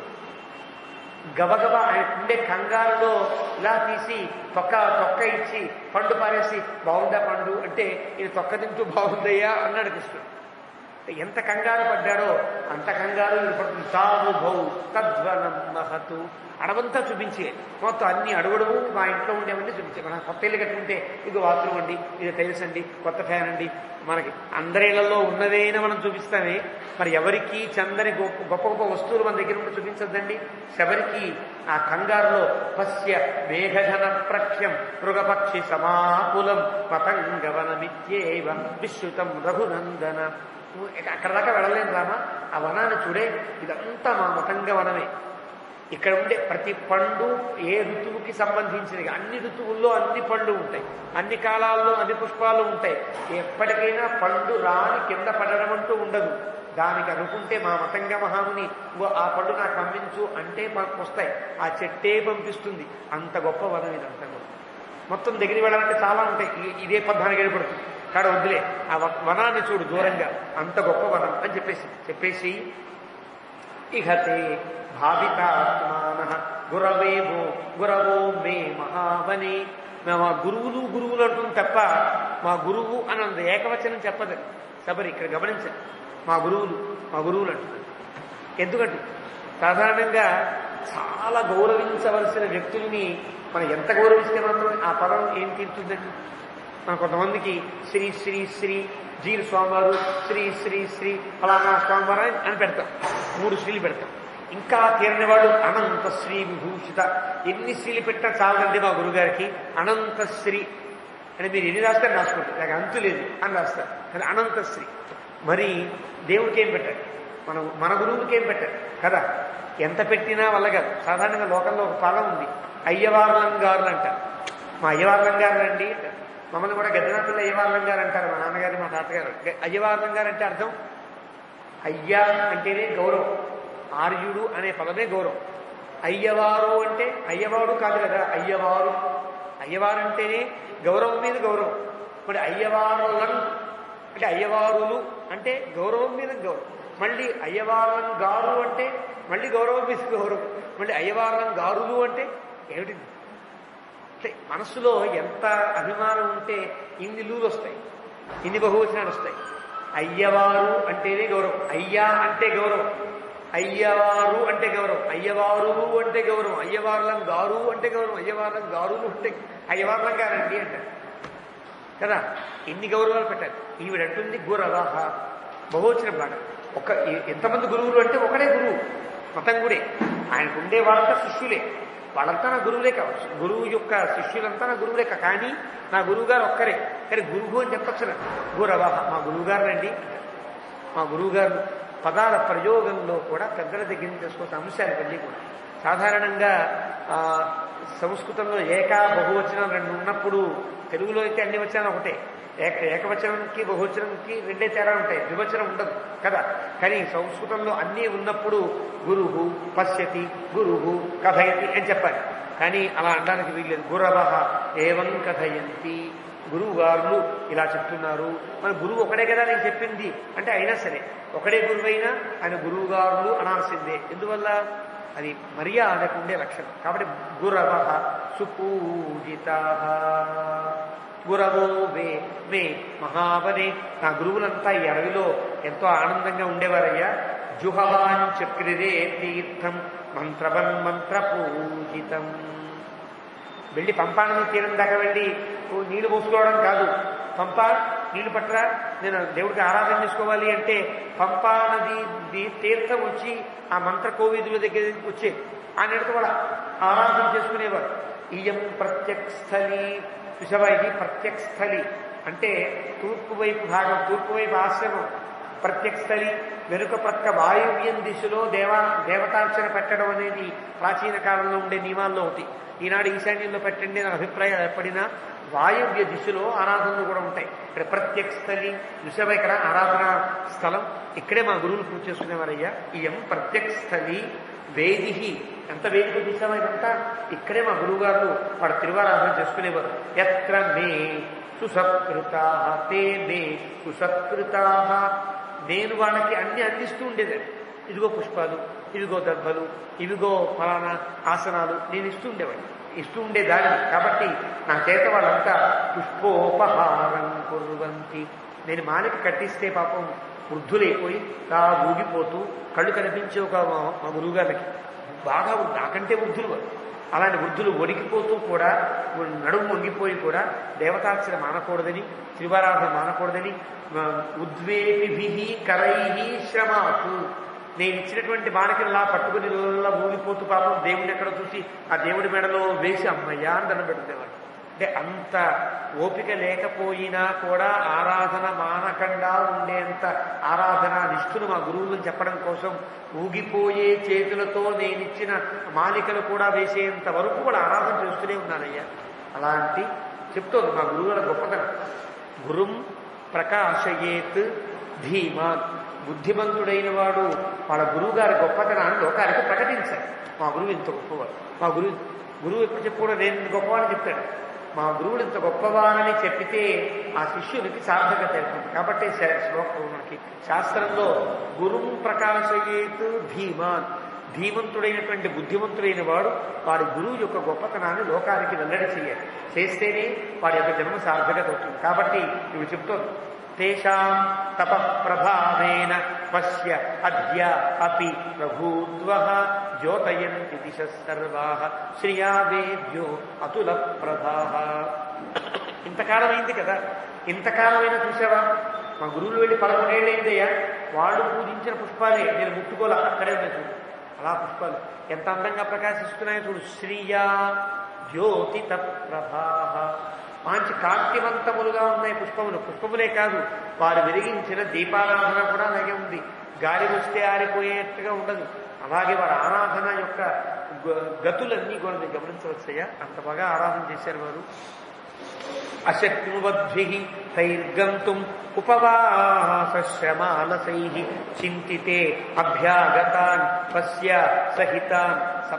గబగబా ఆయన ఉండే కంగారులో ఇలా తీసి తొక్క తొక్క ఇచ్చి పండు పారేసి బాగుందా పండు అంటే ఇది తొక్క తింటూ బాగుందయ్యా అన్నాడు కృష్ణుడు అంటే ఎంత కంగారు పడ్డాడో అంత కంగారు ఇప్పుడు తావు భౌ తద్వనం మహతు అడవంతా చూపించే మొత్తం అన్ని అడుగడుగు మా ఇంట్లో ఉండేవన్నీ చూపించే మన కొత్త ఇల్లు కట్టుకుంటే ఇది బాత్రూమ్ అండి ఇది టైల్స్ అండి కొత్త ఫ్యాన్ అండి మనకి అందరి ఇళ్లలో ఉన్నదేనా మనం చూపిస్తామే మరి ఎవరికి చందని గొప్ప గొప్ప గొప్ప వస్తువులు మన దగ్గర ఉండి చూపించద్దండి శబరికి ఆ కంగారులో పశ్య మేఘఘన ప్రఖ్యం మృగపక్షి సమాకులం పతంగవనమిత్యేవ విశ్రుతం రఘునందన నువ్వు ఇక- అక్కడ దాకా వెళ్ళలేను రామా ఆ వనాన్ని చూడే ఇదంతా మా మతంగ వనమే ఇక్కడ ఉండే ప్రతి పండు ఏ ఋతువుకి సంబంధించినవి అన్ని ఋతువుల్లో అన్ని పండ్లు ఉంటాయి అన్ని కాలాల్లో అన్ని పుష్పాలు ఉంటాయి ఎప్పటికైనా పండు రాని కింద పడడం అంటూ ఉండదు దానికి అనుకుంటే మా మతంగ మహాముని "ఇగో ఆ పండు నాకు పంపించు అంటే మనకు వస్తాయి ఆ చెట్టే పంపిస్తుంది అంత గొప్ప వనం ఇదంతా కూడా మొత్తం దగ్గరికి వెళ్ళాలంటే చాలా ఉంటాయి ఇ- ఇదే పద్నాలుగు ఏళ్ళు పడుతుంది కాడ వద్దులే ఆ వ- వనాన్ని చూడు దూరంగా అంత గొప్ప వనం అని చెప్పేసి చెప్పేసి ఇహతే భావితాత్మాన గురవేమో గురవో మే మహావని మా గురువులు గురువులు అంటుంది తప్ప మా గురువు అని అంత ఏకవచనం చెప్పదని సబరి ఇక్కడ గమనించండి మా గురువులు మా గురువులు అంటున్నారు ఎందుకంటే సాధారణంగా చాలా గౌరవించవలసిన వ్యక్తుల్ని మనం ఎంత గౌరవిస్తే మాత్రం ఆ పదం ఏం తీరుతుందండి మన కొంతమందికి శ్రీ శ్రీ శ్రీ జీరు స్వామివారు శ్రీ శ్రీ శ్రీ ఫలానా స్వామివారు అని- అని పెడతాం మూడు శ్రీలు పెడతాం ఇంకా తీరని వాడు అనంత శ్రీ విభూషిత ఎన్ని శ్రీలు పెట్టినా చాలండి మా గురుగారికి అనంత శ్రీ అని మీరు ఎన్ని రాస్తారు రాసుకోండి నాకు అంతు లేదు అని రాస్తారు అది అనంత శ్రీ మరి దేవుడికి ఏం పెట్టారు మనం మన గురువులకి ఏం పెట్టారు కదా ఎంత పెట్టినా వల్ల కాదు సాధారణంగా లోకంలో ఒక పదం ఉంది అయ్యవార్లం గారులు అంటారు మా అయ్యవార్లం గారు అండి అంటారు. మమ్మల్ని కూడా గద్దనాథులు అయ్యవార్లం గారు అంటారు మా నాన్నగారు మా తాతగారు గ- అయ్యవార్లం గారు అంటే అర్థం అయ్యా అంటేనే గౌరవం ఆర్యుడు అనే పదమే గౌరవం అయ్యవారు అంటే అయ్యవాడు కాదు కదా అయ్యవారు అయ్యవారు అంటేనే గౌరవం మీద గౌరవం మరి అయ్యవారులను అంటే అయ్యవారులు అంటే గౌరవం మీద గౌరవం మళ్ళీ అయ్యవారం గారు అంటే మళ్ళీ గౌరవం మీద గౌరవం మళ్ళీ అయ్యవారం గారులు అంటే ఏమిటి అంటే మనసులో ఎంత అభిమానం ఉంటే ఇన్ని లూలు వస్తాయి ఇన్ని బహువచనాలు వస్తాయి అయ్యవారు అంటేనే గౌరవం అయ్యా అంటే గౌరవం అయ్యవారు అంటే గౌరవం అయ్యవారు అంటే గౌరవం అయ్యవార్లం గారు అంటే గౌరవం అయ్యవార్లం గారులు అంటే అయ్యవార్లం గారండి అంటారు కదా ఎన్ని గౌరవాలు పెట్టాలి ఈవిడంటుంది గురవహ బహువచనం మాట ఒక ఎ- ఎంతమంది గురువులు అంటే ఒకడే గురువు మతం గుడే ఆయనకు ఉండే వాళ్ళంతా శిష్యులే వాళ్ళంతా నా గురువులే కావచ్చు గురువు యొక్క శిష్యులంతా నా గురువులే కా- కానీ నా గురువు గారు ఒక్కరే కానీ గురువు అని చెప్పచ్చు గురవహ మా గురువు గారు రండి మా గురువు గారు పదాల ప్రయోగంలో కూడా పెద్దల దగ్గర నుంచి తెలుసుకోవాల్సిన అంశాలు ఇవన్నీ కూడా సాధారణంగా ఆ, సంస్కృతంలో ఏకా బహువచనం రెండు ఉన్నప్పుడు తెలుగులో అయితే అన్ని వచనాలు ఒకటే ఏక ఏకవచనంకి బహువచనంకి రెండే తేడా ఉంటాయి ద్వివచనం ఉండదు కదా కానీ సంస్కృతంలో అన్నీ ఉన్నప్పుడు గురువు పశ్యతి గురువు కథయతి అని చెప్పాలి కానీ అలా అనడానికి వీల్లేదు గురవ ఏవం కథయంతి గురువు గారులు ఇలా చెప్తున్నారు మన గురువు ఒకడే కదా నేను చెప్పింది అంటే అయినా సరే ఒకడే గురువైనా ఆయన గురువు గారులు అనాల్సిందే ఎందువల్ల అది మర్యాదకు ఉండే లక్షణం కాబట్టి గురవ సుపూజిత గురవో వే మే మహాబలి నా గురువులంతా ఈ అడవిలో ఎంతో ఆనందంగా ఉండేవారయ్యా జుహవాన్ చక్రిరే తీర్థం మంత్రవన్ మంత్ర పూజితం వెళ్ళి పంపానని తీరం దాకా వెళ్ళి ఓ నీళ్లు పోసుకోవడం కాదు పంప నీళ్లు పట్టరా నేను దేవుడికి ఆరాధన చేసుకోవాలి అంటే పంపా నది ది- తీర్థం వచ్చి ఆ మంత్ర కోవిదుల దగ్గర వచ్చే ఆ నీళ్ళతో వాళ్ళ ఆరాధన చేసుకునేవారు ఇయం ప్రత్యక్షస్థలి చూసావా ఇది ప్రత్యక్షస్థలి అంటే తూర్పు వైపు భాగం తూర్పు వైపు ఆశ్రమం ప్రత్యక్షస్థలి వెనుక ప్రక్క వాయువ్యం దిశలో దేవా దేవతార్చన పెట్టడం అనేది ప్రాచీన కాలంలో ఉండే నియమాల్లో ఒకటి ఈనాడు ఈశాన్యంలో పెట్టండి నా అభిప్రాయం ఏర్పడినా వాయువ్య దిశలో ఆరాధనలు కూడా ఉంటాయి ఇక్కడ ప్రత్యక్షస్థలి చూసావా ఇక్కడ ఆరాధన స్థలం ఇక్కడే మా గురువులు పూజ చేసుకునేవారయ్యా ఇయం ప్రత్యక్షస్థలి వేదిహి ఎంత వేదిక చూసావా ఇదంతా ఇక్కడే మా గురువు గారు వాడు తిరువారాధన చేసుకునేవారు ఎత్ర మే సుసత్కృతా తే మే సుసత్కృతా నేను వాళ్ళకి అన్ని అందిస్తూ ఉండేదాన్ని ఇదిగో పుష్పాలు ఇదిగో దర్భలు ఇవిగో ఫలానా ఆసనాలు నేను ఇస్తూ ఉండేవాడిని ఇస్తూ ఉండేదాన్ని కాబట్టి నా చేత వాళ్ళంతా పుష్పోపహారం కుర్వంతి నేను మాలకి కట్టిస్తే పాపం వృద్ధులైపోయి తా ఊగిపోతూ కళ్ళు కనిపించే ఒక మా మా గురువుగారికి బాగా నాకంటే వృద్ధులు వారు అలాంటి వృద్ధులు ఒడికిపోతూ కూడా నడుము వంగిపోయి కూడా దేవతార్చన మానకూడదని త్రివారాధన మానకూడదని ఆ, ఉద్వేపిభి కరై శ్రమాతు నేను ఇచ్చినటువంటి బాణకిలా పట్టుకుని ఇలా ఊగిపోతూ పాపం దేవుడిని ఎక్కడ చూసి ఆ దేవుడి మెడలో వేసి అమ్మయ్యా అని దండం పెడుతుండేవాడు అంటే అంత ఓపిక లేకపోయినా కూడా ఆరాధన మానకుండా ఉండేంత ఆరాధన నిష్ఠులు మా గురువులు చెప్పడం కోసం ఊగిపోయే చేతులతో నేనిచ్చిన మాలికలు కూడా వేసేంత వరకు కూడా ఆరాధన చేస్తూనే ఉన్నానయ్యా అలాంటి చెప్తోంది మా గురువుల గొప్పతనం గురుం ప్రకాశయేత్ ధీమాన్ బుద్ధిమంతుడైన వాడు వాళ్ళ గురువు గారి గొప్పతనాన్ని లోకానికి ప్రకటించాలి మా గురువు ఇంత గొప్పవాడు మా గురువు గురువు ఎప్పుడు చెప్పుకోవడం నేను ఇంత గొప్పవాడని చెప్తాడు మా గురువులు ఇంత గొప్పవారని చెప్పితే ఆ శిష్యునికి సార్థకత ఏర్పడుతుంది కాబట్టి శ- శ్లోకం మనకి శాస్త్రంలో గురుం ప్రకాశయేత్ ధీమాన్ ధీమంతుడైనటువంటి బుద్ధిమంతుడైన వాడు వాడి గురువు యొక్క గొప్పతనాన్ని లోకానికి వెల్లడి చేయాలి చేస్తేనే వాడి యొక్క జన్మ సార్థకత అవుతుంది కాబట్టి ఇవి చెప్తోంది తేషాం తప ప్రభావేన పశ్య అద్య అపి ప్రభూద్వ జ్యోతయంతి దిశ సర్వా శ్రియా వేద్యో అతుల ప్రభా ఇంతకాలం అయింది కదా ఇంతకాలమైనా చూసావా మా గురువులు వెళ్ళి పదకొండేళ్ళు అయిందయ్యా వాళ్ళు పూజించిన పుష్పాలే నేను ముట్టుకోలే అక్కడే ఉన్నాయి చూడు అలా పుష్పాలు ఎంత అందంగా ప్రకాశిస్తున్నాయో చూడు శ్రీయా జ్యోతిత ప్రభా మంచి కాంతివంతములుగా ఉన్నాయి పుష్పములు పుష్పములే కాదు వారు వెలిగించిన దీపారాధన కూడా అలాగే ఉంది గాలి వస్తే ఆరిపోయేట్టుగా ఉండదు అలాగే వారి ఆరాధన యొక్క గ- గతులన్నీ కూడా మీరు గమనించవచ్చయ్యా అంత బాగా ఆరాధన చేశారు వారు అశక్నువద్భి తైర్గంతుం ఉపవాసశ్రమాలసై చింతితే అభ్యాగతాన్ పశ్య సహితాన్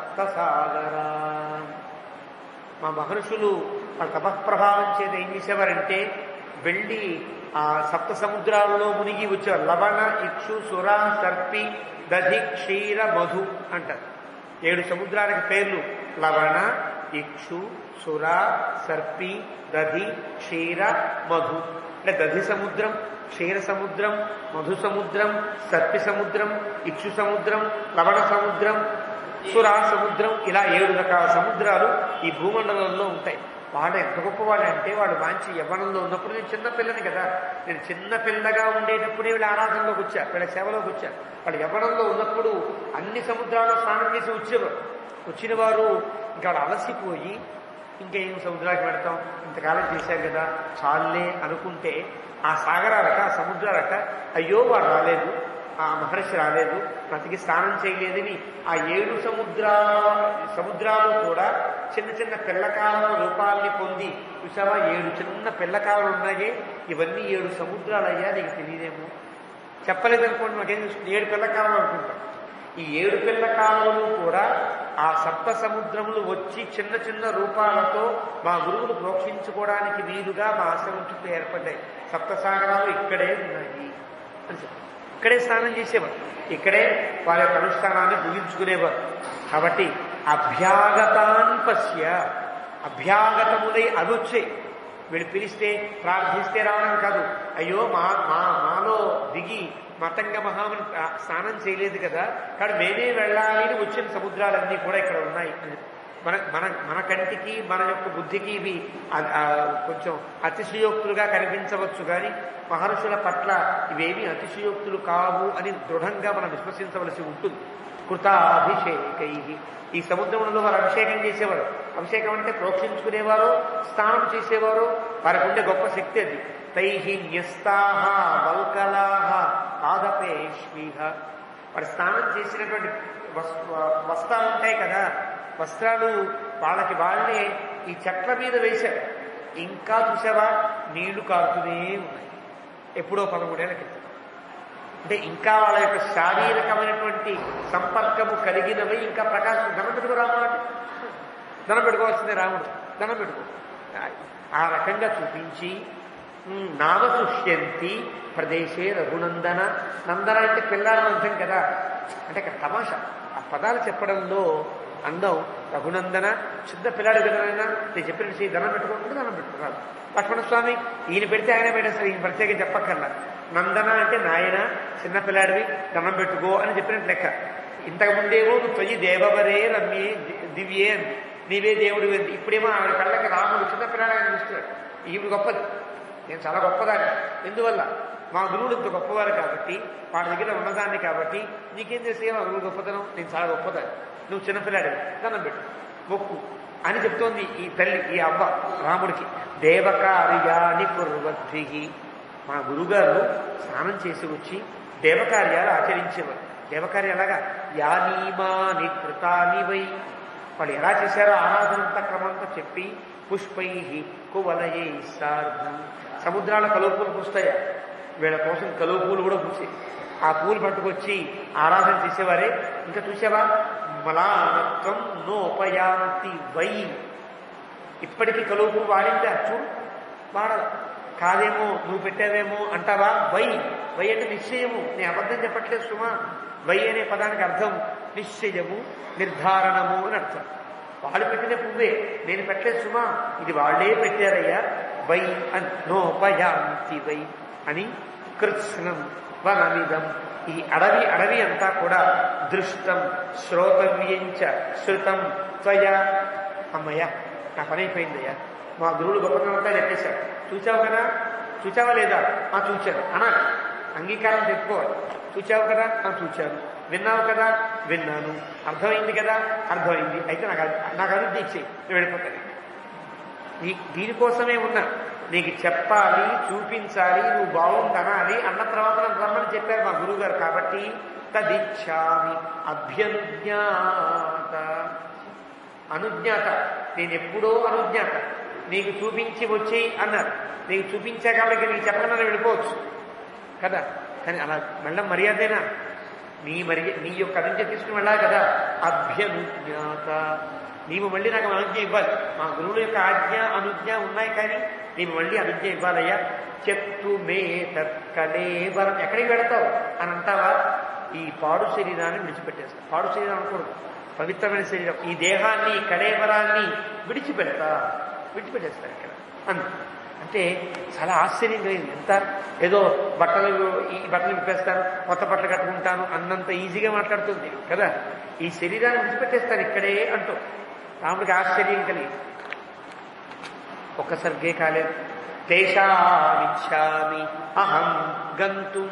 సప్తసాగరాన్ మా మహర్షులు వాళ్ళ తపఃప్రభావం చేత ఏం చేసేవారంటే వెళ్ళి ఆ సప్త సముద్రాలలో మునిగి వచ్చారు లవణ ఇక్షు సుర సర్పి దధి క్షీర మధు అంటారు ఏడు సముద్రాలకు పేర్లు లవణ ఇక్షు సుర సర్పి దధి క్షీర మధు అంటే దధి సముద్రం క్షీర సముద్రం మధు సముద్రం సర్పి సముద్రం ఇక్షు సముద్రం లవణ సముద్రం సురా సముద్రం ఇలా ఏడు రకాల సముద్రాలు ఈ భూమండలంలో ఉంటాయి వాడు ఎంత గొప్పవాడు అంటే వాడు మంచి యవ్వనంలో ఉన్నప్పుడు నేను చిన్న పిల్లని కదా నేను చిన్న పిల్లగా ఉండేటప్పుడే వీళ్ళ ఆరాధనలోకి వచ్చా వీళ్ళ సేవలోకి వచ్చా వాడు యవ్వనంలో ఉన్నప్పుడు అన్ని సముద్రాల్లో స్నానం చేసి వచ్చేవారు వచ్చిన వారు ఇంకా వాడు అలసిపోయి ఇంకేం సముద్రానికి పెడతాం ఇంతకాలం చేశారు కదా చాలే అనుకుంటే ఆ సాగరాలక ఆ సముద్రాలక అయ్యో వాడు రాలేదు ఆ మహర్షి రాలేదు ప్రతికి స్నానం చేయలేదని ఆ ఏడు సముద్ర సముద్రాలు కూడా చిన్న చిన్న పిల్లకాలం రూపాల్ని పొంది చూసావా ఏడు చిన్న పిల్లకాలం ఉన్నాయే ఇవన్నీ ఏడు సముద్రాలయ్యా నీకు తెలియదేమో చెప్పలేదనుకోండి మాకేం తెలుస్తుంది ఏడు పిల్లకాలం అనుకుంటాం ఈ ఏడు పిల్లకాలంలో కూడా ఆ సప్త సముద్రములు వచ్చి చిన్న చిన్న రూపాలతో మా గురువులు ప్రోక్షించుకోవడానికి వీలుగా మా ఆశ్రమం చుట్టూ ఏర్పడ్డాయి సప్తసాగరాలు ఇక్కడే ఉన్నాయి అని చెప్పారు. ఇక్కడే స్నానం చేసేవారు ఇక్కడే వారి యొక్క అనుష్ఠానాన్ని ముగించుకునేవారు కాబట్టి అభ్యాగతాన్ పశ్య అభ్యాగతములై అవొచ్చాయి వీళ్ళు పిలిస్తే ప్రార్థిస్తే రావడం కాదు అయ్యో మా మా మాలో దిగి మతంగ మహాముని ఆ, స్నానం చేయలేదు కదా కానీ మేమే వెళ్ళాలి అని వచ్చిన సముద్రాలన్నీ కూడా ఇక్కడ ఉన్నాయి అని మన మన మన కంటికి మన యొక్క బుద్ధికి ఇవి ఆ- ఆ కొంచెం అతిశయోక్తులుగా కనిపించవచ్చు కానీ మహర్షుల పట్ల ఇవేమీ అతిశయోక్తులు కావు అని దృఢంగా మనం విశ్వసించవలసి ఉంటుంది కృతాభిషేకై ఈ సముద్రంలో వారు అభిషేకం చేసేవారు అభిషేకం అంటే ప్రోక్షించుకునేవారు స్నానం చేసేవారు వారికి ఉండే గొప్ప శక్తి అది తై న్యస్తాహ వల్కలాహ పాదపేష్మిహ వాడు స్నానం చేసినటువంటి వస్- వస్త్రాలు ఉంటాయి కదా వస్త్రాలు వాళ్ళకి వాళ్ళే ఈ చెట్ల మీద వేశారు ఇంకా చూసావా నీళ్లు కారుతూనే ఉన్నాయి ఎప్పుడో పదమూడేళ్ల క్రితం అంటే ఇంకా వాళ్ళ యొక్క శారీరకమైనటువంటి సంపర్కము కలిగినవి ఇంకా ప్రకాశం ధనం పెట్టుకో రాముడు ధనం పెట్టుకోవాల్సిందే రాముడు ధనం పెట్టుకో ఆ రకంగా చూపించి ఉమ్, నామసుష్యంతి ప్రదేశే రఘునందన నందన అంటే పిల్లాడని అర్థం కదా అంటే ఇక్కడ తమాషా ఆ పదాలు చెప్పడంలో అందం రఘునందన చిన్న పిల్లాడు కదా ఆయన నేను చెప్పినట్టు చేయి ధనం పెట్టుకుంటే ధనం పెట్టుకున్నాను లక్ష్మణస్వామి ఈయన పెడితే ఆయన పెట్టేస్తారు ఈయన ప్రత్యేకం చెప్పక్కర్లా నందన అంటే నాయన చిన్న పిల్లాడివి దండం పెట్టుకో అని చెప్పినట్టు లెక్క ఇంతకు ముందేమో నువ్వు తొయ్యి దేవవరే రమ్యే ది- దివ్యే అంది నీవే దేవుడు అంది ఇప్పుడేమో ఆవిడ కళ్ళకి రాముడు చిన్న పిల్లాడు చూస్తున్నాడు ఈవిడ గొప్పది నేను చాలా గొప్పదాన్ని ఎందువల్ల మా గురువులు ఇంత గొప్పవారు కాబట్టి వాడి దగ్గర ఉన్నదాన్ని కాబట్టి నీకేం చేసే మా గురువు గొప్పతనం నేను చాలా గొప్పదాన్ని నువ్వు చిన్నపిల్లాడివి దండం పెట్టు మొక్కు అని చెప్తోంది ఈ తల్లి ఈ అవ్వ రాముడికి దేవకార్యాన్ని కుర్వద్భి మా గురుగారు స్నానం చేసి వచ్చి దేవకార్యాలు ఆచరించేవారు దేవకార్యం ఎలాగా యానీమాని కృతాని వై వాళ్ళు ఎలా చేశారో ఆరాధనంత క్రమంతో చెప్పి పుష్పై కువలయై సార్ధం సముద్రాల కలువ పూలు పూస్తాయా వీళ్ళ కోసం కలువ పూలు కూడా పూసాయి ఆ పూలు పట్టుకొచ్చి ఆరాధన చేసేవారే ఇంకా చూసావా మలానత్వం నోపయాంతి వై ఇప్పటికీ కలువ పువ్వు వాడిందా చూడు వాడదు కాదేమో నువ్వు పెట్టావేమో అంటావా వై వై అంటే నిశ్చయము నేను అబద్ధం చెప్పట్లేదు సుమా వై అనే పదానికి అర్థం నిశ్చయము నిర్ధారణము అని అర్థం వాళ్ళు పెట్టిన పువ్వే నేను పెట్టలేదు సుమా ఇది వాళ్ళే పెట్టారయ్యా వై అని నోపయాంతి వై అని కృత్స్నం వనమిదం ఈ అడవి అడవి అంతా కూడా దృష్టం శ్రోతవ్యంచ శృతం త్వయ అమ్మయ్య నా పని అయిపోయిందయ్యా మా గురువులు గొప్పతనం అంతా చెప్పేశారు చూచావు కదా చూచావా లేదా ఆ చూచాను అనాలి అంగీకారం చెప్పుకోవాలి చూచావు కదా ఆ చూచాను విన్నావు కదా విన్నాను అర్థమైంది కదా అర్థమైంది అయితే నాకు అది- నాకు అది దీక్ష నేను వెళ్ళిపోతాను ఈ దీనికోసమే ఉన్నా నీకు చెప్పాలి చూపించాలి నువ్వు బాగుందనాలి అన్న తర్వాత నన్ను రమ్మని చెప్పారు మా గురువు గారు కాబట్టి తదిచ్చామి అభ్యనుజ్ఞాత అనుజ్ఞాత నేను ఎప్పుడో అనుజ్ఞాత నీకు చూపించి వచ్చి అన్నారు నీకు చూపించా కాబట్టి నీకు చెప్పకుండా వెళ్ళిపోవచ్చు కదా కానీ అలా వెళ్ళడం మర్యాదేనా నీ మర్య నీ యొక్క అనుజ్ఞ తీసుకుని వెళ్ళాలి కదా అభ్యనుజ్ఞాత నీవు మళ్ళీ నాకు అనుజ్ఞ ఇవ్వాలి మా గురువుల యొక్క ఆజ్ఞ అనుజ్ఞ ఉన్నాయి కానీ నీవు మళ్ళీ అనుజ్ఞ ఇవ్వాలయ్యా చెప్తూ మే తత్కలేవరం ఎక్కడికి వెళతావు అని అంటావా ఈ పాడు శరీరాన్ని విడిచిపెట్టేస్తా పాడు శరీరం అనకూడదు పవిత్రమైన శరీరం ఈ దేహాన్ని ఈ కళేవరాన్ని విడిచిపెడతా విడిచిపెట్టేస్తారు ఇక్కడ అంత అంటే చాలా ఆశ్చర్యం కలిగింది ఎంత ఏదో బట్టలు ఈ బట్టలు విప్పేస్తాను కొత్త బట్టలు కట్టుకుంటాను అన్నంత ఈజీగా మాట్లాడుతుంది కదా ఈ శరీరాన్ని విడిచిపెట్టేస్తాను ఇక్కడే అంటూ రాముడికి ఆశ్చర్యం కలిగింది ఒక్క సర్గే కాలేదు తేషామిచ్చామి అహం గంతుం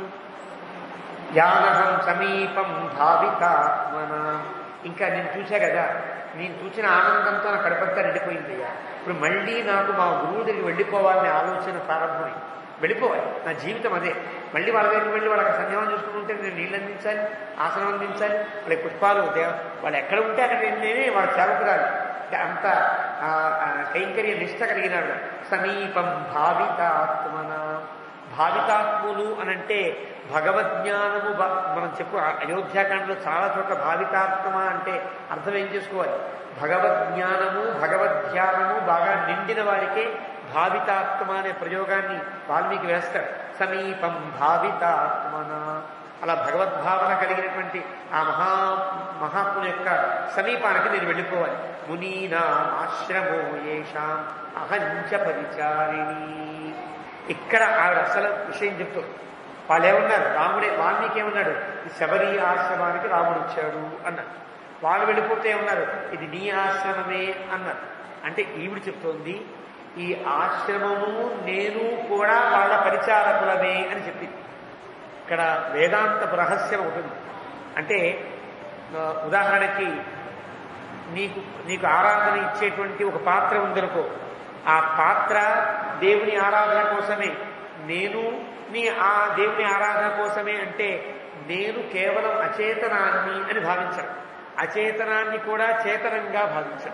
యానహం సమీపం భావితాత్మన ఇంకా నేను చూసా కదా నేను చూసిన ఆనందంతో నా కడపంతా నిండిపోయిందయ్యా ఇప్పుడు మళ్ళీ నాకు మా గురువు దగ్గరికి వెళ్ళిపోవాలనే ఆలోచన ప్రారంభమై వెళ్ళిపోవాలి నా జీవితం అదే మళ్ళీ వాళ్ళ దగ్గరికి వెళ్ళి వాళ్ళకి సంధ్యావం చూసుకుంటుంటే నేను నీళ్ళు అందించాలి ఆసనం అందించాలి వాళ్ళకి పుష్పాలు దేవ వాళ్ళు ఎక్కడ ఉంటే అక్కడ నేను నేనే వాళ్ళ సేవకురాలి అంత ఆ, ఆ, కైంకర్య నిష్ట కలిగినాడు సమీపం భావితాత్మన భావితాత్ములు అనంటే భగవద్జ్ఞానము బ- మనం చెప్పు ఆ అయోధ్యాకాండలో చాలా చోట్ల భావితాత్మ అంటే అర్థం ఏం చేసుకోవాలి భగవద్జ్ఞానము భగవద్ధ్యానము బాగా నిండిన వారికే భావితాత్మ అనే ప్రయోగాన్ని వాల్మీకి వేస్తాడు సమీపం భావితాత్మన అలా భగవద్భావన కలిగినటువంటి ఆ మహా మహాత్ముల యొక్క సమీపానికి నేను వెళ్ళిపోవాలి మునీనా ఆశ్రమో ఏషాం అహంచ పరిచారిణి ఇక్కడ ఆవిడ అసలు విషయం చెప్తుంది వాళ్ళు ఏమన్నారు రాముడే వాల్మీకి ఏమన్నాడు ఈ శబరి ఆశ్రమానికి రాముడు వచ్చాడు అన్నారు వాళ్ళు వెళ్ళిపోతే ఏమన్నారు ఇది నీ ఆశ్రమమే అన్నారు అంటే ఈవిడ చెప్తోంది ఈ ఆశ్రమము నేను కూడా వాళ్ళ పరిచారకులమే అని చెప్పింది ఇక్కడ వేదాంతపు రహస్యం ఒకటి ఉంది అంటే ఆ, ఉదాహరణకి నీకు నీకు ఆరాధన ఇచ్చేటువంటి ఒక పాత్ర ఉందనుకో ఆ పాత్ర దేవుని ఆరాధన కోసమే నేను నీ ఆ దేవుని ఆరాధన కోసమే అంటే నేను కేవలం అచేతనాన్ని అని భావించడం అచేతనాన్ని కూడా చేతనంగా భావించడం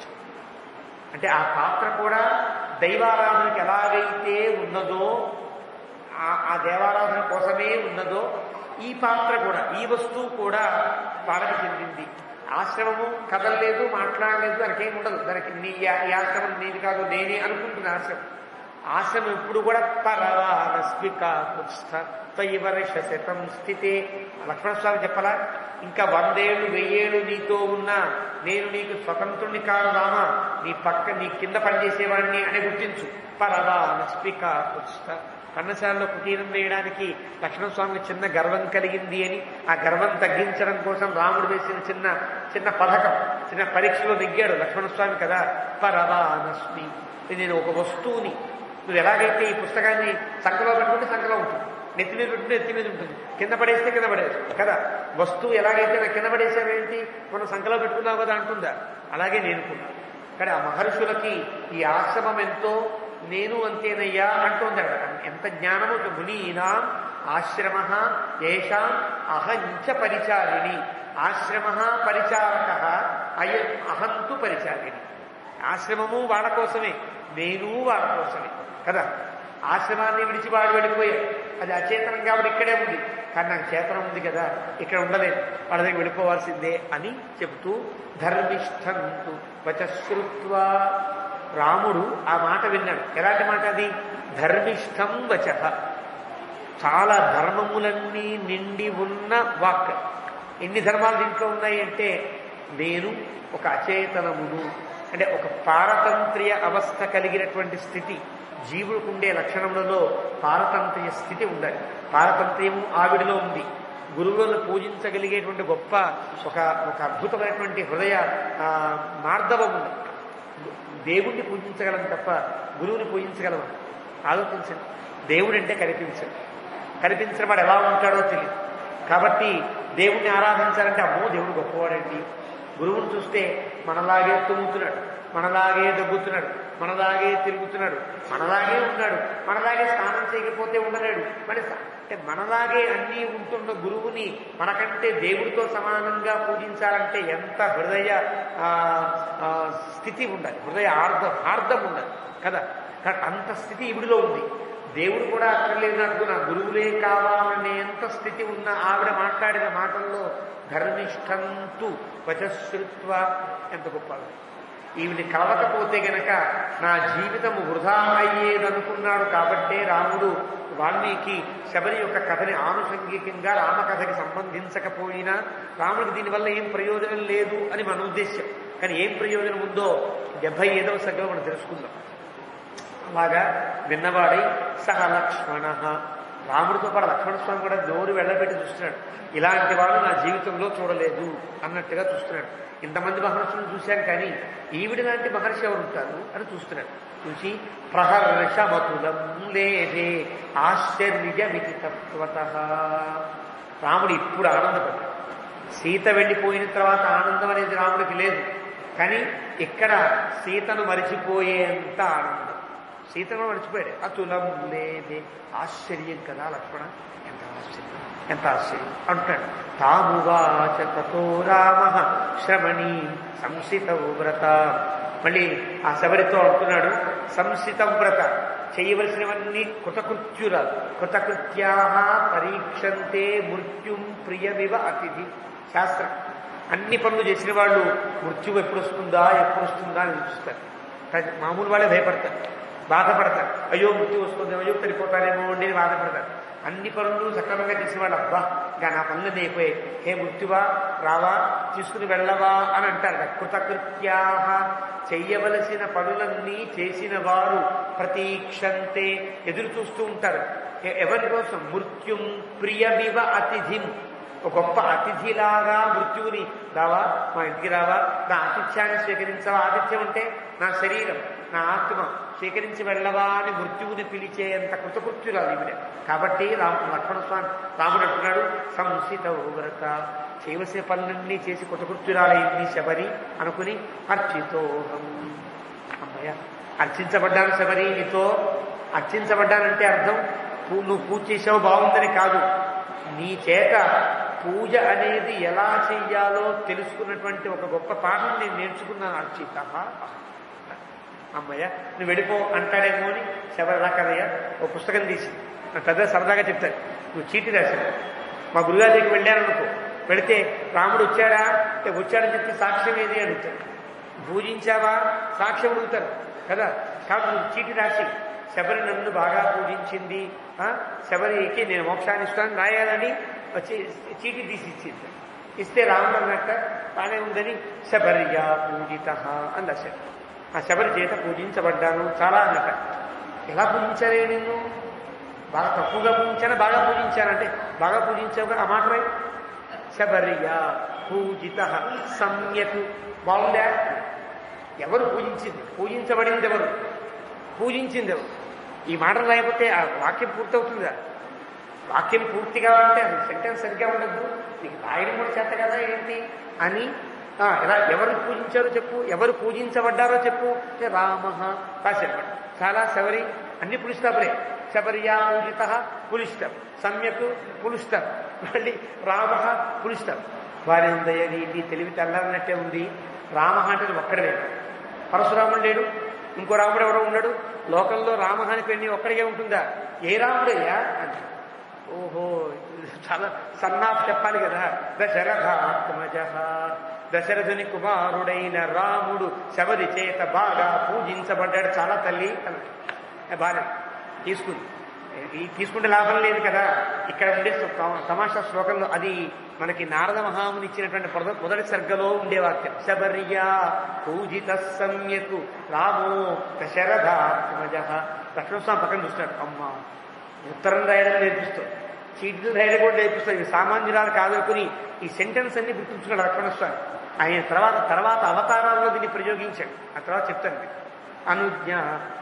అంటే ఆ పాత్ర కూడా దైవారాధనకి ఎలాగైతే ఉన్నదో ఆ ఆ దేవారాధన కోసమే ఉన్నదో ఈ పాత్ర కూడా ఈ వస్తువు కూడా వాళ్ళకి చెందింది ఆశ్రమము కదలలేదు మాట్లాడలేదు దానికి ఏమి ఉండదు దానికి నీ ఈ- ఈ ఆశ్రమం నీది కాదు నేనే అనుకుంటుంది ఆశ్రమం ఆశ్రమం ఎప్పుడు కూడా పరవానస్మికాస్థ వర్ష శతం స్థితే లక్ష్మణస్వామి చెప్పలా ఇంకా వందేళ్లు వెయ్యేళ్ళు నీతో ఉన్నా నేను నీకు స్వతంత్రుని కాదు రామా నీ పక్క నీ కింద పనిచేసేవాడిని అని గుర్తించు పరవానస్మికాస్థ కన్నశాలలో కుటీరం వేయడానికి లక్ష్మణస్వామికి చిన్న గర్వం కలిగింది అని ఆ గర్వం తగ్గించడం కోసం రాముడు వేసిన చిన్న చిన్న పథకం చిన్న పరీక్షలో నెగ్గాడు లక్ష్మణస్వామి కదా పరవానస్మి నేను ఒక వస్తువుని నువ్వు ఎలాగైతే ఈ పుస్తకాన్ని సంఖలో పెట్టుకుంటే సంఖలో ఉంటుంది నెత్తి మీద పెట్టుకుంటే నెత్తి మీద ఉంటుంది కింద పడేస్తే కింద పడేది కదా వస్తువు ఎలాగైతే నాకు కింద పడేసావేంటి మనం సంఖలో పెట్టుకున్నావు కదా అంటుందా అలాగే నేను కూడా కానీ ఆ మహర్షులకి ఈ ఆశ్రమం ఎంతో నేను అంతేనయ్యా అంటోంది అక్కడ ఎంత జ్ఞానము మునీనా ఆశ్రమ ఏషాం అహంచ పరిచారిణి ఆశ్రమ పరిచారక అయ అహంతు పరిచారిణి ఆశ్రమము వాళ్ళ కోసమే నేను వాళ్ళ కోసమే కదా ఆశ్రమాన్ని విడిచి వాడు వెళ్ళిపోయాడు అది అచేతనం కాబట్టి ఇక్కడే ఉంది కానీ నాకు చేతనం ఉంది కదా ఇక్కడ ఉండలేదు వాళ్ళ దగ్గర వెళ్ళిపోవాల్సిందే అని చెబుతూ ధర్మిష్ఠంతు వచశ్రుత్వా రాముడు ఆ మాట విన్నాడు ఎలాంటి మాట అది ధర్మిష్ఠం వచ చాలా ధర్మములన్నీ నిండి ఉన్న వాక్ ఎన్ని ధర్మాలు దీంట్లో ఉన్నాయి అంటే నేను ఒక అచేతనమును అంటే ఒక పారతంత్ర్య అవస్థ కలిగినటువంటి స్థితి జీవుడికి ఉండే లక్షణములలో పారతంత్ర్య స్థితి ఉండాలి పారతంత్ర్యము ఆవిడిలో ఉంది గురువులను పూజించగలిగేటువంటి గొప్ప ఒక ఒక అద్భుతమైనటువంటి హృదయ ఆ, మార్దవం ఉంది దేవుణ్ణి పూజించగలం తప్ప గురువుని పూజించగలమా ఆలోచించండి దేవుడు అంటే కనిపించడు కనిపించిన వాడు ఎలా ఉంటాడో తెలియదు కాబట్టి దేవుణ్ణి ఆరాధించాలంటే అమ్మో దేవుడు గొప్పవాడండి గురువుని చూస్తే మనలాగే తుమ్ముతున్నాడు మనలాగే దగ్గుతున్నాడు మనలాగే తిరుగుతున్నాడు మనలాగే ఉన్నాడు మనలాగే స్నానం చేయకపోతే ఉండలేడు మరి స- అంటే మనలాగే అన్నీ ఉంటున్న గురువుని మనకంటే దేవుడితో సమానంగా పూజించాలంటే ఎంత హృదయ ఆ, ఆ, స్థితి ఉండాలి హృదయ ఆర్ధం ఆర్ధం ఉండాలి కదా కానీ అంత స్థితి ఇవిడిలో ఉంది దేవుడు కూడా అక్కర్లేదు నాకు నా గురువులే కావాలనేంత స్థితి ఉన్న ఆవిడ మాట్లాడిన మాటల్లో ధర్మిష్టంతు వచశ్రుత్వ ఎంత గొప్ప ఈవిని కలవకపోతే గనక నా జీవితము వృధా అయ్యేదనుకున్నాడు కాబట్టే రాముడు వాల్మీకి శబరి యొక్క కథని ఆనుషంగికంగా రామకథకి సంబంధించకపోయినా రాముడికి దీనివల్ల ఏం ప్రయోజనం లేదు అని మన ఉద్దేశ్యం కానీ ఏం ప్రయోజనం ఉందో డెబ్బై ఐదవ సగం మనం తెలుసుకుందాం అలాగా విన్నవాడై సహ లక్ష్మణ రాముడితో పాటు లక్ష్మణస్వామి కూడా నోరు వెళ్ళబెట్టి చూస్తున్నాడు ఇలాంటి వాళ్ళు నా జీవితంలో చూడలేదు అన్నట్టుగా చూస్తున్నాడు ఇంతమంది మహర్షులను చూశాం కానీ ఈవిడ లాంటి మహర్షి ఎవరు ఉంటారు అని చూస్తున్నాడు చూసి ప్రహర్షమతులం లేదే ఆశ్చర్యమితి తత్వత రాముడు ఇప్పుడు ఆనందపడ్డాడు సీత వెళ్ళిపోయిన తర్వాత ఆనందం అనేది రాముడికి లేదు కానీ ఇక్కడ సీతను మరిచిపోయేంత ఆనందం సీతను మరిచిపోయాడు అతులం లేదే ఆశ్చర్యం కదా లక్ష్మణ ఎంత ఆశ్చర్యం ఎంత ఆశ్చర్యం అంటాడు తామువాచ తతో రామ శ్రమణి సంసిత వ్రత మళ్ళీ ఆ శబరితో అంటున్నాడు సంసిత వ్రత చేయవలసినవన్నీ కృతకృత్యురాలు కృతకృత్యా పరీక్షంతే మృత్యుం ప్రియమివ అతిథి శాస్త్రం అన్ని పనులు చేసిన వాళ్ళు మృత్యువు ఎప్పుడు వస్తుందా ఎప్పుడు వస్తుందా అని చూస్తారు ప్రతి- మామూలు వాళ్ళే భయపడతారు బాధపడతారు అయ్యో మృత్యు వస్తుంది అయ్యో చనిపోతానేమో అండి అని బాధపడతారు అన్ని పనులు సక్రమంగా చేసిన వాళ్ళు అబ్బా ఇంకా నా పనులు అయిపోయాయి హే మృత్యువా రావా తీసుకుని వెళ్ళవా అని అంటారు కృతకృత్యా చెయ్యవలసిన పనులన్నీ చేసిన వారు ప్రతీక్షంతే ఎదురు చూస్తూ ఉంటారు ఎ- ఎవరి కోసం మృత్యుం ప్రియమివ అతిథిం ఒక గొప్ప అతిథిలాగా మృత్యువుని రావా మా ఇంటికి రావా నా ఆతిథ్యాన్ని స్వీకరించవా ఆతిథ్యం అంటే నా శరీరం నా ఆత్మ స్వీకరించి వెళ్ళవా అని మృత్యువుని పిలిచేంత కృతకృత్యురాలు ఈవిడ కాబట్టి రామ లక్ష్మణ స్వామి రాముడు అంటున్నాడు సంసిత వ్రత చేయవలసిన పనులన్నీ చేసి కృతకృత్యురాలైంది శబరి అనుకుని అర్చితోహం అమ్మయ్య అర్చించబడ్డాను శబరి నీతో అర్చించబడ్డానంటే అర్థం పూ- నువ్వు పూజ చేసావు బాగుందని కాదు నీ చేత పూజ అనేది ఎలా చెయ్యాలో తెలుసుకున్నటువంటి ఒక గొప్ప పాఠం నేను నేర్చుకున్నాను అర్చిత అమ్మయ్య నువ్వు వెళ్ళిపో అంటాడేమో అని శబరి కదయ్య ఓ పుస్తకం తీసి నా పెద్ద సరదాగా చెప్తాడు నువ్వు చీటి రాశాడు మా గురుగారి దగ్గరికి వెళ్ళాను అనుకో వెళితే రాముడు వచ్చాడా అంటే వచ్చాడని చెప్పి సాక్ష్యం ఏది అడుగుతాడు పూజించావా సాక్ష్యం అడుగుతారు కదా కాబట్టి నువ్వు చీటి రాసి శబరి నన్ను బాగా పూజించింది ఆ, శబరికి నేను మోక్షాన్ని ఇస్తాను రాయాలని వచ్చి చీటి తీసి ఇచ్చింది ఇస్తే రాముడు అన్నట్ట బాగానే ఉందని శబర్యా పూజిత అని రాశాడు ఆ శబరి చేత పూజించబడ్డాను చాలా అన్నట ఎలా పూజించారే నిన్ను బాగా తక్కువగా పూజించానా బాగా పూజించానంటే బాగా పూజించావు కదా ఆ మాట రాయి శబర్యా పూజిత సమ్యక్ బాగుందా ఎవరు పూజించింది పూజించబడింది ఎవరు పూజించింది ఎవరు ఈ మాటలు రాయకపోతే ఆ వాక్యం పూర్తవుతుందా వాక్యం పూర్తి కావాలంటే అది సెంటెన్స్ సరిగ్గా ఉండద్దు నీకు రాయడం కూడా చేత కదా ఏంటి అని ఆ, ఎలా ఎవరు పూజించారో చెప్పు ఎవరు పూజించబడ్డారో చెప్పు అంటే రామ రాశాడు చాలా శబరి అన్ని పులిస్తాపులే శబర్యా పూజిత పులిష్టం సమ్యక్ పులుష్టం మళ్ళీ రామ పులిష్టం వారిందయ నీతి తెలివి తెల్లారన్నట్టే ఉంది రామ అంటే ఒక్కడే పరశురాముడు లేడు ఇంకో రాముడు ఎవడో ఉన్నాడు లోకంలో రామహానికి వెళ్ళి ఒక్కడికే ఉంటుందా ఏ రాముడయ్యా అంటే ఓహో చాలా సన్నాఫ్ చెప్పాలి కదా దశరథాత్మజ దశరథుని కుమారుడైన రాముడు శబరి చేత బాగా పూజించబడ్డాడు చాలా తల్లి అన్నాడు బాగా తీసుకుంది ఈ తీసుకుంటే లాభం లేదు కదా ఇక్కడ ఉండే శ్లో- తమాషా శ్లోకంలో అది మనకి నారద మహాముని ఇచ్చినటువంటి మొద- మొదటి సర్గలో ఉండే వాక్యం శబర్యా పూజిత సమ్యకు రామో దశరథాత్మజ లక్ష్మణస్వామి పక్కన చూస్తాడు అమ్మ ఉత్తరం రాయడం నేర్పిస్తాడు చీటీలు రాయడం కూడా నేర్పిస్తాడు ఇవి సామాన్యురాలు కాదనుకుని ఈ సెంటెన్స్ అన్ని గుర్తుంచుకున్నాడు లక్ష్మణస్వామి ఆయన తర్వాత తర్వాత అవతారాల్లో దీన్ని ప్రయోగించాడు ఆ తర్వాత చెప్తాను మీకు. అనుజ్ఞ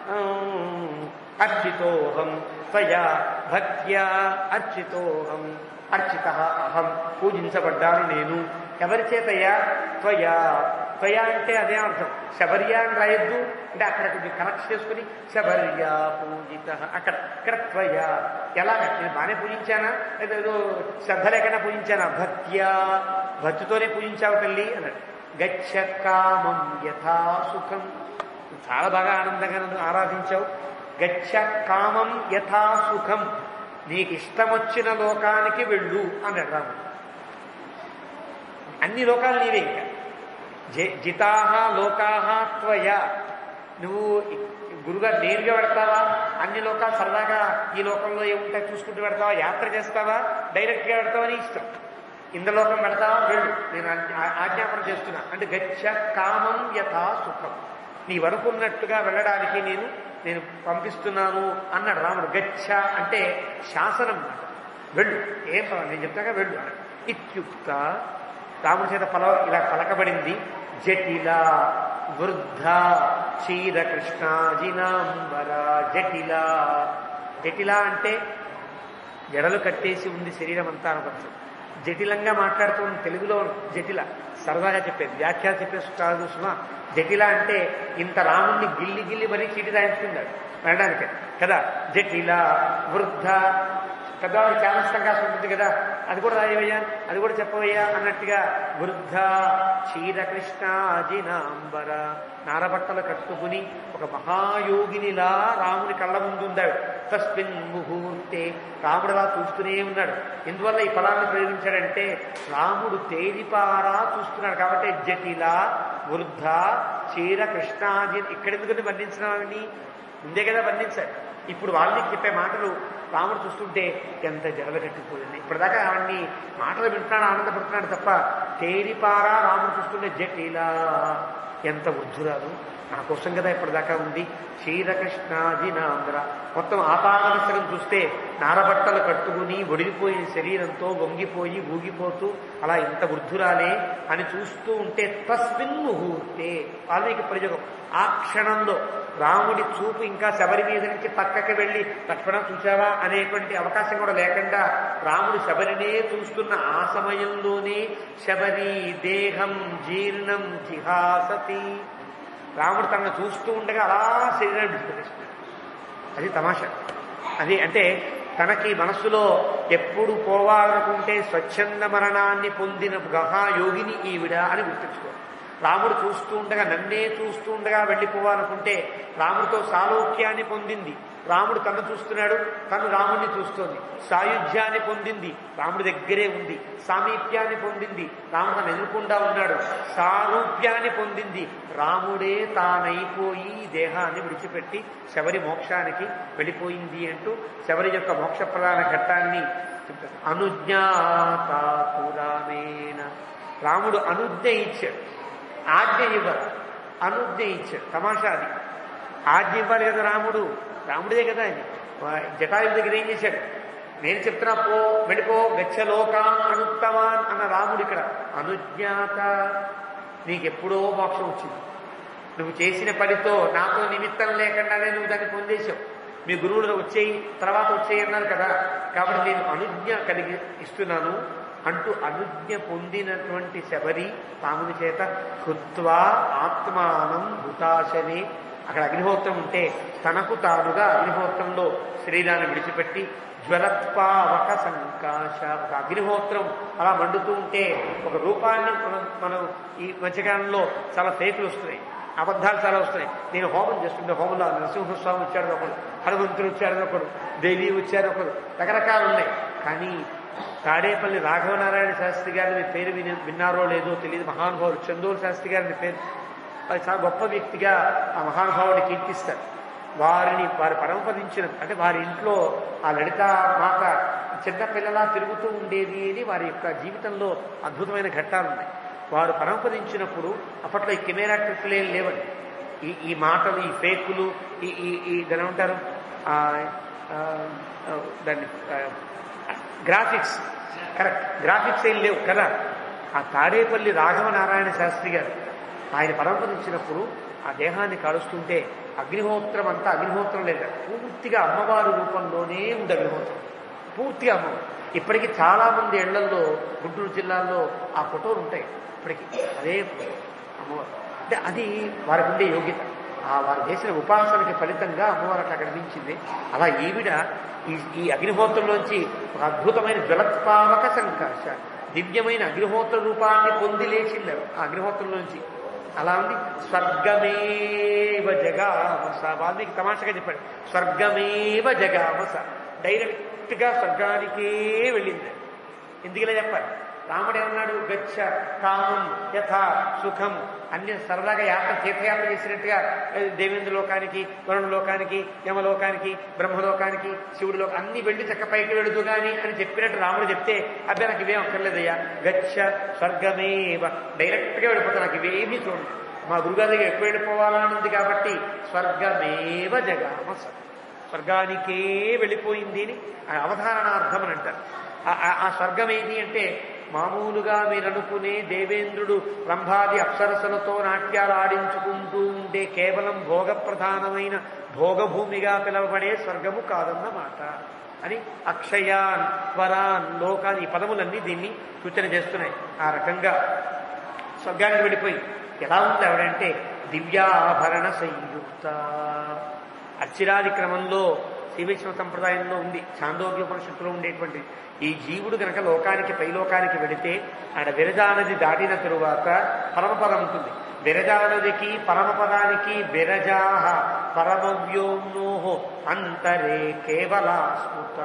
అర్చితోహం త్వయా భక్త్యా అర్చితోహం అర్చిత అహం పూజించబడ్డాను నేను ఎవరి చేతయ్యా త్వయా త్వయా అంటే అదే అర్థం శబర్యా అని రాయొద్దు అంటే అక్కడ కొంచెం కనెక్ట్ చేసుకుని శబర్యా పూజిత అక్కడ ఇక్కడ త్వయా ఎలాగ నేను బాగానే పూజించానా లేదా ఏదో శ్రద్ధ లేకుండా పూజించానా భక్త్యా భక్తితోనే పూజించావు తల్లి అన్నాడు గచ్చ కామం యథా సుఖం చాలా బాగా ఆనందంగా నన్ను ఆరాధించావు గచ్చ కామం యథా సుఖం నీకు ఇష్టం వచ్చిన లోకానికి వెళ్ళు అన్నాడు రాముడు అన్ని లోకాలు నీవే ఇంకా జి- జితాహ లోకాహ త్వయ నువ్వు గురుగారు నేరుగా పెడతావా అన్ని లోకాలు సరదాగా ఈ లోకంలో ఏముంటాయి చూసుకుంటూ పెడతావా యాత్ర చేస్తావా డైరెక్ట్గా పెడతావా నీ ఇష్టం ఇంద్రలోకం పెడతావా వెళ్ళు నేను ఆ- ఆ- ఆజ్ఞాపన చేస్తున్నా అంటే గచ్చ కామం యథా సుఖం నీవనుకున్నట్టుగా వెళ్ళడానికి నేను నేను పంపిస్తున్నాను అన్నాడు రాముడు గచ్చ అంటే శాసనం మాట వెళ్ళు ఏం పర్వాలేదు, నేను చెప్తాగా వెళ్ళు అన్నాడు ఇత్యుక్త రాముడి చేత పల ఇలా పలకబడింది జటిల వృద్ధ క్షీర కృష్ణాజినాంబర జటిల జటిల అంటే జడలు కట్టేసి ఉంది శరీరం అంతా అనవచ్చు జటిలంగా మాట్లాడుతూ ఉంది తెలుగులో జటిల సరదాగా చెప్పేది వ్యాఖ్య చెప్పేసి కాదు సుమా జటిల అంటే ఇంత రాముణ్ణి గిల్లి గిల్లి మరీ చీటి రాయించుకున్నాడు అనడానికి కదా జటిల వృద్ధ పెద్దవాళ్ళకి చాలా సంకాశం ఉంటుంది కదా అది కూడా రాయవయ్యా అది కూడా చెప్పవయ్యా అన్నట్టుగా వృద్ధ క్షీర కృష్ణాజినాంబర నారబట్టలు కట్టుకుని ఒక మహాయోగినిలా రాముని కళ్ళ ముందు ఉందాడు తస్మిన్ ముహూర్తే రాముడు అలా చూస్తూనే ఉన్నాడు ఎందువల్ల ఈ పదాన్ని ప్రయోగించాడంటే రాముడు తేలిపారా చూస్తున్నాడు కాబట్టి జటిల వృద్ధ క్షీర కృష్ణాజి ఇక్కడెందుకని వర్ణించినామని ముందే కదా వర్ణించాడు ఇప్పుడు వాళ్ళకి చెప్పే మాటలు రాముడు చూస్తుంటే ఎంత జడలు కట్టిపోయింది ఇప్పటిదాకా అవన్నీ మాటలు వింటున్నాడు ఆనందపడుతున్నాడు తప్ప తేరిపారా రాముడు చూస్తుంటే జటిలా ఎంత వృద్ధురాలు నా కోసం కదా ఇప్పటిదాకా ఉంది క్షీరకృష్ణాజినాంధ్ర మొత్తం ఆపాదనసరం చూస్తే నారబట్టలు కట్టుకుని ఒడిగిపోయిన శరీరంతో వంగిపోయి ఊగిపోతూ అలా ఇంత వృద్ధురాలే అని చూస్తూ ఉంటే తస్మిన్ ముహూర్తే వాల్మీకి ప్రయోగం ఆ క్షణంలో రాముడి చూపు ఇంకా శబరి మీద నుంచి పక్కకి వెళ్ళి లక్ష్మణ చూచావా అనేటువంటి అవకాశం కూడా లేకుండా రాముడు శబరినే చూస్తున్న ఆ సమయంలోనే శబరి దేహం జీర్ణం జిహాసతి రాముడు తనను చూస్తూ ఉండగా అలా శరీరాన్ని విడిచిపెట్టేస్తున్నాడు అది తమాషా అది అంటే తనకి మనస్సులో ఎప్పుడు పోవాలనుకుంటే స్వచ్ఛంద మరణాన్ని పొందిన గహాయోగిని ఈవిడ అని గుర్తుంచుకో రాముడు చూస్తూ ఉండగా నన్నే చూస్తూ ఉండగా వెళ్ళిపోవాలనుకుంటే రాముడితో సాలోక్యాన్ని పొందింది రాముడు తను చూస్తున్నాడు తను రాముడిని చూస్తోంది సాయుధ్యాన్ని పొందింది రాముడి దగ్గరే ఉంది సామీప్యాన్ని పొందింది రాముడు తను ఎదురుకుండా ఉన్నాడు సారూప్యాన్ని పొందింది రాముడే తానైపోయి ఈ దేహాన్ని విడిచిపెట్టి శబరి మోక్షానికి వెళ్ళిపోయింది అంటూ శబరి యొక్క మోక్ష ప్రధాన ఘట్టాన్ని చెప్తారు అనుజ్ఞాతాతురామేణ రాముడు అనుజ్ఞ ఇచ్చాడు ఆజ్ఞ ఇవ్వరు అనుజ్ఞ ఇచ్చాడు తమాషా అది ఆజ్ఞ ఇవ్వాలి కదా రాముడు రాముడిదే కదా ఇది జటాయు దగ్గర ఏం చేశాడు నేను చెప్తున్నా పో వెళ్ళిపో గచ్చలోకాన్ అనుత్తమాన్ అన్న రాముడు ఇక్కడ అనుజ్ఞాత నీకెప్పుడో మోక్షం వచ్చింది నువ్వు చేసిన పనితో నాతో నిమిత్తం లేకుండానే నువ్వు దాన్ని పొందేశావు మీ గురువులు వచ్చేయి తర్వాత వచ్చేయి అన్నారు కదా కాబట్టి నేను అనుజ్ఞ కలిగి ఇస్తున్నాను అంటూ అనుజ్ఞ పొందినటువంటి శబరి తాముని చేత కృత్వా ఆత్మానం హుతాశని అక్కడ అగ్నిహోత్రం ఉంటే తనకు తానుగా అగ్నిహోత్రంలో శరీరాన్ని విడిచిపెట్టి జ్వలత్పావక సంకాశ ఒక అగ్నిహోత్రం అలా మండుతూ ఉంటే ఒక రూపాన్ని మనం మనం ఈ మధ్యకాలంలో చాలా ఫేకులు వస్తున్నాయి అబద్ధాలు చాలా వస్తున్నాయి నేను హోమం చేస్తుంటే హోమంలో నరసింహస్వామి వచ్చాడు ఒకడు హనుమంతుడు వచ్చాడు ఒకడు దేవి వచ్చారు ఒకడు రకరకాలు ఉన్నాయి కానీ తాడేపల్లి రాఘవనారాయణ శాస్త్రి గారిని మీ పేరు విని విన్నారో లేదో తెలియదు మహానుభావుడు చందోలు శాస్త్రి గారిని పేరు అది చాలా గొప్ప వ్యక్తిగా ఆ మహానుభావుని కీర్తిస్తారు వారిని వారు పరమపదించిన అంటే వారి ఇంట్లో ఆ లలిత మాత చిన్న పిల్లలా తిరుగుతూ ఉండేది అని వారి యొక్క జీవితంలో అద్భుతమైన ఘట్టాలు ఉన్నాయి వారు పరమపదించినప్పుడు అప్పట్లో ఈ కెమెరా ట్రిక్లు ఏం లేవండి ఈ ఈ మాటలు ఈ ఫేకులు ఈ ఈ ఈ దాని ఏమంటారు ఆ, ఆ, ఆ, దాన్ని ఆ, గ్రాఫిక్స్ కరెక్ట్ గ్రాఫిక్స్ ఏం లేవు కదా ఆ తాడేపల్లి రాఘవనారాయణ శాస్త్రి గారు ఆయన పరమపదించినప్పుడు ఆ దేహాన్ని కాలుస్తుంటే అగ్నిహోత్రం అంతా అగ్నిహోత్రం లేదు పూర్తిగా అమ్మవారి రూపంలోనే ఉంది అగ్నిహోత్రం పూర్తిగా అమ్మవారు ఇప్పటికీ చాలా మంది ఇళ్లలో గుంటూరు జిల్లాల్లో ఆ ఫోటోలు ఉంటాయి ఇప్పటికీ అదే అమ్మవారు అంటే అది వారికి ఉండే యోగ్యత ఆ వారు చేసిన ఉపాసనకి ఫలితంగా అమ్మవారు అట్లా కనిపించింది అలా ఈవిడ ఈ ఈ అగ్నిహోత్రంలోంచి ఒక అద్భుతమైన జ్వలత్పావక సంకాశ దివ్యమైన అగ్నిహోత్ర రూపాన్ని పొంది లేచింది ఆ అగ్నిహోత్రంలోంచి అలా ఉంది స్వర్గమేవ జగామస వాల్మీకి తమాషగా చెప్పాడు స్వర్గమేవ జగామస డైరెక్ట్గా స్వర్గానికే వెళ్ళింది ఎందుకలా చెప్పాలి రాముడు ఏమన్నాడు గచ్చ కామం యథా సుఖం అన్ని సరదాగా యాత్ర తీర్థయాత్ర చేసినట్టుగా ఏ, దేవేంద్ర లోకానికి వరుణ లోకానికి యమలోకానికి బ్రహ్మలోకానికి శివుడి లోక అన్ని వెళ్ళి చక్క పైకి వెళుతూ గాని అని చెప్పినట్టు రాముడు చెప్తే అబ్బాయి నాకు ఇవేం అక్కర్లేదయ్యా గచ్చ స్వర్గమేవ డైరెక్ట్గా వెళ్ళిపోతా నాకు ఇవేమీ చూడండి మా గురుగారి దగ్గర ఎక్కువ వెళ్ళిపోవాలని ఉంది కాబట్టి స్వర్గమేవ జగామ స స్వర్గానికే వెళ్ళిపోయింది అని ఆ అవధారణార్థం అని అంటారు ఆ- ఆ- ఆ స్వర్గం ఏంటి అంటే మామూలుగా మీరు అనుకునే దేవేంద్రుడు రంభాది అప్సరసలతో నాట్యాలు ఆడించుకుంటూ ఉంటే కేవలం భోగప్రధానమైన భోగభూమిగా పిలువబడే స్వర్గము కాదన్నమాట అని అక్షయాన్ వరాన్ లోకాన్ ఈ పదములన్నీ దీన్ని సూచన చేస్తున్నాయి ఆ రకంగా స్వర్గానికి వెళ్ళిపోయి ఎలా ఉంది ఆవిడంటే దివ్యాభరణ సంయుక్త అర్చిరాది క్రమంలో శ్రీవైష్ణవ సంప్రదాయంలో ఉంది చాందోగ్యోపనిషత్తులో ఉండేటువంటి ఈ జీవుడు గనక లోకానికి పైలోకానికి వెళితే ఆడ విరజానది దాటిన తరువాత పరమపదం ఉంటుంది విరజానదికి పరమపదానికి విరజాహ పరమవ్యోమ్నోహో అంతరే కేవల స్మృత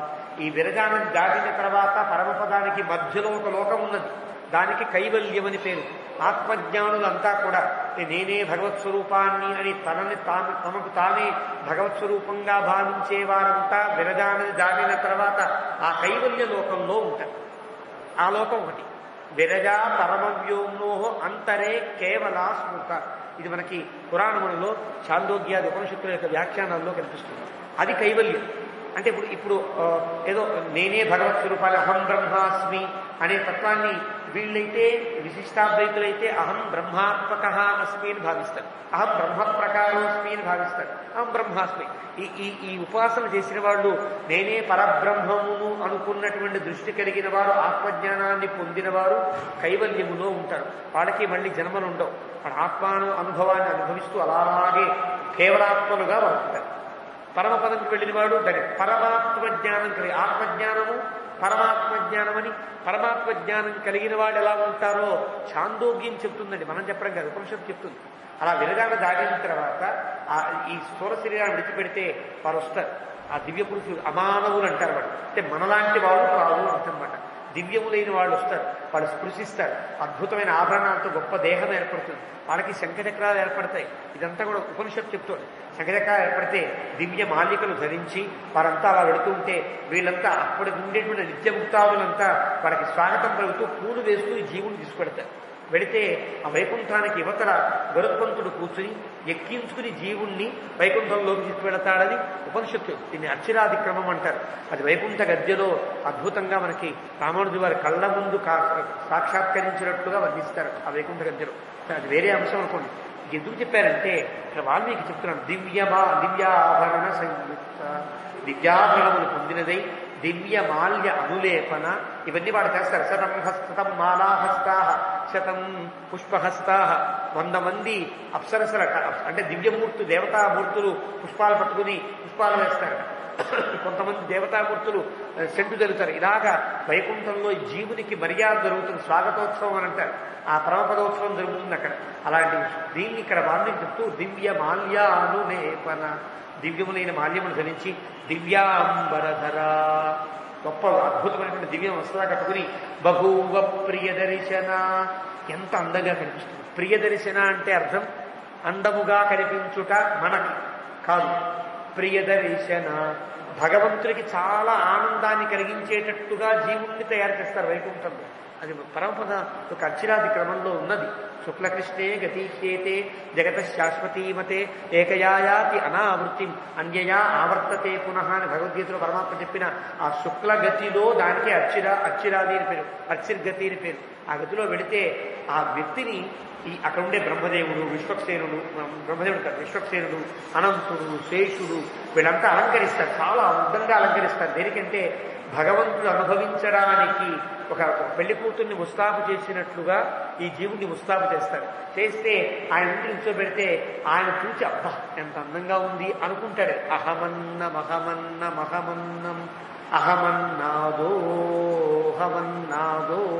ఈ విరజానది దాటిన తర్వాత పరమపదానికి మధ్యలో ఒక లోకం ఉన్నది దానికి కైవల్యం అని పేరు ఆత్మజ్ఞానులంతా కూడా "ఏ నేనే భగవత్ స్వరూపాన్ని అని తనని తాను తమకు తానే భగవత్ స్వరూపంగా భావించే వారంతా విరజానది దాటిన తర్వాత ఆ కైవల్య లోకంలో ఉంటారు ఆ లోకం ఒకటి విరజా పరమవ్యోమ్నోహో అంతరే కేవల స్మృత ఇది మనకి పురాణములలో చాందోగ్యాది ఉపనిషత్తుల యొక్క వ్యాఖ్యానాల్లో కనిపిస్తుంది అది కైవల్యం అంటే ఇప్పుడు ఇప్పుడు ఆ, ఏదో నేనే భగవత్ స్వరూపాలు అహం బ్రహ్మాస్మి అనే తత్వాన్ని వీళ్ళైతే విశిష్టాద్వైతులైతే అహం బ్రహ్మాత్మక అస్మి అని భావిస్తారు అహం బ్రహ్మ ప్రకారోస్మి అని భావిస్తారు అహం బ్రహ్మాస్మి ఈ ఈ ఈ ఉపాసన చేసిన వాళ్ళు నేనే పరబ్రహ్మమును అనుకున్నటువంటి దృష్టి కలిగిన వారు ఆత్మజ్ఞానాన్ని పొందిన వారు కైవల్యములో ఉంటారు వాళ్ళకి మళ్ళీ జన్మలు ఉండవు వాళ్ళ ఆత్మాను అనుభవాన్ని అనుభవిస్తూ అలాగే కేవలాత్మలుగా ఉంటారు పరమపదంకి వెళ్ళిన వాడు దాని పరమాత్మ జ్ఞానం కలిగి ఆత్మజ్ఞానము పరమాత్మ జ్ఞానమని పరమాత్మ జ్ఞానం కలిగిన వాడు ఎలా ఉంటారో చాందోగ్యం చెప్తుందండి మనం చెప్పడం కాదు ఉపనిషత్తు చెప్తుంది అలా విరగాన దాటిన తర్వాత ఆ ఈ స్థూల శరీరాన్ని విడిచిపెడితే వారు వస్తారు ఆ దివ్య పురుషులు అమానవులు అంటారు వాడు అంటే మనలాంటి వాళ్ళు కాదు అంటన్నమాట దివ్యములైన వాళ్ళు వస్తారు వాళ్ళు స్పృశిస్తారు అద్భుతమైన ఆభరణాలతో గొప్ప దేహం ఏర్పడుతుంది వాళ్ళకి శంఖచక్రాలు ఏర్పడతాయి ఇదంతా కూడా ఉపనిషత్తు చెప్తుంది శంఖచక్రాలు ఏర్పడితే దివ్య మాలికలు ధరించి వారంతా అలా వెళుతూ ఉంటే వీళ్ళంతా అప్పటి ఉండేటువంటి నిత్యముక్తాదులంతా వాళ్ళకి స్వాగతం పలుకుతూ పూలు వేస్తూ ఈ జీవుని తీసుకెడతారు వెళితే ఆ వైకుంఠానికి యువతల గరుత్మంతుడు కూర్చుని ఎక్కించుకుని జీవుణ్ణి వైకుంఠంలోకి తీసుకువెళతాడని ఉపనిషత్తు దీన్ని అక్షరాది క్రమం అంటారు అది వైకుంఠ గద్యలో అద్భుతంగా మనకి రామానుజు వారి కళ్ళ ముందు కా- సాక్షాత్కరించినట్లుగా వర్ణిస్తారు ఆ వైకుంఠ గద్యలో అది వేరే అంశం అనుకోండి ఇది ఎందుకు చెప్పారంటే ఇక్కడ వాల్మీకి చెప్తున్నాను దివ్యమా దివ్యాభరణ సంయుక్త దివ్యాభరణములు పొందినదై దివ్య మాల్య అనులేపన ఇవన్నీ వాడు చేస్తారు శతం హస్తం మాలాహస్తా శతం పుష్పహస్తా వంద మంది అప్సరసల అంటే దివ్యమూర్తి దేవతామూర్తులు పుష్పాలు పట్టుకుని పుష్పాలు వేస్తారు కొంతమంది దేవతామూర్తులు ఆ, సెంటు జరుగుతారు ఇలాగా వైకుంఠంలో ఈ జీవునికి మర్యాద జరుగుతుంది స్వాగతోత్సవం అని అంటారు ఆ పరమపదోత్సవం జరుగుతుంది అక్కడ అలాంటి దీన్ని ఇక్కడ వాల్మీకి చెప్తూ దివ్య మాల్యానులేపన దివ్యములైన మాల్యమును ధరించి దివ్యాంబరధర గొప్ప అద్భుతమైనటువంటి దివ్యం వస్త్రా కట్టుకుని బహూవ ప్రియదర్శన ఎంత అందంగా కనిపిస్తుంది ప్రియదర్శన అంటే అర్థం అందముగా కనిపించుట మనకి కాదు ప్రియదర్శన భగవంతుడికి చాలా ఆనందాన్ని కలిగించేటట్టుగా జీవుణ్ణి తయారు చేస్తారు వైకుంఠంలో అది పరమపద ఒక అక్షరాది క్రమంలో ఉన్నది శుక్లకృష్ణే గతీహ్యేతే జగత శాశ్వతీమతే ఏకయాయాతి అనావృత్తి అన్యయా ఆవర్తతే పునః అని భగవద్గీతలో పరమాత్మ చెప్పిన ఆ శుక్ల గతిలో దానికి అక్షిరా అక్షిరాది అని పేరు అక్షిర్గతి అని పేరు ఆ గతిలో వెళితే ఆ వ్యక్తిని ఈ అక్కడ ఉండే బ్రహ్మదేవుడు విశ్వక్సేనుడు బ్రహ్మదేవుడు కాదు విశ్వక్సేనుడు అనంతుడు శేషుడు వీళ్ళంతా అలంకరిస్తారు చాలా అందంగా అలంకరిస్తారు దేనికంటే భగవంతుడు అనుభవించడానికి ఒక ఒక పెళ్లి కూతుర్ని ముస్తాబు చేసినట్లుగా ఈ జీవుడిని ముస్తాబు చేస్తారు చేస్తే ఆయన ఇంటి నిల్చోబెడితే ఆయన చూసి అబ్బా ఎంత అందంగా ఉంది అనుకుంటాడు అహమన్న మహమన్న మహమన్నం అహమన్నాదో హమన్నాదో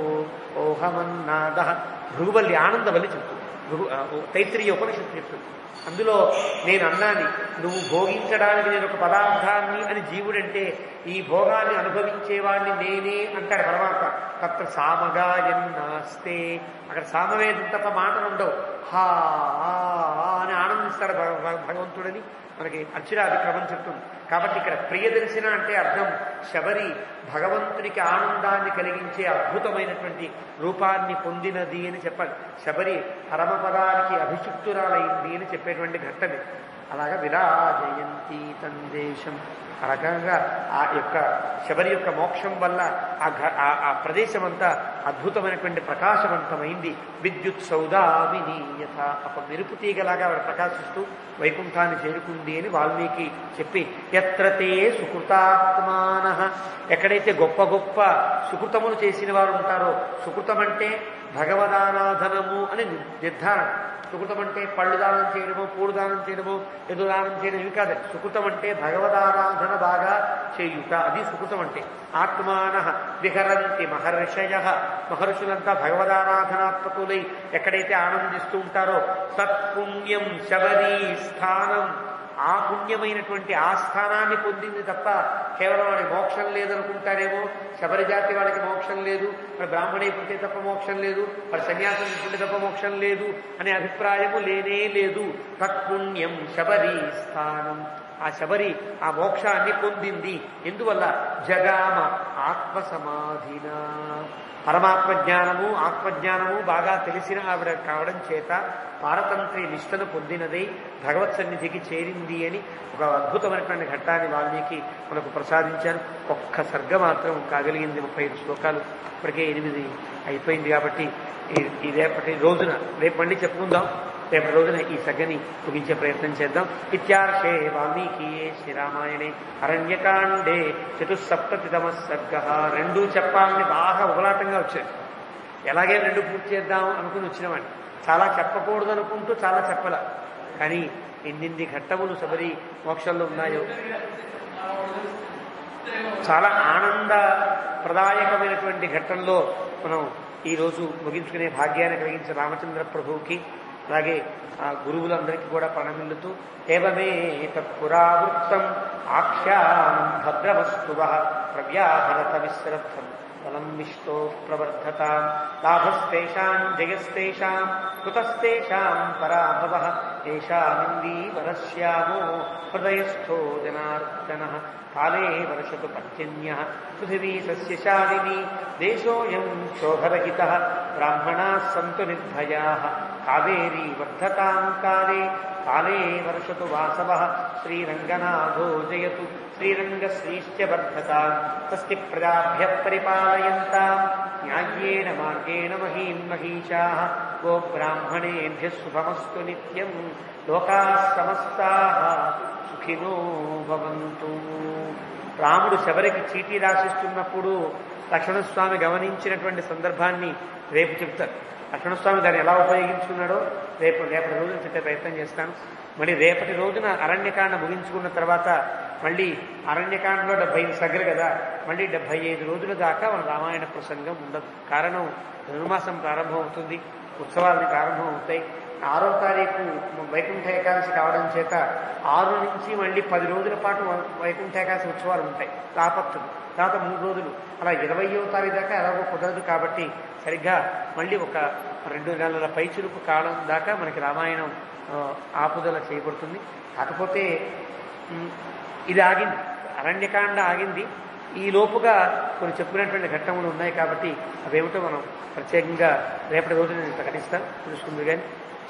ఓహమన్నాద భృగువల్లి ఆనందవల్లి చెప్తుంది భృగు ఆ, ఓ తైత్రీయ ఉపనిషత్తు చెప్తుంది అందులో నేను అన్నాని నువ్వు భోగించడానికి నేను ఒక పదార్థాన్ని అని జీవుడంటే ఈ భోగాన్ని అనుభవించేవాడిని నేనే అంటాడు పరమాత్మ తత్ర సామగా ఎన్నాస్తే అక్కడ సామవేదం తప్ప మాటలు ఉండవు హా ఆ, ఆ అని ఆనందం ఆనందిస్తాడు భగ- భగ- భగవంతుడని మనకి అర్చురాది క్రమం చెప్తుంది కాబట్టి ఇక్కడ ప్రియదర్శన అంటే అర్థం శబరి భగవంతునికి ఆనందాన్ని కలిగించే అద్భుతమైనటువంటి రూపాన్ని పొందినది అని చెప్పాలి శబరి పరమపదానికి అభిషిక్తురాలైంది అని చెప్పేటువంటి ఘట్టమే అలాగా విరాజయంతి సందేశం ఆ రకంగా ఆ యొక్క శబరి యొక్క మోక్షం వల్ల ఆ ఘ- ఆ- ఆ ప్రదేశం అంతా అద్భుతమైనటువంటి ప్రకాశవంతమైంది విద్యుత్ సౌదామిని యథ ఒక మెరుపు తీగలాగా ఆవిడ ప్రకాశిస్తూ వైకుంఠాన్ని చేరుకుంది అని వాల్మీకి చెప్పి ఎత్రతే సుకృతాత్మాన ఎక్కడైతే గొప్ప గొప్ప సుకృతములు చేసిన వారు ఉంటారో సుకృతం అంటే భగవదారాధనము అని నిర్ధారణ సుకృతం అంటే పళ్ళు దానం చేయడము పూడు దానం చేయడము ఎదు దానం చేయడం ఇవి కాదు సుకృతం అంటే భగవదారాధన బాగా చేయుట అది సుకృతం అంటే ఆత్మాన విహరంతి మహర్షయ మహర్షులంతా భగవదారాధనాత్మకులై ఎక్కడైతే ఆనందిస్తూ ఉంటారో సత్పుణ్యం శబరీ స్థానం ఆ పుణ్యమైనటువంటి ఆ స్థానాన్ని పొందింది తప్ప కేవలం వాడికి మోక్షం లేదనుకుంటారేమో శబరి జాతి వాళ్ళకి మోక్షం లేదు మరి బ్రాహ్మణే పుట్టే తప్ప మోక్షం లేదు మరి సన్యాసం పుట్టే తప్ప మోక్షం లేదు అనే అభిప్రాయము లేనే లేదు తత్పుణ్యం శబరి స్థానం ఆ శబరి ఆ మోక్షాన్ని పొందింది ఎందువల్ల జగామ ఆత్మ సమాధిన పరమాత్మ జ్ఞానము ఆత్మజ్ఞానము బాగా తెలిసిన ఆవిడ కావడం చేత పారతంత్రి నిష్టను పొందినదై భగవత్ సన్నిధికి చేరింది అని ఒక అద్భుతమైనటువంటి ఘట్టాన్ని వాల్మీకి మనకు ప్రసాదించారు ఒక్క సర్గ మాత్రం కాగలిగింది ముప్పై ఐదు శ్లోకాలు ఇప్పటికే ఎనిమిది అయిపోయింది కాబట్టి ఈ- ఈ రేపటి రోజున రేపు మళ్ళీ చెప్పుకుందాం రేపటి రోజున ఈ సగ్గని ముగించే ప్రయత్నం చేద్దాం ఇత్యార్షే వాల్మీకి శ్రీరామాయణే అరణ్యకాండే చతుస్సప్తతితమ సర్గ రెండు చెప్పాలని బాగా ఉగలాటంగా వచ్చాయి ఎలాగే రెండు పూర్తి చేద్దాం అనుకుని వచ్చినవాడిని చాలా చెప్పకూడదు అనుకుంటూ చాలా చెప్పల కానీ ఎన్నిన్ని ఘట్టములు శబరి మోక్షంలో ఉన్నాయో చాలా ఆనంద ప్రదాయకమైనటువంటి ఘట్టంలో మనం ఈరోజు ముగించుకునే భాగ్యాన్ని కలిగించిన రామచంద్ర ప్రభువుకి అలాగే ఆ గురువులందరికీ కూడా ప్రణమిల్లుతూ ఏవమే తత్పురావృత్తం ఆఖ్యానం భద్రవస్తువ ప్రవ్యాహరత విశ్రద్ధం బలం విష్టో ప్రవర్ధతాం లాభస్తేషాం జయస్తేషాం కృతస్తేషాం పరాభవ ఏషామిందీ వరశ్యామో హృదయస్థో జనార్దన కాలే వర్షతు పర్జన్య పృథివీ సస్యశాలిని దేశోయం శోభరహిత బ్రాహ్మణా సంతు నిర్భయా కావేరీ వర్ధతాం కాలే కాలే వర్షతు వాసవ శ్రీరంగనాథో జయతు శ్రీరంగశ్రీశ్చ వర్ధతాం స్వస్తి ప్రజాభ్య పరిపాలయంతాం న్యాయ్యేన మార్గేణ మహీం మహిషా గో బ్రాహ్మణేభ్య శుభమస్తు నిత్యం లోకా సమస్తా సుఖినో భవంతు రాముడు శబరికి చీటీ రాసిస్తున్నప్పుడు లక్ష్మణస్వామి గమనించినటువంటి సందర్భాన్ని రేపు చెప్తారు లక్ష్మణస్వామి దాన్ని ఎలా ఉపయోగించుకున్నాడో రేపు రేపటి రోజున చెప్పే ప్రయత్నం చేస్తాను మళ్ళీ రేపటి రోజున అరణ్యకాండ ముగించుకున్న తర్వాత మళ్ళీ అరణ్యకాండలో డెబ్బై ఐదు సగలు కదా మళ్ళీ డెబ్బై ఐదు రోజుల దాకా మన రామాయణ ప్రసంగం ఉండదు కారణం ధనుర్మాసం ప్రారంభం అవుతుంది ఉత్సవాలని ప్రారంభం అవుతాయి ఆరో తారీఖు వైకుంఠ ఏకాదశి కావడం చేత ఆరు నుంచి మళ్ళీ పది రోజుల పాటు వై- వైకుంఠ ఏకాదశి ఉత్సవాలు ఉంటాయి రాపత్తులు తర్వాత మూడు రోజులు అలా ఇరవయో తారీఖు దాకా ఎలాగో కుదరదు కాబట్టి సరిగ్గా మళ్ళీ ఒక రెండు నెలల పైచురుకు కాలం దాకా మనకి రామాయణం ఆ, ఆపుదల చేయబడుతుంది కాకపోతే ఉమ్, ఇది ఆగింది అరణ్యకాండ ఆగింది ఈ లోపుగా కొన్ని చెప్పుకునేటువంటి ఘట్టములు ఉన్నాయి కాబట్టి అవేమిటో మనం ప్రత్యేకంగా రేపటి రోజు నేను ప్రకటిస్తాను తెలుసుకుంది కానీ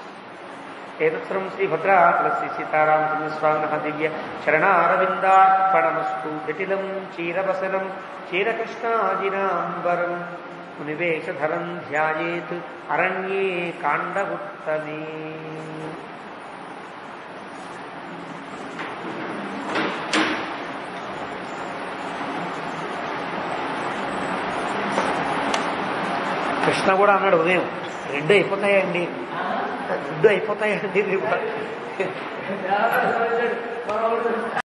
ఏతత్సరం శ్రీ భద్రాచల శ్రీ సీతారామచంద్ర స్వామిన దివ్య చరణారవిందార్పణమస్తు జటిలం క్షీరవసనం క్షీరకృష్ణాజినాంబరం మునివేషధరం ధ్యాయేత్ అరణ్యే కాండవుత్తమే కృష్ణ కూడా అన్నాడు ఉదయం రెండు అయిపోతాయండి రెండు అయిపోతాయండి రేపు